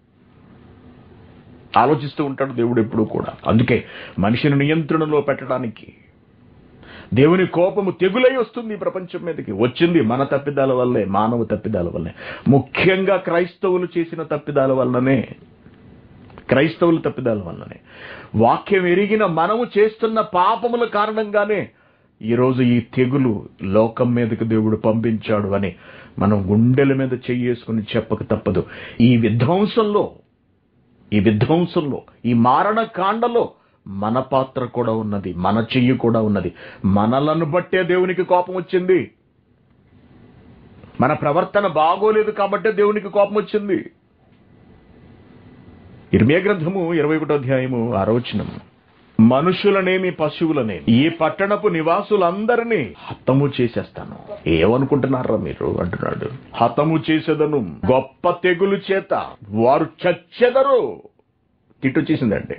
ఆలోచిస్తూ ఉంటాడు దేవుడు ఎప్పుడూ కూడా అందుకే మనిషిని నియంత్రణలో పెట్టడానికి దేవుని కోపము తెగులై వస్తుంది ఈ ప్రపంచం మీదకి వచ్చింది మన తప్పిదాల వల్లే మానవ తప్పిదాల వల్లే ముఖ్యంగా క్రైస్తవులు చేసిన తప్పిదాల వల్లనే క్రైస్తవుల తప్పిదాల వల్లనే వాక్యం ఎరిగిన మనము చేస్తున్న పాపముల కారణంగానే ఈరోజు ఈ తెగులు లోకం మీదకి దేవుడు పంపించాడు అని మనం గుండెల మీద చెయ్యేసుకుని చెప్పక తప్పదు ఈ విధ్వంసంలో ఈ విధ్వంసంలో ఈ మారణ కాండలో మన పాత్ర కూడా ఉన్నది మన చెయ్యి కూడా ఉన్నది మనలను బట్టే దేవునికి కోపం వచ్చింది మన ప్రవర్తన బాగోలేదు కాబట్టే దేవునికి కోపం వచ్చింది ఇర్మియా గ్రంథము ఇరవై ఒకటో అధ్యాయము ఆరోచనం మనుషులనేమి పశువులనేమి ఈ పట్టణపు నివాసులందరినీ హతము చేసేస్తాను ఏమనుకుంటున్నారా మీరు అంటున్నాడు హతము చేసేదను గొప్ప తెగులు చేత వారు చచ్చెదరు తిట్టు చేసిందండి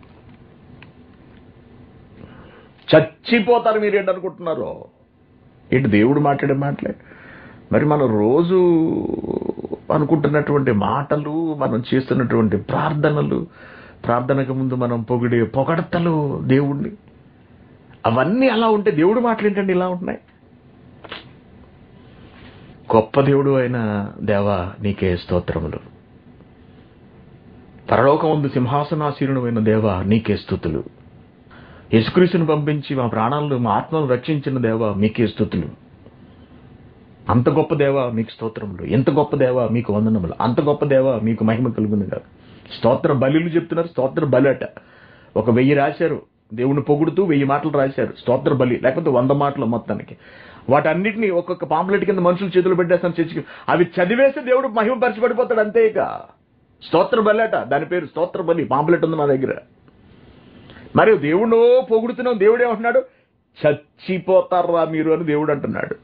చచ్చిపోతారు మీరు ఏంటనుకుంటున్నారు ఏంటి దేవుడు మాట్లాడే మాటలే మరి మనం రోజు అనుకుంటున్నటువంటి మాటలు మనం చేస్తున్నటువంటి ప్రార్థనలు ప్రార్థనకు ముందు మనం పొగిడే పొగడతలు దేవుణ్ణి అవన్నీ అలా ఉంటే దేవుడు మాటలు ఏంటండి ఇలా ఉంటున్నాయి గొప్ప దేవుడు అయిన దేవా నీకే స్తోత్రములు పరలోకమందు సింహాసనాసీనుడైన దేవా నీకే స్థుతులు యేసుక్రీస్తుని పంపించి మా ప్రాణాలను మా ఆత్మను రక్షించిన దేవా మీకే స్థుతులు అంత గొప్ప దేవ మీకు స్తోత్రములు ఎంత గొప్ప దేవ మీకు వందనములు అంత గొప్ప దేవ మీకు మహిమ కలుగును కాదు స్తోత్ర బలులు చెప్తున్నారు స్తోత్ర బలి అట ఒక వెయ్యి రాశారు దేవుని పొగుడుతూ వెయ్యి మాటలు రాశారు స్తోత్ర బలి లేకపోతే వంద మాటలు మొత్తానికి వాటన్నిటిని ఒక్కొక్క పాంప్లెట్ కింద మనుషులు చేతులు పెట్టేస్తాను చర్చికి అవి చదివేసి దేవుడు మహిమ పరిచిపడిపోతాడు అంతే ఇక స్తోత్ర బలి అట దాని పేరు స్తోత్ర బలి పాంప్లెట్ ఉంది మా దగ్గర మరి దేవుడు పొగుడుతున్నాం దేవుడు ఏమంటున్నాడు చచ్చిపోతారా మీరు అని దేవుడు అంటున్నాడు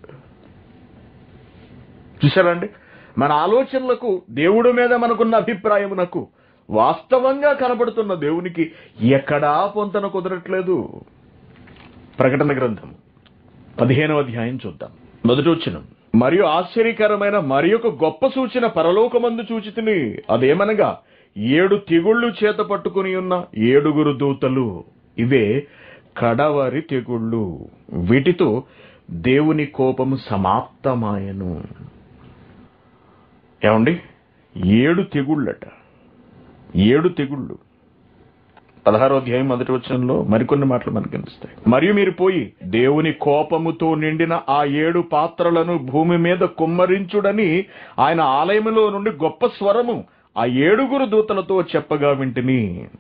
చూసారండి మన ఆలోచనలకు దేవుడి మీద మనకున్న అభిప్రాయమునకు వాస్తవంగా కనబడుతున్న దేవునికి ఎక్కడా పొంతన కుదరట్లేదు ప్రకటన గ్రంథం పదిహేనవ అధ్యాయం చూద్దాం మొదటి వచ్చిన మరియు ఆశ్చర్యకరమైన మరి ఒక గొప్ప సూచన పరలోకమందు చూచితిని అదేమనగా ఏడు తెగుళ్ళు చేత పట్టుకుని ఉన్న ఏడుగురు దూతలు ఇవే కడవరి తెగుళ్ళు వీటితో దేవుని కోపము సమాప్తమాయను ఏమండి ఏడు తెగుళ్ళట ఏడు తెగుళ్ళు పదహారో అధ్యాయం మొదటి వచనంలో మరికొన్ని మాటలు మనకు కనిపిస్తాయి మరియు మీరు పోయి దేవుని కోపముతో నిండిన ఆ ఏడు పాత్రలను భూమి మీద కుమ్మరించుడని ఆయన ఆలయములో నుండి గొప్ప స్వరము ఆ ఏడుగురు దూతలతో చెప్పగా వింటిని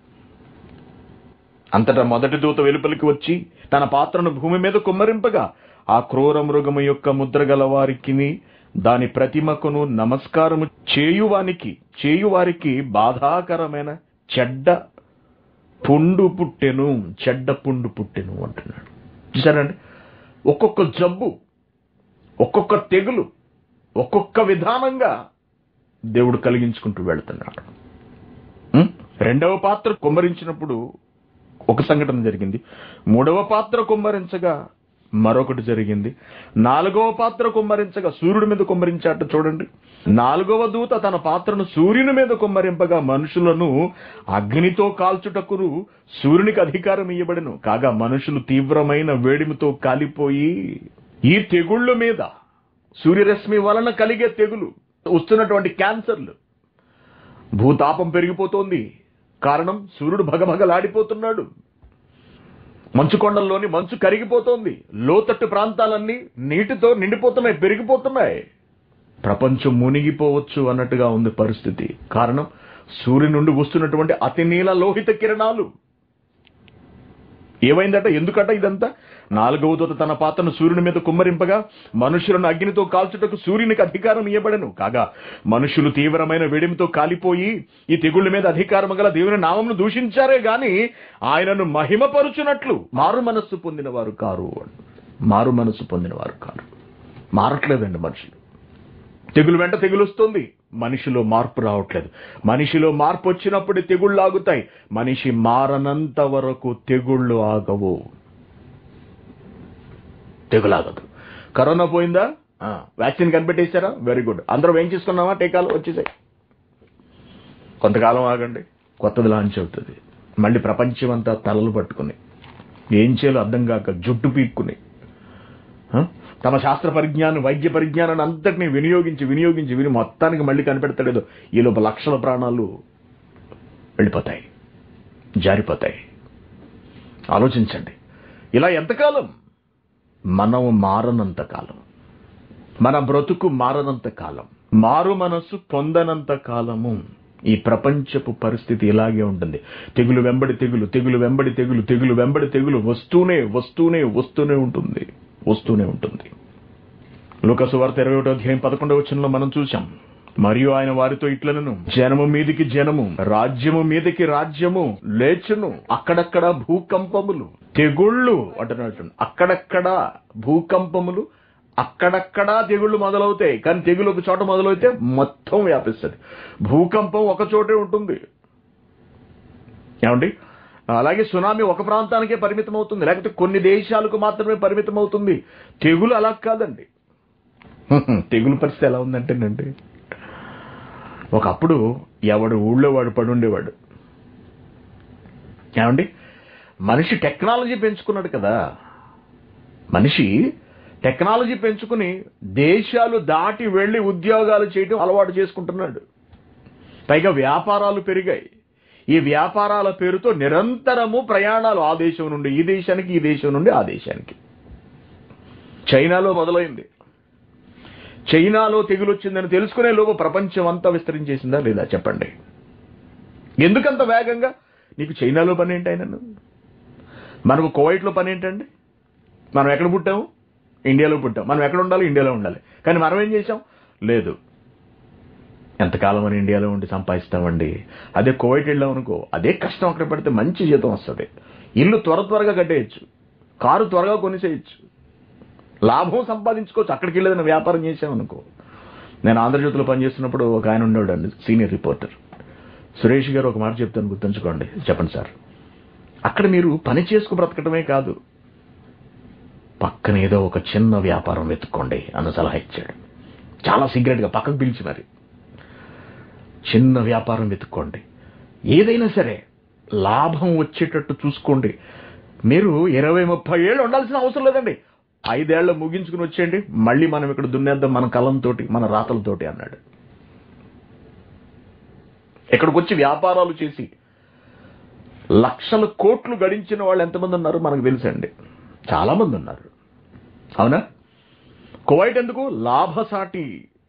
అంతటా మొదటి దూత వెలుపలికి వచ్చి తన పాత్రను భూమి మీద కుమ్మరింపగా ఆ క్రూర మృగము యొక్క ముద్ర గల వారికి దాని ప్రతిమకును నమస్కారము చేయువానికి చేయువారికి బాధాకరమైన చెడ్డ పుండు పుట్టెను చెడ్డ పుండు పుట్టెను అంటున్నాడు చూసారండి ఒక్కొక్క జబ్బు ఒక్కొక్క తెగులు ఒక్కొక్క విధానంగా దేవుడు కలిగించుకుంటూ వెళ్తున్నాడు ఉం? రెండవ పాత్ర కుమ్మరించినప్పుడు ఒక సంఘటన జరిగింది మూడవ పాత్ర కుమ్మరించగా మరొకటి జరిగింది నాలుగవ పాత్ర కుమ్మరించగా సూర్యుడి మీద కుమ్మరించాట చూడండి నాలుగవ దూత తన పాత్రను సూర్యుని మీద కుమ్మరింపగా మనుషులను అగ్నితో కాల్చుటకును సూర్యునికి అధికారం ఇవ్వబడను కాగా మనుషులు తీవ్రమైన వేడిమితో కాలిపోయి ఈ తెగుళ్ళ మీద సూర్యరశ్మి వలన కలిగే తెగులు వస్తున్నటువంటి క్యాన్సర్లు భూతాపం పెరిగిపోతోంది కారణం సూర్యుడు భగభగలాడిపోతున్నాడు మంచు కొండల్లోని మంచు కరిగిపోతోంది లోతట్టు ప్రాంతాలన్నీ నీటితో నిండిపోతున్నాయి పెరిగిపోతున్నాయి ప్రపంచం మునిగిపోవచ్చు అన్నట్టుగా ఉంది పరిస్థితి కారణం సూర్యుని నుండి వస్తున్నటువంటి అతి నీల లోహిత కిరణాలు ఏమైందట ఎందుకట ఇదంతా నాలుగవ దూత తన పాత్రను సూర్యుని మీద కుమ్మరింపగా మనుషులను అగ్నితో కాల్చుటకు సూర్యునికి అధికారం ఇవ్వబడను కాగా మనుషులు తీవ్రమైన వేడిమితో కాలిపోయి ఈ తెగుళ్ళ మీద అధికారం గల దేవుని నామమును దూషించారే గాని ఆయనను మహిమపరుచునట్లు మారు మనస్సు పొందిన వారు కారు మారు మనస్సు పొందిన వారు కారు మారట్లేదండి మనుషులు తెగులు వెంట తెగులు వస్తుంది మనిషిలో మార్పు రావట్లేదు మనిషిలో మార్పు వచ్చినప్పుడు తెగుళ్ళు ఆగుతాయి మనిషి మారనంత వరకు తెగుళ్ళు ఆగవు తెగులాగదు కరోనా పోయిందా ఆ, వ్యాక్సిన్ కనిపెట్టేశారా వెరీ గుడ్ అందరూ ఏం చేసుకున్నామా టీకాలు వచ్చేసాయి కొంతకాలం ఆగండి కొత్తది లాంచ్ అవుతుంది మళ్ళీ ప్రపంచం అంతా తలలు పట్టుకుని ఏం చేయాలో అర్థం కాక జుట్టు పీక్కుని ఆ? తమ శాస్త్ర పరిజ్ఞానం వైద్య పరిజ్ఞానాన్ని అంతటిని వినియోగించి వినియోగించి విని మొత్తానికి మళ్ళీ కనిపెడతాడేదో ఈ లోపు లక్షల ప్రాణాలు వెళ్ళిపోతాయి జారిపోతాయి ఆలోచించండి ఇలా ఎంతకాలం మనం మారనంత కాలం మన బ్రతుకు మారనంత కాలం మారు మనస్సు పొందనంత కాలము ఈ ప్రపంచపు పరిస్థితి ఇలాగే ఉంటుంది తెగులు వెంబడి తెగులు తెగులు వెంబడి తెగులు తెగులు వెంబడి తెగులు వస్తూనే వస్తూనే వస్తూనే ఉంటుంది వస్తూనే ఉంటుంది లూకసు వార్త ఇరవై ఒకటో అధ్యాయం పదకొండవ వచనంలో మనం చూశాం మరియు ఆయన వారితో ఇట్లనను జనము మీదికి జనము రాజ్యము మీదకి రాజ్యము లేచును అక్కడక్కడ భూకంపములు తెగుళ్ళు అంటున్నట్టు అక్కడక్కడ భూకంపములు అక్కడక్కడా తెగుళ్ళు మొదలవుతాయి కానీ తెగులు ఒక చోట మొదలైతే మొత్తం వ్యాపిస్తుంది భూకంపం ఒక చోటే ఉంటుంది ఏమండి అలాగే సునామీ ఒక ప్రాంతానికే పరిమితం అవుతుంది లేకపోతే కొన్ని దేశాలకు మాత్రమే పరిమితం అవుతుంది తెగులు అలా కాదండి తెగులు పరిస్థితి ఎలా ఉందంటేనండి ఒకప్పుడు ఎవడు ఊళ్ళో వాడు పడుండేవాడు ఏమండి మనిషి టెక్నాలజీ పెంచుకున్నాడు కదా మనిషి టెక్నాలజీ పెంచుకుని దేశాలు దాటి వెళ్ళి ఉద్యోగాలు చేయడం అలవాటు చేసుకుంటున్నాడు పైగా వ్యాపారాలు పెరిగాయి ఈ వ్యాపారాల పేరుతో నిరంతరము ప్రయాణాలు ఆ దేశం నుండి ఈ దేశానికి ఈ దేశం నుండి ఆ దేశానికి చైనాలో మొదలైంది చైనాలో తెగులు వచ్చిందని తెలుసుకునే లోపు ప్రపంచం అంతా విస్తరించేసిందా లేదా చెప్పండి ఎందుకంత వేగంగా నీకు చైనాలో పని ఏంటి ఆయన మనకు కువైట్లో పని ఏంటండి మనం ఎక్కడ పుట్టాము ఇండియాలో పుట్టాం మనం ఎక్కడ ఉండాలి ఇండియాలో ఉండాలి కానీ మనం ఏం చేసాం లేదు ఎంతకాలం అని ఇండియాలో ఉండి సంపాదిస్తామండి అదే కువైట్ వెళ్ళాం అనుకో అదే కష్టం అక్కడ పెడితే మంచి జీతం వస్తుంది ఇల్లు త్వర త్వరగా కట్టేయచ్చు కారు త్వరగా కొనిసేయచ్చు లాభం సంపాదించుకోవచ్చు అక్కడికి వెళ్ళేదన్న వ్యాపారం చేసామనుకో నేను ఆంధ్రజ్యోతిలో పనిచేస్తున్నప్పుడు ఒక ఆయన ఉండేవాడండి సీనియర్ రిపోర్టర్ సురేష్ గారు ఒక మాట చెప్తాను గుర్తుంచుకోండి చెప్పండి సార్ అక్కడ మీరు పని చేసుకు బ్రతకటమే కాదు పక్కన ఏదో ఒక చిన్న వ్యాపారం వెతుక్కోండి అన్న సలహా ఇచ్చాడు చాలా సీక్రెట్గా పక్కకు పిలిచి మరి చిన్న వ్యాపారం వెతుక్కోండి ఏదైనా సరే లాభం వచ్చేటట్టు చూసుకోండి మీరు ఇరవై ముప్పై ఏళ్ళు ఉండాల్సిన అవసరం లేదండి ఐదేళ్లు ముగించుకుని వచ్చేయండి మళ్ళీ మనం ఇక్కడ దున్నేద్దాం మన కలంతోటి మన రాతలతోటి అన్నాడు ఇక్కడికి వచ్చి వ్యాపారాలు చేసి లక్షల కోట్లు గడించిన వాళ్ళు ఎంతమంది ఉన్నారు మనకు తెలుసండి చాలా మంది ఉన్నారు అవునా కువైట్ ఎందుకు లాభసాటి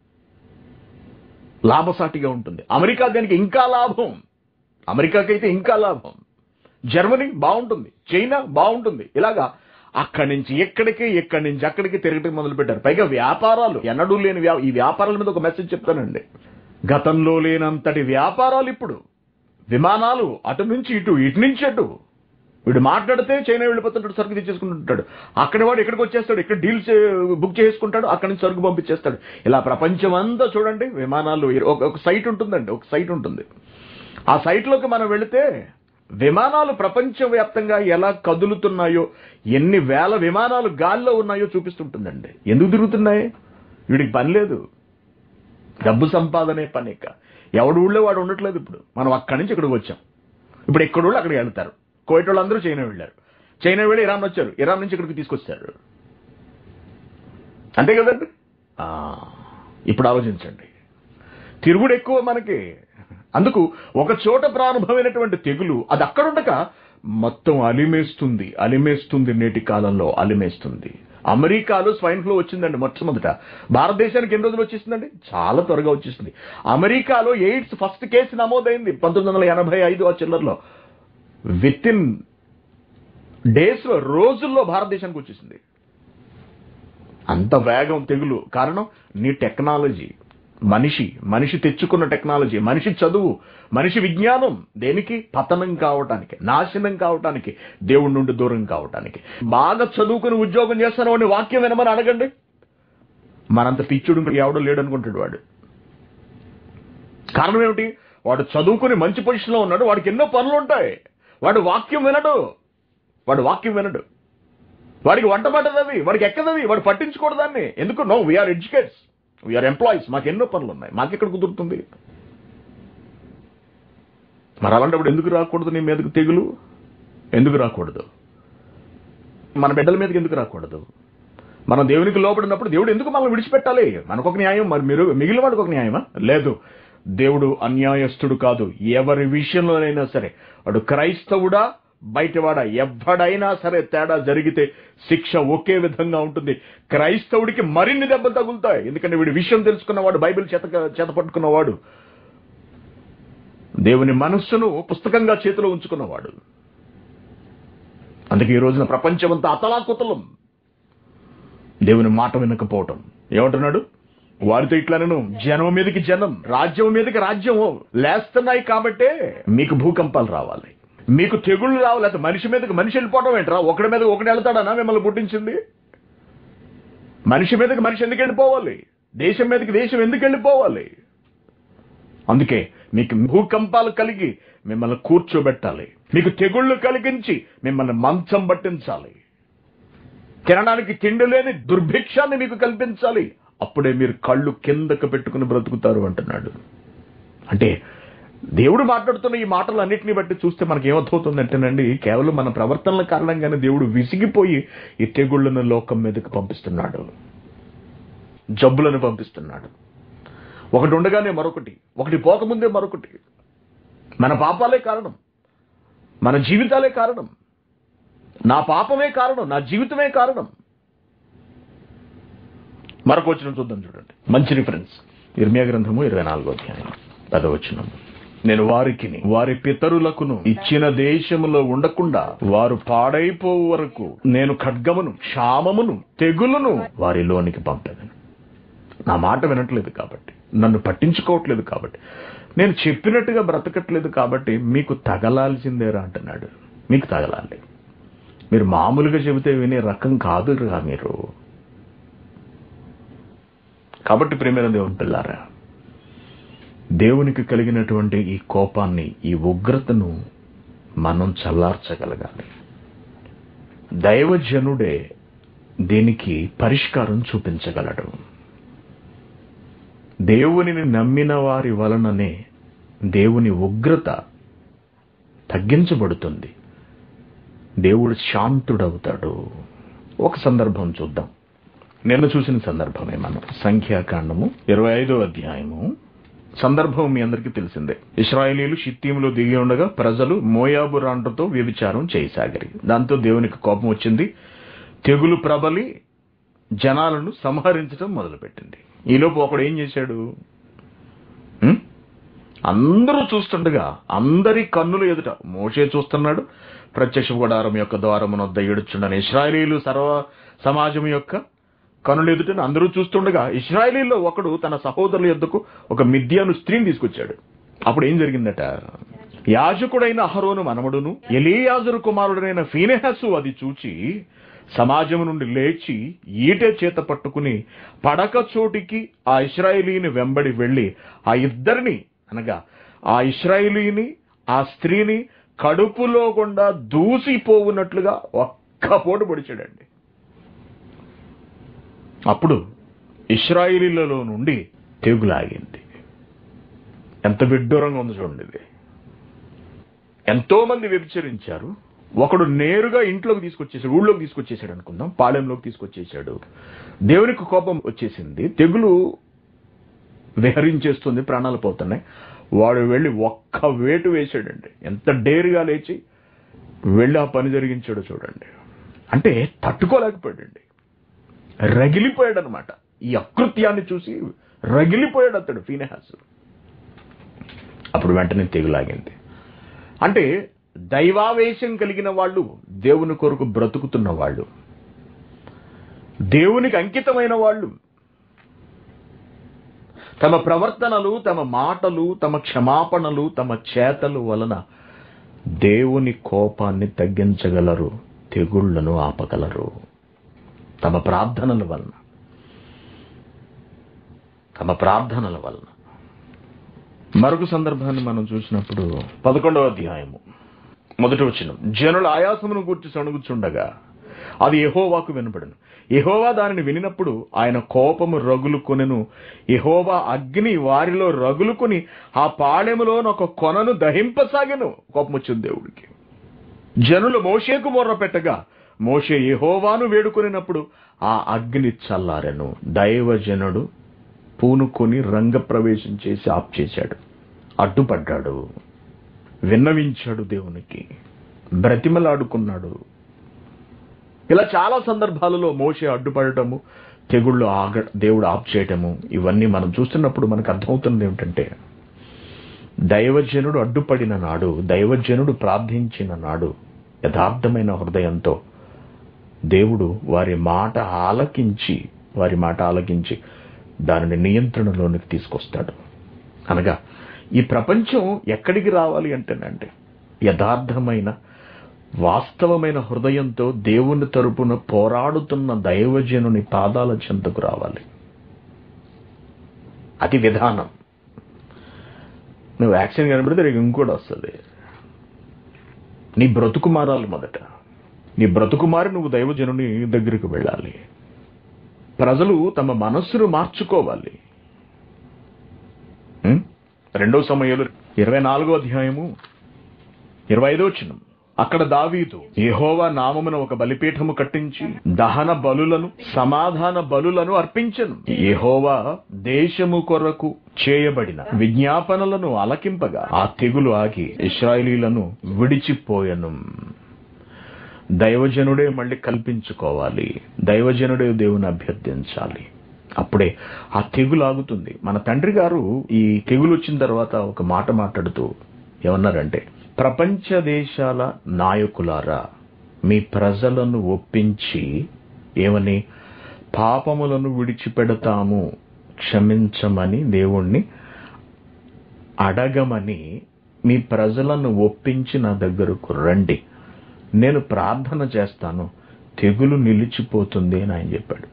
లాభసాటిగా ఉంటుంది అమెరికా దానికి ఇంకా లాభం అమెరికాకైతే ఇంకా లాభం జర్మనీ బాగుంటుంది చైనా బాగుంటుంది ఇలాగా అక్కడి నుంచి ఎక్కడికి ఎక్కడి నుంచి అక్కడికి తిరగటం మొదలు పెట్టారు పైగా వ్యాపారాలు ఎన్నడూ లేని వ్యా- ఈ వ్యాపారాల మీద ఒక మెసేజ్ చెప్తానండి గతంలో లేనంతటి వ్యాపారాలు ఇప్పుడు విమానాలు అటు నుంచి ఇటు ఇటు నుంచి అటు వీడు మాట్లాడితే చైనా వెళ్ళిపోతుంటాడు సరుకు తెచ్చేసుకుంటుంటాడు అక్కడ వాడు ఇక్కడికి వచ్చేస్తాడు ఇక్కడ డీల్స్ బుక్ చేసుకుంటాడు అక్కడి నుంచి సరుకు పంపించేస్తాడు ఇలా ప్రపంచం అంతా చూడండి విమానాలు ఒక ఒక సైట్ ఉంటుందండి ఒక సైట్ ఉంటుంది ఆ సైట్లోకి మనం వెళితే విమానాలు ప్రపంచవ్యాప్తంగా ఎలా కదులుతున్నాయో ఎన్ని వేల విమానాలు గాల్లో ఉన్నాయో చూపిస్తుంటుందండి ఎందుకు తిరుగుతున్నాయి వీడికి పని లేదు డబ్బు సంపాదనే పని ఇక ఎవడు ఊళ్ళో వాడు ఉండట్లేదు ఇప్పుడు మనం అక్కడి నుంచి ఇక్కడికి వచ్చాం ఇప్పుడు ఎక్కడ వాళ్ళు అక్కడికి వెళ్తారు కోయట వాళ్ళు అందరూ చైనా వెళ్ళారు చైనా వెళ్ళి ఇరాన్ వచ్చారు ఇరాన్ నుంచి ఇక్కడికి తీసుకొచ్చారు అంతే కదండి ఆ, ఇప్పుడు ఆలోచించండి తిరుగుడు ఎక్కువ మనకి అందుకు ఒక చోట ప్రారంభమైనటువంటి తెగులు అది అక్కడుండక మొత్తం అలిమేస్తుంది అలిమేస్తుంది నేటి కాలంలో అలిమేస్తుంది అమెరికాలో స్వైన్ ఫ్లూ వచ్చిందండి మొట్టమొదట భారతదేశానికి ఎన్ని రోజులు వచ్చేసిందండి చాలా త్వరగా వచ్చేసింది అమెరికాలో ఎయిడ్స్ ఫస్ట్ కేసు నమోదైంది పంతొమ్మిది వందల ఎనభై ఐదు ఆ చిల్లరలో విత్ ఇన్ డేస్ లో రోజుల్లో భారతదేశానికి వచ్చేసింది అంత వేగం తెగులు కారణం నీ టెక్నాలజీ మనిషి మనిషి తెచ్చుకున్న టెక్నాలజీ మనిషి చదువు మనిషి విజ్ఞానం దేనికి పతనం కావటానికి నాశనం కావటానికి దేవుడి నుండి దూరం కావటానికి బాగా చదువుకుని ఉద్యోగం చేస్తాను వాడిని వాక్యం వినమని అడగండి మనంత పిచ్చుడు ఇంకొక ఎవడో లేడు అనుకుంటాడు వాడు కారణం ఏమిటి వాడు చదువుకుని మంచి పొజిషన్లో ఉన్నాడు వాడికి ఎన్నో పనులు ఉంటాయి వాడు వాక్యం వినడు వాడు వాక్యం వినడు వాడికి వంట పట్టదవి వాడికి ఎక్కదవి వాడు పట్టించుకోడు దాన్ని ఎందుకు no we are educates we are employees మాకు ఎన్నో పనులు ఉన్నాయి మాకెక్కడ కుదురుతుంది మరి అలాంటప్పుడు ఎందుకు రాకూడదు నీ మీదకు తెగులు ఎందుకు రాకూడదు మన బిడ్డల మీదకి ఎందుకు రాకూడదు మనం దేవునికి లోపడినప్పుడు దేవుడు ఎందుకు మనల్ని విడిచిపెట్టాలి మనకు ఒక న్యాయం మరి మీరు మిగిలిన వాడికి ఒక న్యాయమా లేదు దేవుడు అన్యాయస్తుడు కాదు ఎవరి విషయంలోనైనా సరే వాడు క్రైస్తవుడా బయటవాడా ఎవ్వడైనా సరే తేడా జరిగితే శిక్ష ఒకే విధంగా ఉంటుంది క్రైస్తవుడికి మరిన్ని దెబ్బలు తగులుతాయి ఎందుకంటే వీడి విషయం తెలుసుకున్నవాడు బైబిల్ చేత చేత పట్టుకున్నవాడు దేవుని మనస్సును పుస్తకంగా చేతిలో ఉంచుకున్నవాడు అందుకే ఈ రోజున ప్రపంచమంతా అతలాకుతలం దేవుని మాట వినకపోవటం ఏమంటున్నాడు వారితో ఇట్లా నేను జనం మీదకి జనం రాజ్యం మీదకి రాజ్యం లేస్తున్నాయి కాబట్టే మీకు భూకంపాలు రావాలి మీకు తెగుళ్ళు రావాలి లేకపోతే మనిషి మీదకి మనిషి వెళ్ళిపోవడం ఏంట్రా ఒకడి మీద ఒకటి వెళ్తాడనా మిమ్మల్ని పుట్టించింది మనిషి మీదకి మనిషి ఎందుకు వెళ్ళిపోవాలి దేశం మీదకి దేశం ఎందుకు వెళ్ళిపోవాలి అందుకే మీకు భూకంపాలు కలిగి మిమ్మల్ని కూర్చోబెట్టాలి మీకు తెగుళ్ళు కలిగించి మిమ్మల్ని మంచం పట్టించాలి తినడానికి తిండి లేని దుర్భిక్షాన్ని మీకు కల్పించాలి అప్పుడే మీరు కళ్ళు కిందకు పెట్టుకుని బ్రతుకుతారు అంటున్నాడు అంటే దేవుడు మాట్లాడుతున్న ఈ మాటలు అన్నిటిని బట్టి చూస్తే మనకి ఏమర్థమవుతుందంటేనండి కేవలం మన ప్రవర్తనల కారణంగానే దేవుడు విసిగిపోయి ఈ తెగుళ్ళను లోకం మీదకి పంపిస్తున్నాడు జబ్బులను పంపిస్తున్నాడు ఒకటి ఉండగానే మరొకటి ఒకటి పోకముందే మరొకటి మన పాపాలే కారణం మన జీవితాలే కారణం నా పాపమే కారణం నా జీవితమే కారణం మరొక వచ్చిన చూద్దాం చూడండి మంచి రిఫరెన్స్ ఇర్మియా గ్రంథము ఇరవై నాలుగో అధ్యాయం పదవచనం నేను వారికి వారి పితరులకును ఇచ్చిన దేశములో ఉండకుండా వారు పాడైపోవు వరకు నేను ఖడ్గమును క్షామమును తెగులును వారిలోనికి పంపేదను నా మాట వినట్లేదు కాబట్టి నన్ను పట్టించుకోవట్లేదు కాబట్టి నేను చెప్పినట్టుగా బ్రతకట్లేదు కాబట్టి మీకు తగలాల్సిందేరా అంటున్నాడు మీకు తగలాలి మీరు మామూలుగా చెబితే వినే రకం కాదురా మీరు కాబట్టి ప్రేమైన దేవుని పిల్లారా దేవునికి కలిగినటువంటి ఈ కోపాన్ని ఈ ఉగ్రతను మనం చల్లార్చగలగాలి దైవజనుడే దీనికి పరిష్కారం చూపించగలడు దేవునిని నమ్మిన వారి వలననే దేవుని ఉగ్రత తగ్గించబడుతుంది దేవుడు శాంతుడవుతాడు ఒక సందర్భం చూద్దాం నిన్న చూసిన సందర్భమే మనం సంఖ్యాకాండము ఇరవై ఐదో అధ్యాయము సందర్భం మీ అందరికీ తెలిసిందే ఇస్రాయేలీలు షిత్తీములో దిగి ఉండగా ప్రజలు మోయాబు రాండ్రతో వ్యభిచారం చేయసాగారు దాంతో దేవునికి కోపం వచ్చింది తెగులు ప్రబలి జనాలను సంహరించడం మొదలుపెట్టింది ఈలోపు ఒకడు ఏం చేశాడు ఉం? అందరూ చూస్తుండగా అందరి కన్నులు ఎదుట మోషే చూస్తున్నాడు ప్రత్యక్ష గుడారం యొక్క ద్వారమునొద్ద ఏడుచుండని ఇస్రాయలీలు సర్వ సమాజం యొక్క కనులు ఎదుట అందరూ చూస్తుండగా ఇస్రాయలీలో ఒకడు తన సహోదరుల యొద్దకు ఒక మిథ్యాను స్త్రీని తీసుకొచ్చాడు అప్పుడు ఏం జరిగిందట యాజకుడైన అహరోను మనమడును ఎలియాజరు కుమారుడైన ఫీనెహసు అది చూచి సమాజం నుండి లేచి ఈటె చేత పట్టుకుని పడక చోటికి ఆ ఇస్రాయేలీని వెంబడి వెళ్ళి ఆ ఇద్దరిని అనగా ఆ ఇస్రాయేలీని ఆ స్త్రీని కడుపులో గుండా దూసిపోవునట్లుగా ఒక్క పోటు పొడిచాడండి అప్పుడు ఇస్రాయిలీలలో నుండి తెగులాగింది ఎంత విడ్డూరంగా ఉంది చూడండి ఇది ఎంతో మంది వ్యభిచరించారు ఒకడు నేరుగా ఇంట్లోకి తీసుకొచ్చేసాడు ఊళ్ళోకి తీసుకొచ్చేసాడు అనుకుందాం పాళెంలోకి తీసుకొచ్చేసాడు దేవునికి కోపం వచ్చేసింది తెగులు విహరించేస్తుంది ప్రాణాలు పోతున్నాయి వాడు వెళ్ళి ఒక్క వేటు వేసాడండి ఎంత డేరుగా లేచి వెళ్ళి ఆ పని జరిగించాడో చూడండి అంటే తట్టుకోలేకపోయాడండి రగిలిపోయాడు అనమాట ఈ అకృత్యాన్ని చూసి రగిలిపోయాడు అతడు ఫీనహాస్ అప్పుడు వెంటనే తెగులాగింది అంటే దైవావేశం కలిగిన వాళ్ళు దేవుని కొరకు బ్రతుకుతున్న వాళ్ళు దేవునికి అంకితమైన వాళ్ళు తమ ప్రవర్తనలు తమ మాటలు తమ క్షమాపణలు తమ చేతలు వలన దేవుని కోపాన్ని తగ్గించగలరు తెగుళ్లను ఆపగలరు తమ ప్రార్థనల వలన తమ ప్రార్థనల వలన మరొక సందర్భాన్ని మనం చూసినప్పుడు పదకొండవ అధ్యాయము మొదటి వచనం జనుల ఆయాసమును గూర్చి సణుగుచుండగా అది యెహోవాకు వినపడను యెహోవా దానిని వినినప్పుడు ఆయన కోపము రగులుకొనెను యెహోవా అగ్ని వారిలో రగులుకొని ఆ పాళెములో ఒక కొనను దహింపసాగెను కోపం వచ్చింది దేవుడికి జనులు మోషేకు మొర్ర పెట్టగా మోషే యెహోవాను వేడుకొనినప్పుడు ఆ అగ్ని చల్లారెను దైవజనుడు పూనుకొని రంగప్రవేశం చేసి ఆప్ చేశాడు అడ్డుపడ్డాడు విన్నవించాడు దేవునికి బ్రతిమలాడుకున్నాడు ఇలా చాలా సందర్భాలలో మోసే అడ్డుపడటము తెగుళ్ళు ఆగ దేవుడు ఆప్ చేయటము ఇవన్నీ మనం చూస్తున్నప్పుడు మనకు అర్థమవుతుంది ఏమిటంటే దైవజనుడు అడ్డుపడిన నాడు దైవజనుడు ప్రార్థించిన నాడు యథార్థమైన హృదయంతో దేవుడు వారి మాట ఆలకించి వారి మాట ఆలకించి దానిని నియంత్రణలోనికి తీసుకొస్తాడు అనగా ఈ ప్రపంచం ఎక్కడికి రావాలి అంటేనంటే యథార్థమైన వాస్తవమైన హృదయంతో దేవుని తరపున పోరాడుతున్న దైవజనుని పాదాల చెంతకు రావాలి అది విధానం నువ్వు యాక్షన్ కనబడితే రేపు ఇంకోటి వస్తుంది నీ బ్రతుకు మారాలి మొదట నీ బ్రతుకు మారి నువ్వు దైవజనుని దగ్గరికి వెళ్ళాలి ప్రజలు తమ మనస్సును మార్చుకోవాలి ఉం? రెండో సమయంలో ఇరవై నాలుగో అధ్యాయము ఇరవై ఐదో వచనం అక్కడ దావీదు యెహోవా నామమున ఒక బలిపీఠము కట్టించి దహన బలులను సమాధాన బలులను అర్పించను యెహోవా దేశము కొరకు చేయబడిన విజ్ఞాపనలను అలకింపగా ఆ తెగులు ఆగి ఇస్రాయేలీలను విడిచిపోయెను దైవజనుడే మళ్ళీ కల్పించుకోవాలి దైవజనుడే దేవుని అభ్యర్థించాలి అప్పుడే ఆ తెగులు ఆగుతుంది మన తండ్రి గారు ఈ తెగులు వచ్చిన తర్వాత ఒక మాట మాట్లాడుతూ ఏమన్నారంటే ప్రపంచ దేశాల నాయకులారా మీ ప్రజలను ఒప్పించి ఏమని పాపములను విడిచిపెడతాము క్షమించమని దేవుణ్ణి అడగమని మీ ప్రజలను ఒప్పించి నా దగ్గరకు రండి నేను ప్రార్థన చేస్తాను తెగులు నిలిచిపోతుంది అని ఆయన చెప్పాడు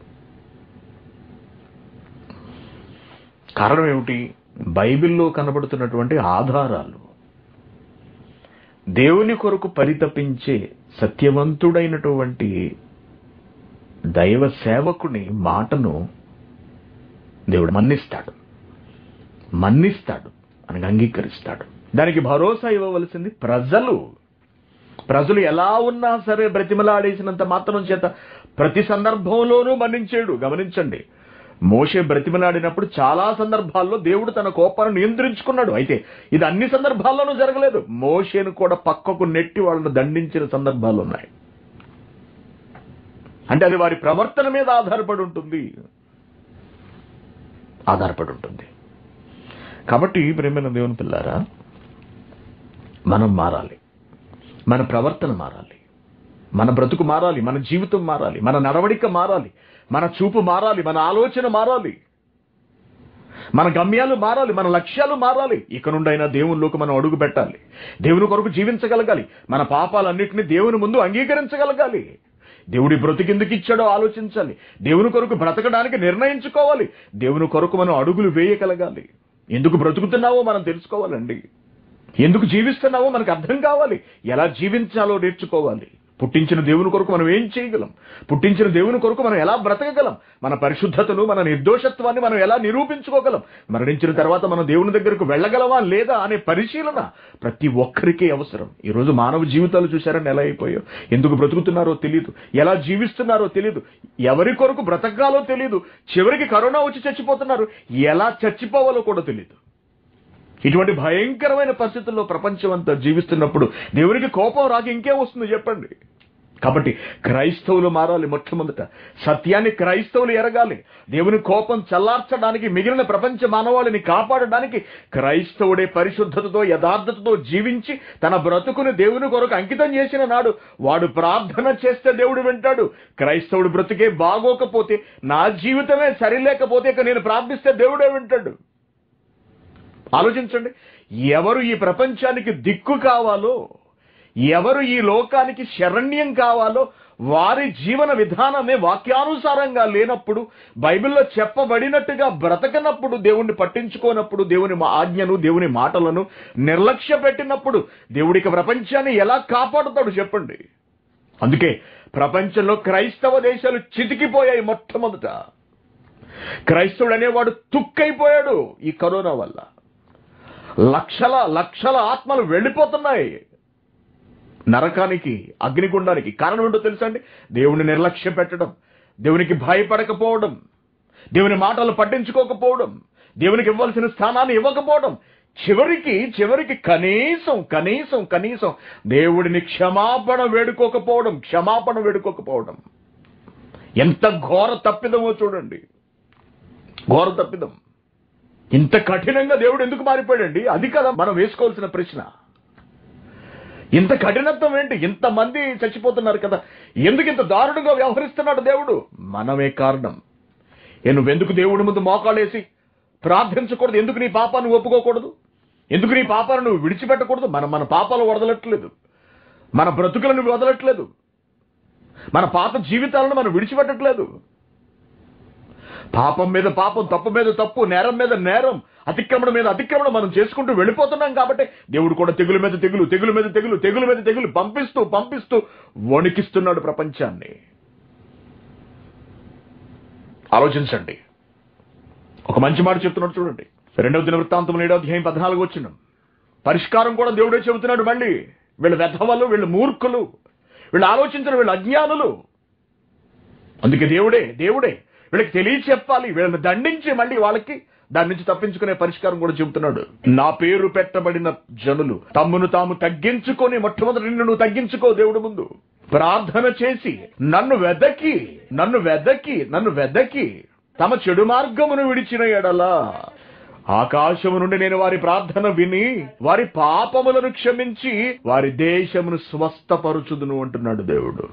కారణం ఏమిటి బైబిల్లో కనబడుతున్నటువంటి ఆధారాలు దేవుని కొరకు పరితపించే సత్యవంతుడైనటువంటి దైవ సేవకుని మాటను దేవుడు మన్నిస్తాడు మన్నిస్తాడు అనగా అంగీకరిస్తాడు దానికి భరోసా ఇవ్వవలసింది ప్రజలు ప్రజలు ఎలా ఉన్నా సరే బ్రతిమలాడేసినంత మాత్రం చేత ప్రతి సందర్భంలోనూ మన్నించాడు గమనించండి మోషే బ్రతిమలాడినప్పుడు చాలా సందర్భాల్లో దేవుడు తన కోపాన్ని నియంత్రించుకున్నాడు అయితే ఇది అన్ని సందర్భాల్లోనూ జరగలేదు మోషేను కూడా పక్కకు నెట్టి వాళ్ళను దండించిన సందర్భాలు ఉన్నాయి అంటే అది వారి ప్రవర్తన మీద ఆధారపడి ఉంటుంది ఆధారపడి ఉంటుంది కాబట్టి ప్రేమైన దేవుని పిల్లారా మనం మారాలి మన ప్రవర్తన మారాలి మన బ్రతుకు మారాలి మన జీవితం మారాలి మన నడవడిక మారాలి మన చూపు మారాలి మన ఆలోచన మారాలి మన గమ్యాలు మారాలి మన లక్ష్యాలు మారాలి ఇక నుండైనా దేవునిలోకి మనం అడుగు పెట్టాలి దేవుని కొరకు జీవించగలగాలి మన పాపాలన్నింటినీ దేవుని ముందు అంగీకరించగలగాలి దేవుడి బ్రతికెందుకు ఇచ్చాడో ఆలోచించాలి దేవుని కొరకు బ్రతకడానికి నిర్ణయించుకోవాలి దేవుని కొరకు మనం అడుగులు వేయగలగాలి ఎందుకు బ్రతుకుతున్నావో మనం తెలుసుకోవాలండి ఎందుకు జీవిస్తున్నావో మనకు అర్థం కావాలి ఎలా జీవించాలో నేర్చుకోవాలి పుట్టించిన దేవుని కొరకు మనం ఏం చేయగలం పుట్టించిన దేవుని కొరకు మనం ఎలా బ్రతకగలం మన పరిశుద్ధతను మన నిర్దోషత్వాన్ని మనం ఎలా నిరూపించుకోగలం మరణించిన తర్వాత మనం దేవుని దగ్గరకు వెళ్ళగలమా లేదా అనే పరిశీలన ప్రతి ఒక్కరికి అవసరం ఈ రోజు మానవ జీవితాలు చూశారని ఎలా అయిపోయాయో ఎందుకు బ్రతుకుతున్నారో తెలియదు ఎలా జీవిస్తున్నారో తెలియదు ఎవరి కొరకు బ్రతకాలో తెలియదు చివరికి కరోనా వచ్చి చచ్చిపోతున్నారు ఎలా చచ్చిపోవాలో కూడా తెలియదు ఇటువంటి భయంకరమైన పరిస్థితుల్లో ప్రపంచం అంతా జీవిస్తున్నప్పుడు దేవునికి కోపం రాక ఇంకేం వస్తుంది చెప్పండి కాబట్టి క్రైస్తవులు మారాలి మొట్టమొదట సత్యాన్ని క్రైస్తవులు ఎరగాలి దేవుని కోపం చల్లార్చడానికి మిగిలిన ప్రపంచ మానవాళిని కాపాడడానికి క్రైస్తవుడే పరిశుద్ధతతో యథార్థతతో జీవించి తన బ్రతుకుని దేవుని కొరకు అంకితం చేసిన నాడు వాడు ప్రార్థన చేస్తే దేవుడు వింటాడు క్రైస్తవుడు బ్రతుకే బాగోకపోతే నా జీవితమే సరిలేకపోతే ఇక నేను ప్రార్థిస్తే దేవుడే వింటాడు ఆలోచించండి ఎవరు ఈ ప్రపంచానికి దిక్కు కావాలో ఎవరు ఈ లోకానికి శరణ్యం కావాలో వారి జీవన విధానమే వాక్యానుసారంగా లేనప్పుడు బైబిల్లో చెప్పబడినట్టుగా బ్రతకనప్పుడు దేవుణ్ణి పట్టించుకోనప్పుడు దేవుని మా ఆజ్ఞను దేవుని మాటలను నిర్లక్ష్య పెట్టినప్పుడు దేవుడికి ప్రపంచాన్ని ఎలా కాపాడుతాడు చెప్పండి అందుకే ప్రపంచంలో క్రైస్తవ దేశాలు చితికిపోయాయి మొట్టమొదట క్రైస్తవుడు అనేవాడు తుక్కైపోయాడు ఈ కరోనా వల్ల లక్షల లక్షల ఆత్మలు వెళ్ళిపోతున్నాయి నరకానికి అగ్నిగుండానికి కారణం ఏంటో తెలుసా అండి దేవుని నిర్లక్ష్యం పెట్టడం దేవునికి భయపడకపోవడం దేవుని మాటలు పట్టించుకోకపోవడం దేవునికి ఇవ్వాల్సిన స్థానాన్ని ఇవ్వకపోవడం చివరికి చివరికి కనీసం కనీసం కనీసం దేవుడిని క్షమాపణ వేడుకోకపోవడం క్షమాపణ వేడుకోకపోవడం ఎంత ఘోర తప్పిదమో చూడండి ఘోర తప్పిదం ఇంత కఠినంగా దేవుడు ఎందుకు మారిపోయాడండి అది కదా మనం వేసుకోవాల్సిన ప్రశ్న ఇంత కఠినత్వం ఏంటి ఇంతమంది చచ్చిపోతున్నారు కదా ఎందుకు ఇంత దారుణంగా వ్యవహరిస్తున్నాడు దేవుడు మనమే కారణం ఏ నువ్వెందుకు దేవుడి ముందు మోకాళ్ళేసి ప్రార్థించకూడదు ఎందుకు నీ పాపాన్ని ఒప్పుకోకూడదు ఎందుకు నీ పాపాలను నువ్వు విడిచిపెట్టకూడదు మనం మన పాపాలు వదలట్లేదు మన బ్రతుకులను వదలట్లేదు మన పాత జీవితాలను మనం విడిచిపెట్టట్లేదు పాపం మీద పాపం తప్పు మీద తప్పు నేరం మీద నేరం అతిక్రమణ మీద అతిక్రమణ మనం చేసుకుంటూ వెళ్ళిపోతున్నాం కాబట్టి దేవుడు కూడా తెగుల మీద తెగులు తెగుల మీద తెగులు తెగుల మీద తెగులు పంపిస్తూ పంపిస్తూ వణికిస్తున్నాడు ప్రపంచాన్ని ఆలోచించండి ఒక మంచి మాట చెప్తున్నాడు చూడండి రెండవ దిన వృత్తాంతం ఏడవ అధ్యాయం పద్నాలుగు వచ్చిన పరిష్కారం కూడా దేవుడే చెబుతున్నాడు మళ్ళీ వీళ్ళు వెధవలు వీళ్ళు మూర్ఖులు వీళ్ళు ఆలోచించరు వీళ్ళు అజ్ఞానులు అందుకే దేవుడే దేవుడే వీళ్ళకి తెలియచెప్పాలి వీళ్ళని దండించి మళ్ళీ వాళ్ళకి దాని నుంచి తప్పించుకునే పరిష్కారం కూడా చెబుతున్నాడు నా పేరు పెట్టబడిన జనులు తమ్మును తాము తగ్గించుకొని మొట్టమొదటి నిన్ను నువ్వు తగ్గించుకో దేవుడి ముందు ప్రార్థన చేసి నన్ను వెదకి నన్ను వెదకి నన్ను వెదకి తమ చెడు మార్గమును విడిచిన ఎడలా ఆకాశము నుండి నేను వారి ప్రార్థన విని వారి పాపములను క్షమించి వారి దేశమును స్వస్థపరుచుదును అంటున్నాడు దేవుడు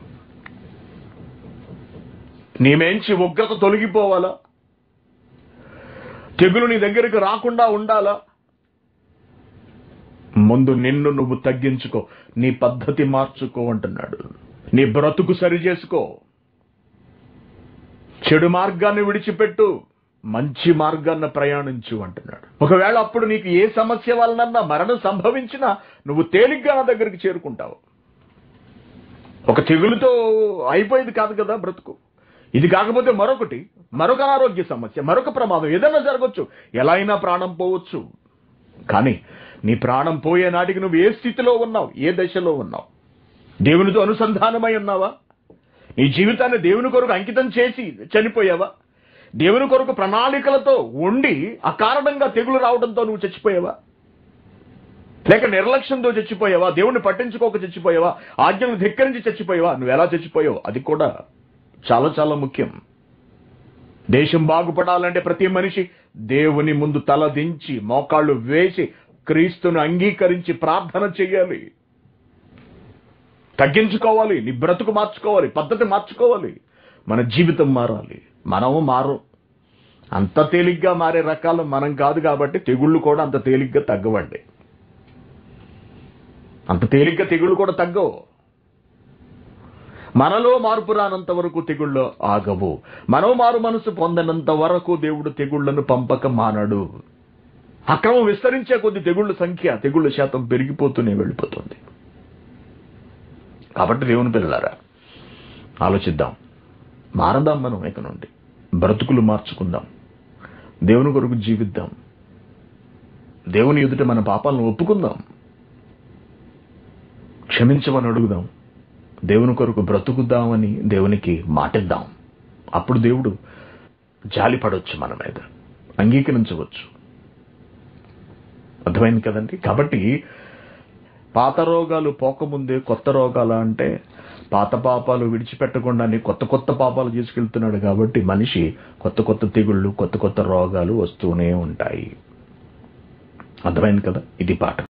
నీమేంచి ఉగ్రత తొలగిపోవాలా తెగులు నీ దగ్గరికి రాకుండా ఉండాలా ముందు నిన్ను నువ్వు తగ్గించుకో నీ పద్ధతి మార్చుకో అంటున్నాడు నీ బ్రతుకు సరి చేసుకో చెడు మార్గాన్ని విడిచిపెట్టు మంచి మార్గాన్ని ప్రయాణించు అంటున్నాడు ఒకవేళ అప్పుడు నీకు ఏ సమస్య వలనన్నా మరణం సంభవించినా నువ్వు తేలిగ్గా నా దగ్గరికి చేరుకుంటావు ఒక తెగులుతో అయిపోయేది కాదు కదా బ్రతుకు ఇది కాకపోతే మరొకటి మరొక అనారోగ్య సమస్య మరొక ప్రమాదం ఏదైనా జరగచ్చు ఎలా అయినా ప్రాణం పోవచ్చు కానీ నీ ప్రాణం పోయే నాటికి నువ్వు ఏ స్థితిలో ఉన్నావు ఏ దశలో ఉన్నావు దేవునితో అనుసంధానమై ఉన్నావా నీ జీవితాన్ని దేవుని కొరకు అంకితం చేసి చనిపోయావా దేవుని కొరకు ప్రణాళికలతో ఉండి అకారణంగా తెగులు రావడంతో నువ్వు చచ్చిపోయావా లేక నిర్లక్ష్యంతో చచ్చిపోయావా దేవుణ్ణి పట్టించుకోక చచ్చిపోయావా ఆజ్ఞలను ధిక్కరించి చచ్చిపోయావా నువ్వు ఎలా చచ్చిపోయావు అది కూడా చాలా చాలా ముఖ్యం దేశం బాగుపడాలంటే ప్రతి మనిషి దేవుని ముందు తల దించి మోకాళ్ళు వేసి క్రీస్తును అంగీకరించి ప్రార్థన చెయ్యాలి తగ్గించుకోవాలి నీ బ్రతుకు మార్చుకోవాలి పద్ధతి మార్చుకోవాలి మన జీవితం మారాలి మనము మారం అంత తేలిగ్గా మారే రకాలు మనం కాదు కాబట్టి తెగుళ్ళు కూడా అంత తేలిగ్గా తగ్గవండి అంత తేలిగ్గా తెగుళ్ళు కూడా తగ్గవు మనలో మార్పు రానంత వరకు తెగుళ్ళు ఆగవు మనో మారు మనసు పొందనంత వరకు దేవుడు తెగుళ్లను పంపక మానడు అక్రమం విస్తరించే కొద్ది తెగుళ్ళ సంఖ్య తెగుళ్ళ శాతం పెరిగిపోతూనే వెళ్ళిపోతుంది కాబట్టి దేవుని పిల్లలారా ఆలోచిద్దాం మారదాం మనం ఇక నుండి బ్రతుకులు మార్చుకుందాం దేవుని కొరకు జీవిద్దాం దేవుని ఎదుట మన పాపాలను ఒప్పుకుందాం క్షమించమని అడుగుదాం దేవుని కొరకు బ్రతుకుద్దామని దేవునికి మాటిద్దాం అప్పుడు దేవుడు జాలిపడవచ్చు మన మీద అంగీకరించవచ్చు అర్థమైంది కదండి కాబట్టి పాత రోగాలు పోకముందే కొత్త రోగాలు అంటే పాత పాపాలు విడిచిపెట్టకుండానే కొత్త కొత్త పాపాలు తీసుకెళ్తున్నాడు కాబట్టి మనిషి కొత్త కొత్త తెగుళ్ళు కొత్త కొత్త రోగాలు వస్తూనే ఉంటాయి అర్థమైంది కదా ఇది పాఠం